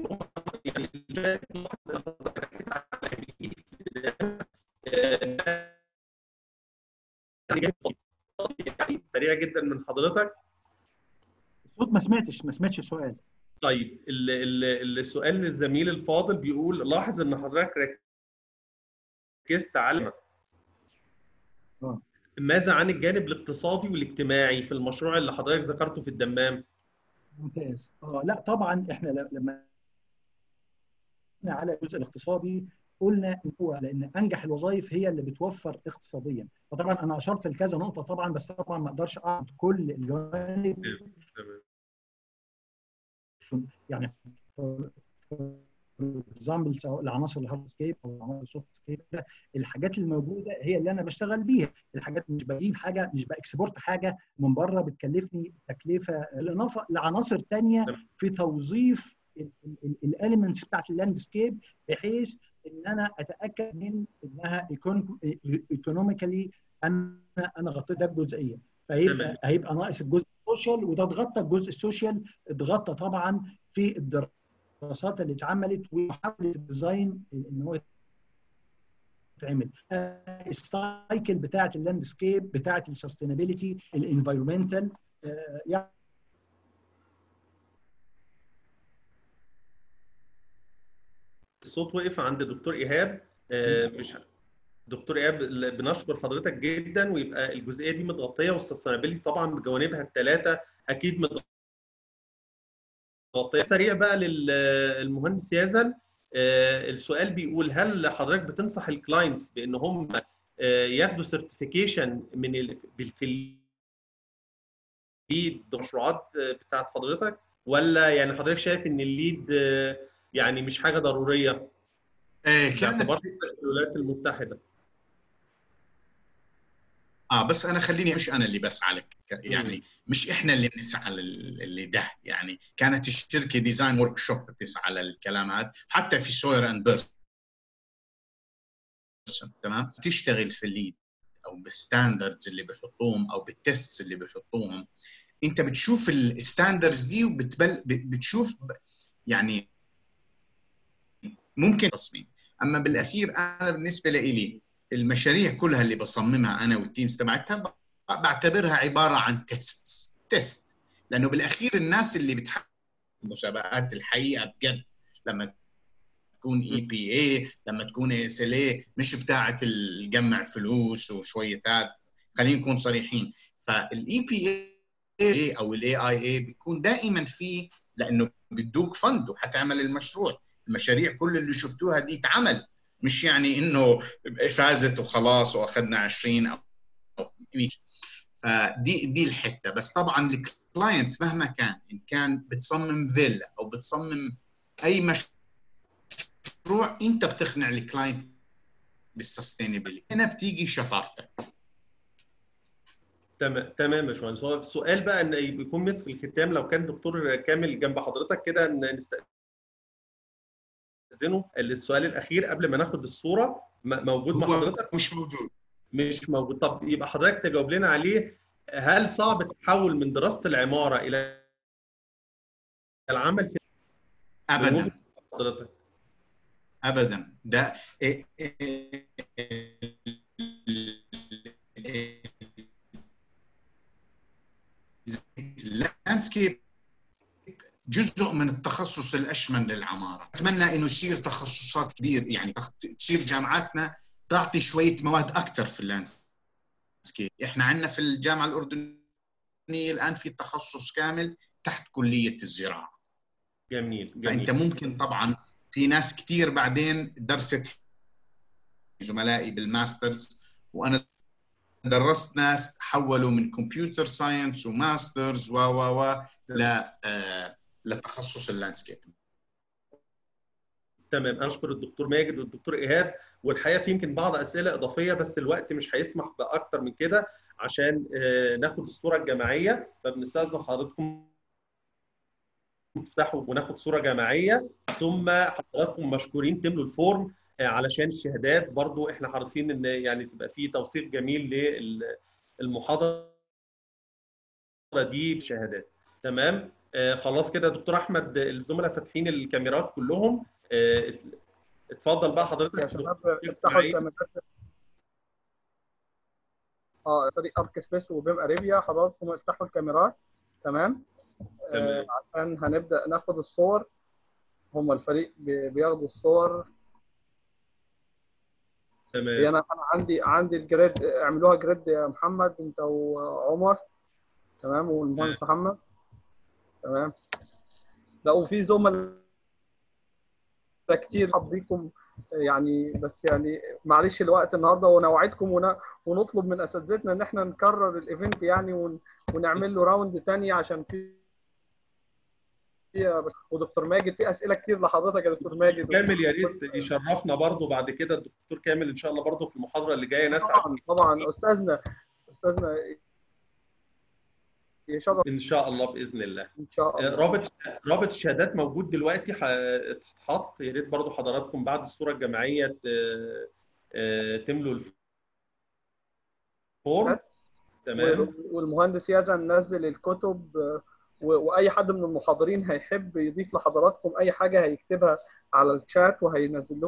يعني سريع جدا من حضرتك الصوت ما سمعتش ما سمعتش السؤال طيب السؤال للزميل الفاضل بيقول لاحظ ان حضرتك ركزت على ماذا عن الجانب الاقتصادي والاجتماعي في المشروع اللي حضرتك ذكرته في الدمام؟ ممتاز اه لا طبعا احنا لما على الجزء الاقتصادي قلنا ان هو لان انجح الوظائف هي اللي بتوفر اقتصاديا فطبعا انا اشرت لكذا نقطه طبعا بس طبعا ما اقدرش اعرض كل الجوانب يعني اكزامبل سواء العناصر الهارد سكيب او العناصر السوفت سكيب الحاجات الموجوده هي اللي انا بشتغل بيها الحاجات مش بجيب حاجه مش باكسبورت حاجه من بره بتكلفني تكلفه بالاضافه لعناصر ثانيه في توظيف الاليمنتس بتاعت اللاندسكيب بحيث ان انا اتاكد من انها ايكونوميكالي انا انا غطيت ده بجزئيه فهيبقى هيبقى ناقص الجزء السوشيال وده اتغطى الجزء السوشيال اتغطى طبعا في الدراسات اللي اتعملت ومحاوله الديزاين ان هو يتعمل السايكل بتاعه اللاندسكيب بتاعه السستينابيلتي الانفايرمنتال يعني الصوت وقف عند الدكتور ايهاب مش دكتور ايهاب بنشكر حضرتك جدا ويبقى الجزئيه دي متغطيه والسستينابيلتي طبعا بجوانبها الثلاثه اكيد متغطيه سريع بقى للمهندس يازن السؤال بيقول هل حضرتك بتنصح الكلاينتس بان هم ياخدوا سيرتيفيكيشن من في الليد مشروعات بتاعت حضرتك ولا يعني حضرتك شايف ان الليد يعني مش حاجه ضروريه كانت الولايات المتحده اه بس انا خليني مش انا اللي بسعى لك يعني مش احنا اللي بنسعى اللي ده يعني كانت الشركه ديزاين ورك شوب بتسعى للكلام هذا حتى في سوير اند بيرث تمام تشتغل في الليد او بالستاندردز اللي بيحطوهم او بالتستس اللي بيحطوهم انت بتشوف الستاندردز دي وبتبل بتشوف يعني ممكن تصميم اما بالاخير انا بالنسبه لي المشاريع كلها اللي بصممها انا والتيمز تبعتها بعتبرها عباره عن تيست تيست لانه بالاخير الناس اللي بتحقق المسابقات الحقيقه بجد لما تكون اي بي اي لما تكون اس ال اي مش بتاعه الجمع فلوس وشويه هذا خلينا نكون صريحين فالاي بي اي او الاي اي اي بيكون دائما في لانه بدوك فند وحتعمل المشروع المشاريع كل اللي شفتوها دي اتعمل مش يعني انه فازت وخلاص واخذنا 20 او 100 فدي دي الحته بس طبعا الكلاينت مهما كان ان كان بتصمم فيلا او بتصمم اي مشروع انت بتقنع الكلاينت بالسستينابيلتي هنا بتيجي شطارتك تمام تمام يا باشمهندس هو السؤال بقى ان يكون مسك الختام لو كان دكتور كامل جنب حضرتك كده نستأذن نستأذنه السؤال الاخير قبل ما ناخد الصوره موجود مع حضرتك مش موجود مش موجود طب يبقى حضرتك تجاوب لنا عليه هل صعب التحول من دراسه العماره الى العمل في ابدا حضرتك ابدا ده اللاندسكيب جزء من التخصص الاشمل للعماره اتمنى انه يصير تخصصات كبير يعني تخ- تصير جامعاتنا تعطي شويه مواد اكثر في اللاندسكيب احنا عندنا في الجامعه الاردنيه الان في تخصص كامل تحت كليه الزراعه جميل فانت جميل ممكن طبعا في ناس كثير بعدين درست زملائي بالماسترز وانا درست ناس حولوا من كمبيوتر ساينس وماسترز و و و ل آه، لتخصص اللاندسكيب تمام انا اشكر الدكتور ماجد والدكتور ايهاب والحقيقه في يمكن بعض اسئله اضافيه بس الوقت مش هيسمح باكتر من كده عشان آه، ناخد الصوره الجماعيه فبنستاذن حضراتكم تفتحوا وناخد صوره جماعيه ثم حضراتكم مشكورين تملوا الفورم آه، علشان الشهادات برضو احنا حريصين ان يعني تبقى في توثيق جميل للمحاضره دي بشهادات تمام آه، خلاص كده يا دكتور احمد الزملاء فاتحين الكاميرات كلهم آه، اتفضل بقى حضرتك يا شباب دكتور افتحوا معين. الكاميرات اه فريق ارك سبيس وبيم اريبيا حضراتكم افتحوا الكاميرات تمام آه تمام. عشان هنبدا ناخد الصور هم الفريق بي- بياخدوا الصور هي تمام انا انا عندي عندي الجريد اعملوها جريد يا محمد انت وعمر تمام والمهندس محمد تمام لا وفي زملاء كتير حبيكم يعني بس يعني معلش الوقت النهارده ونوعدكم ون- ونطلب من اساتذتنا ان احنا نكرر الايفنت يعني ون- ونعمل له راوند تاني عشان في في- ودكتور ماجد في اسئله كتير لحضرتك يا دكتور ماجد كامل يا ريت يشرفنا برضو بعد كده الدكتور كامل ان شاء الله برضو في المحاضره اللي جايه نسعد طبعا طبعا استاذنا استاذنا يشرف ان شاء الله باذن الله ان شاء الله رابط رابط الشهادات موجود دلوقتي هتتحط يا ريت برضو حضراتكم بعد الصوره الجماعيه ت- آه، تملوا الفورم تمام والمهندس يزن نزل الكتب آه، و- واي حد من المحاضرين هيحب يضيف لحضراتكم اي حاجه هيكتبها على الشات وهينزل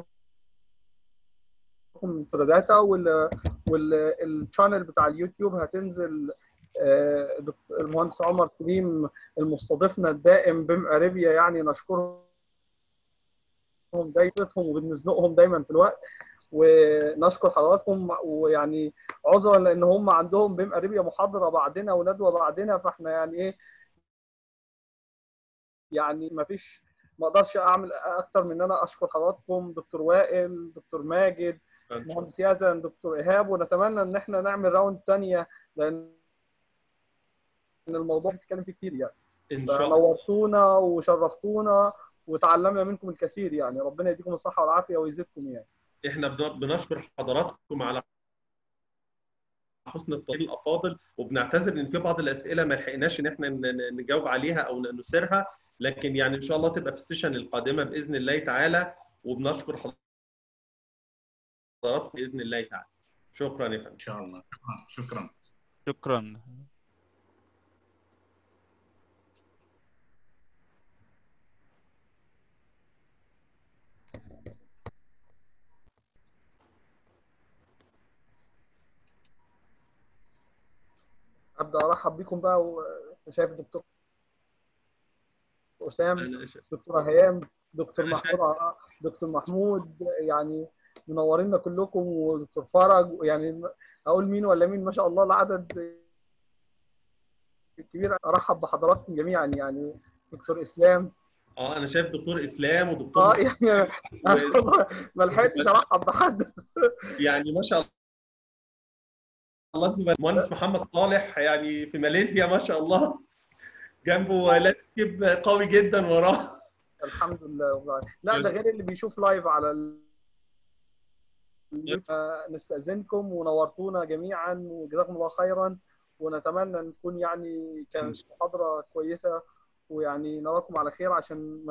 لكم تريداتا وال والشانل بتاع اليوتيوب هتنزل آه، دكت- المهندس عمر سليم المستضيفنا الدائم بم اريبيا يعني نشكرهم دايما وبنزنقهم دايما في الوقت ونشكر حضراتكم ويعني عذرا لان هم عندهم بم اريبيا محاضره بعدنا وندوه بعدنا فاحنا يعني ايه يعني ما فيش ما اقدرش اعمل اكتر من ان انا اشكر حضراتكم دكتور وائل دكتور ماجد مهندس يزن دكتور ايهاب ونتمنى ان احنا نعمل راوند ثانيه لان إن الموضوع بتتكلم فيه كتير يعني ان شاء الله نورتونا وشرفتونا وتعلمنا منكم الكثير يعني ربنا يديكم الصحه والعافيه ويزيدكم يعني احنا بن- بنشكر حضراتكم على حسن التطبيق الافاضل وبنعتذر ان في بعض الاسئله ما لحقناش ان احنا ن- ن- نجاوب عليها او ن- نثيرها لكن يعني ان شاء الله تبقى في السيشن القادمه باذن الله تعالى وبنشكر حضراتكم باذن الله تعالى شكرا يا فندم ان شاء الله آه، شكرا شكرا ابدا ارحب بكم بقى وشايف الدكتور اسام أنا ش- دكتوره هيام دكتور أنا محمود ع- دكتور محمود يعني منورينا كلكم ودكتور فرج يعني اقول مين ولا مين ما شاء الله العدد كبير ارحب بحضراتكم جميعا يعني دكتور اسلام اه انا شايف دكتور اسلام ودكتور اه يعني أنا ما لحقتش ارحب بحد يعني ما شاء الله زميل المهندس محمد صالح يعني في ماليزيا ما شاء الله جنبه لاتكيب قوي جدا وراه الحمد لله والله لا ده غير اللي بيشوف لايف على ال... آه، نستأذنكم ونورتونا جميعا وجزاكم الله خيرا ونتمنى نكون يعني كانت محاضرة كويسة ويعني نراكم على خير عشان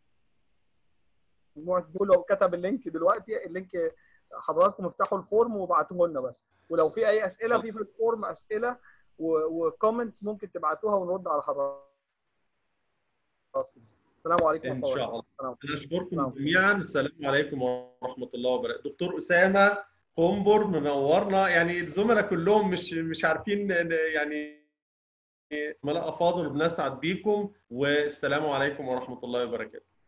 مجموعة كله كتب اللينك دلوقتي اللينك حضراتكم افتحوا الفورم وابعتوه لنا بس ولو في اي اسئله في في الفورم اسئله وكومنت ممكن تبعتوها ونرد على حضراتكم السلام عليكم ان ورحمة شاء الله. الله السلام. انا اشكركم نعم. جميعا السلام عليكم ورحمه الله وبركاته دكتور اسامه قنبر منورنا يعني الزملاء كلهم مش مش عارفين ن- يعني زملاء افاضل بنسعد بيكم والسلام عليكم ورحمه الله وبركاته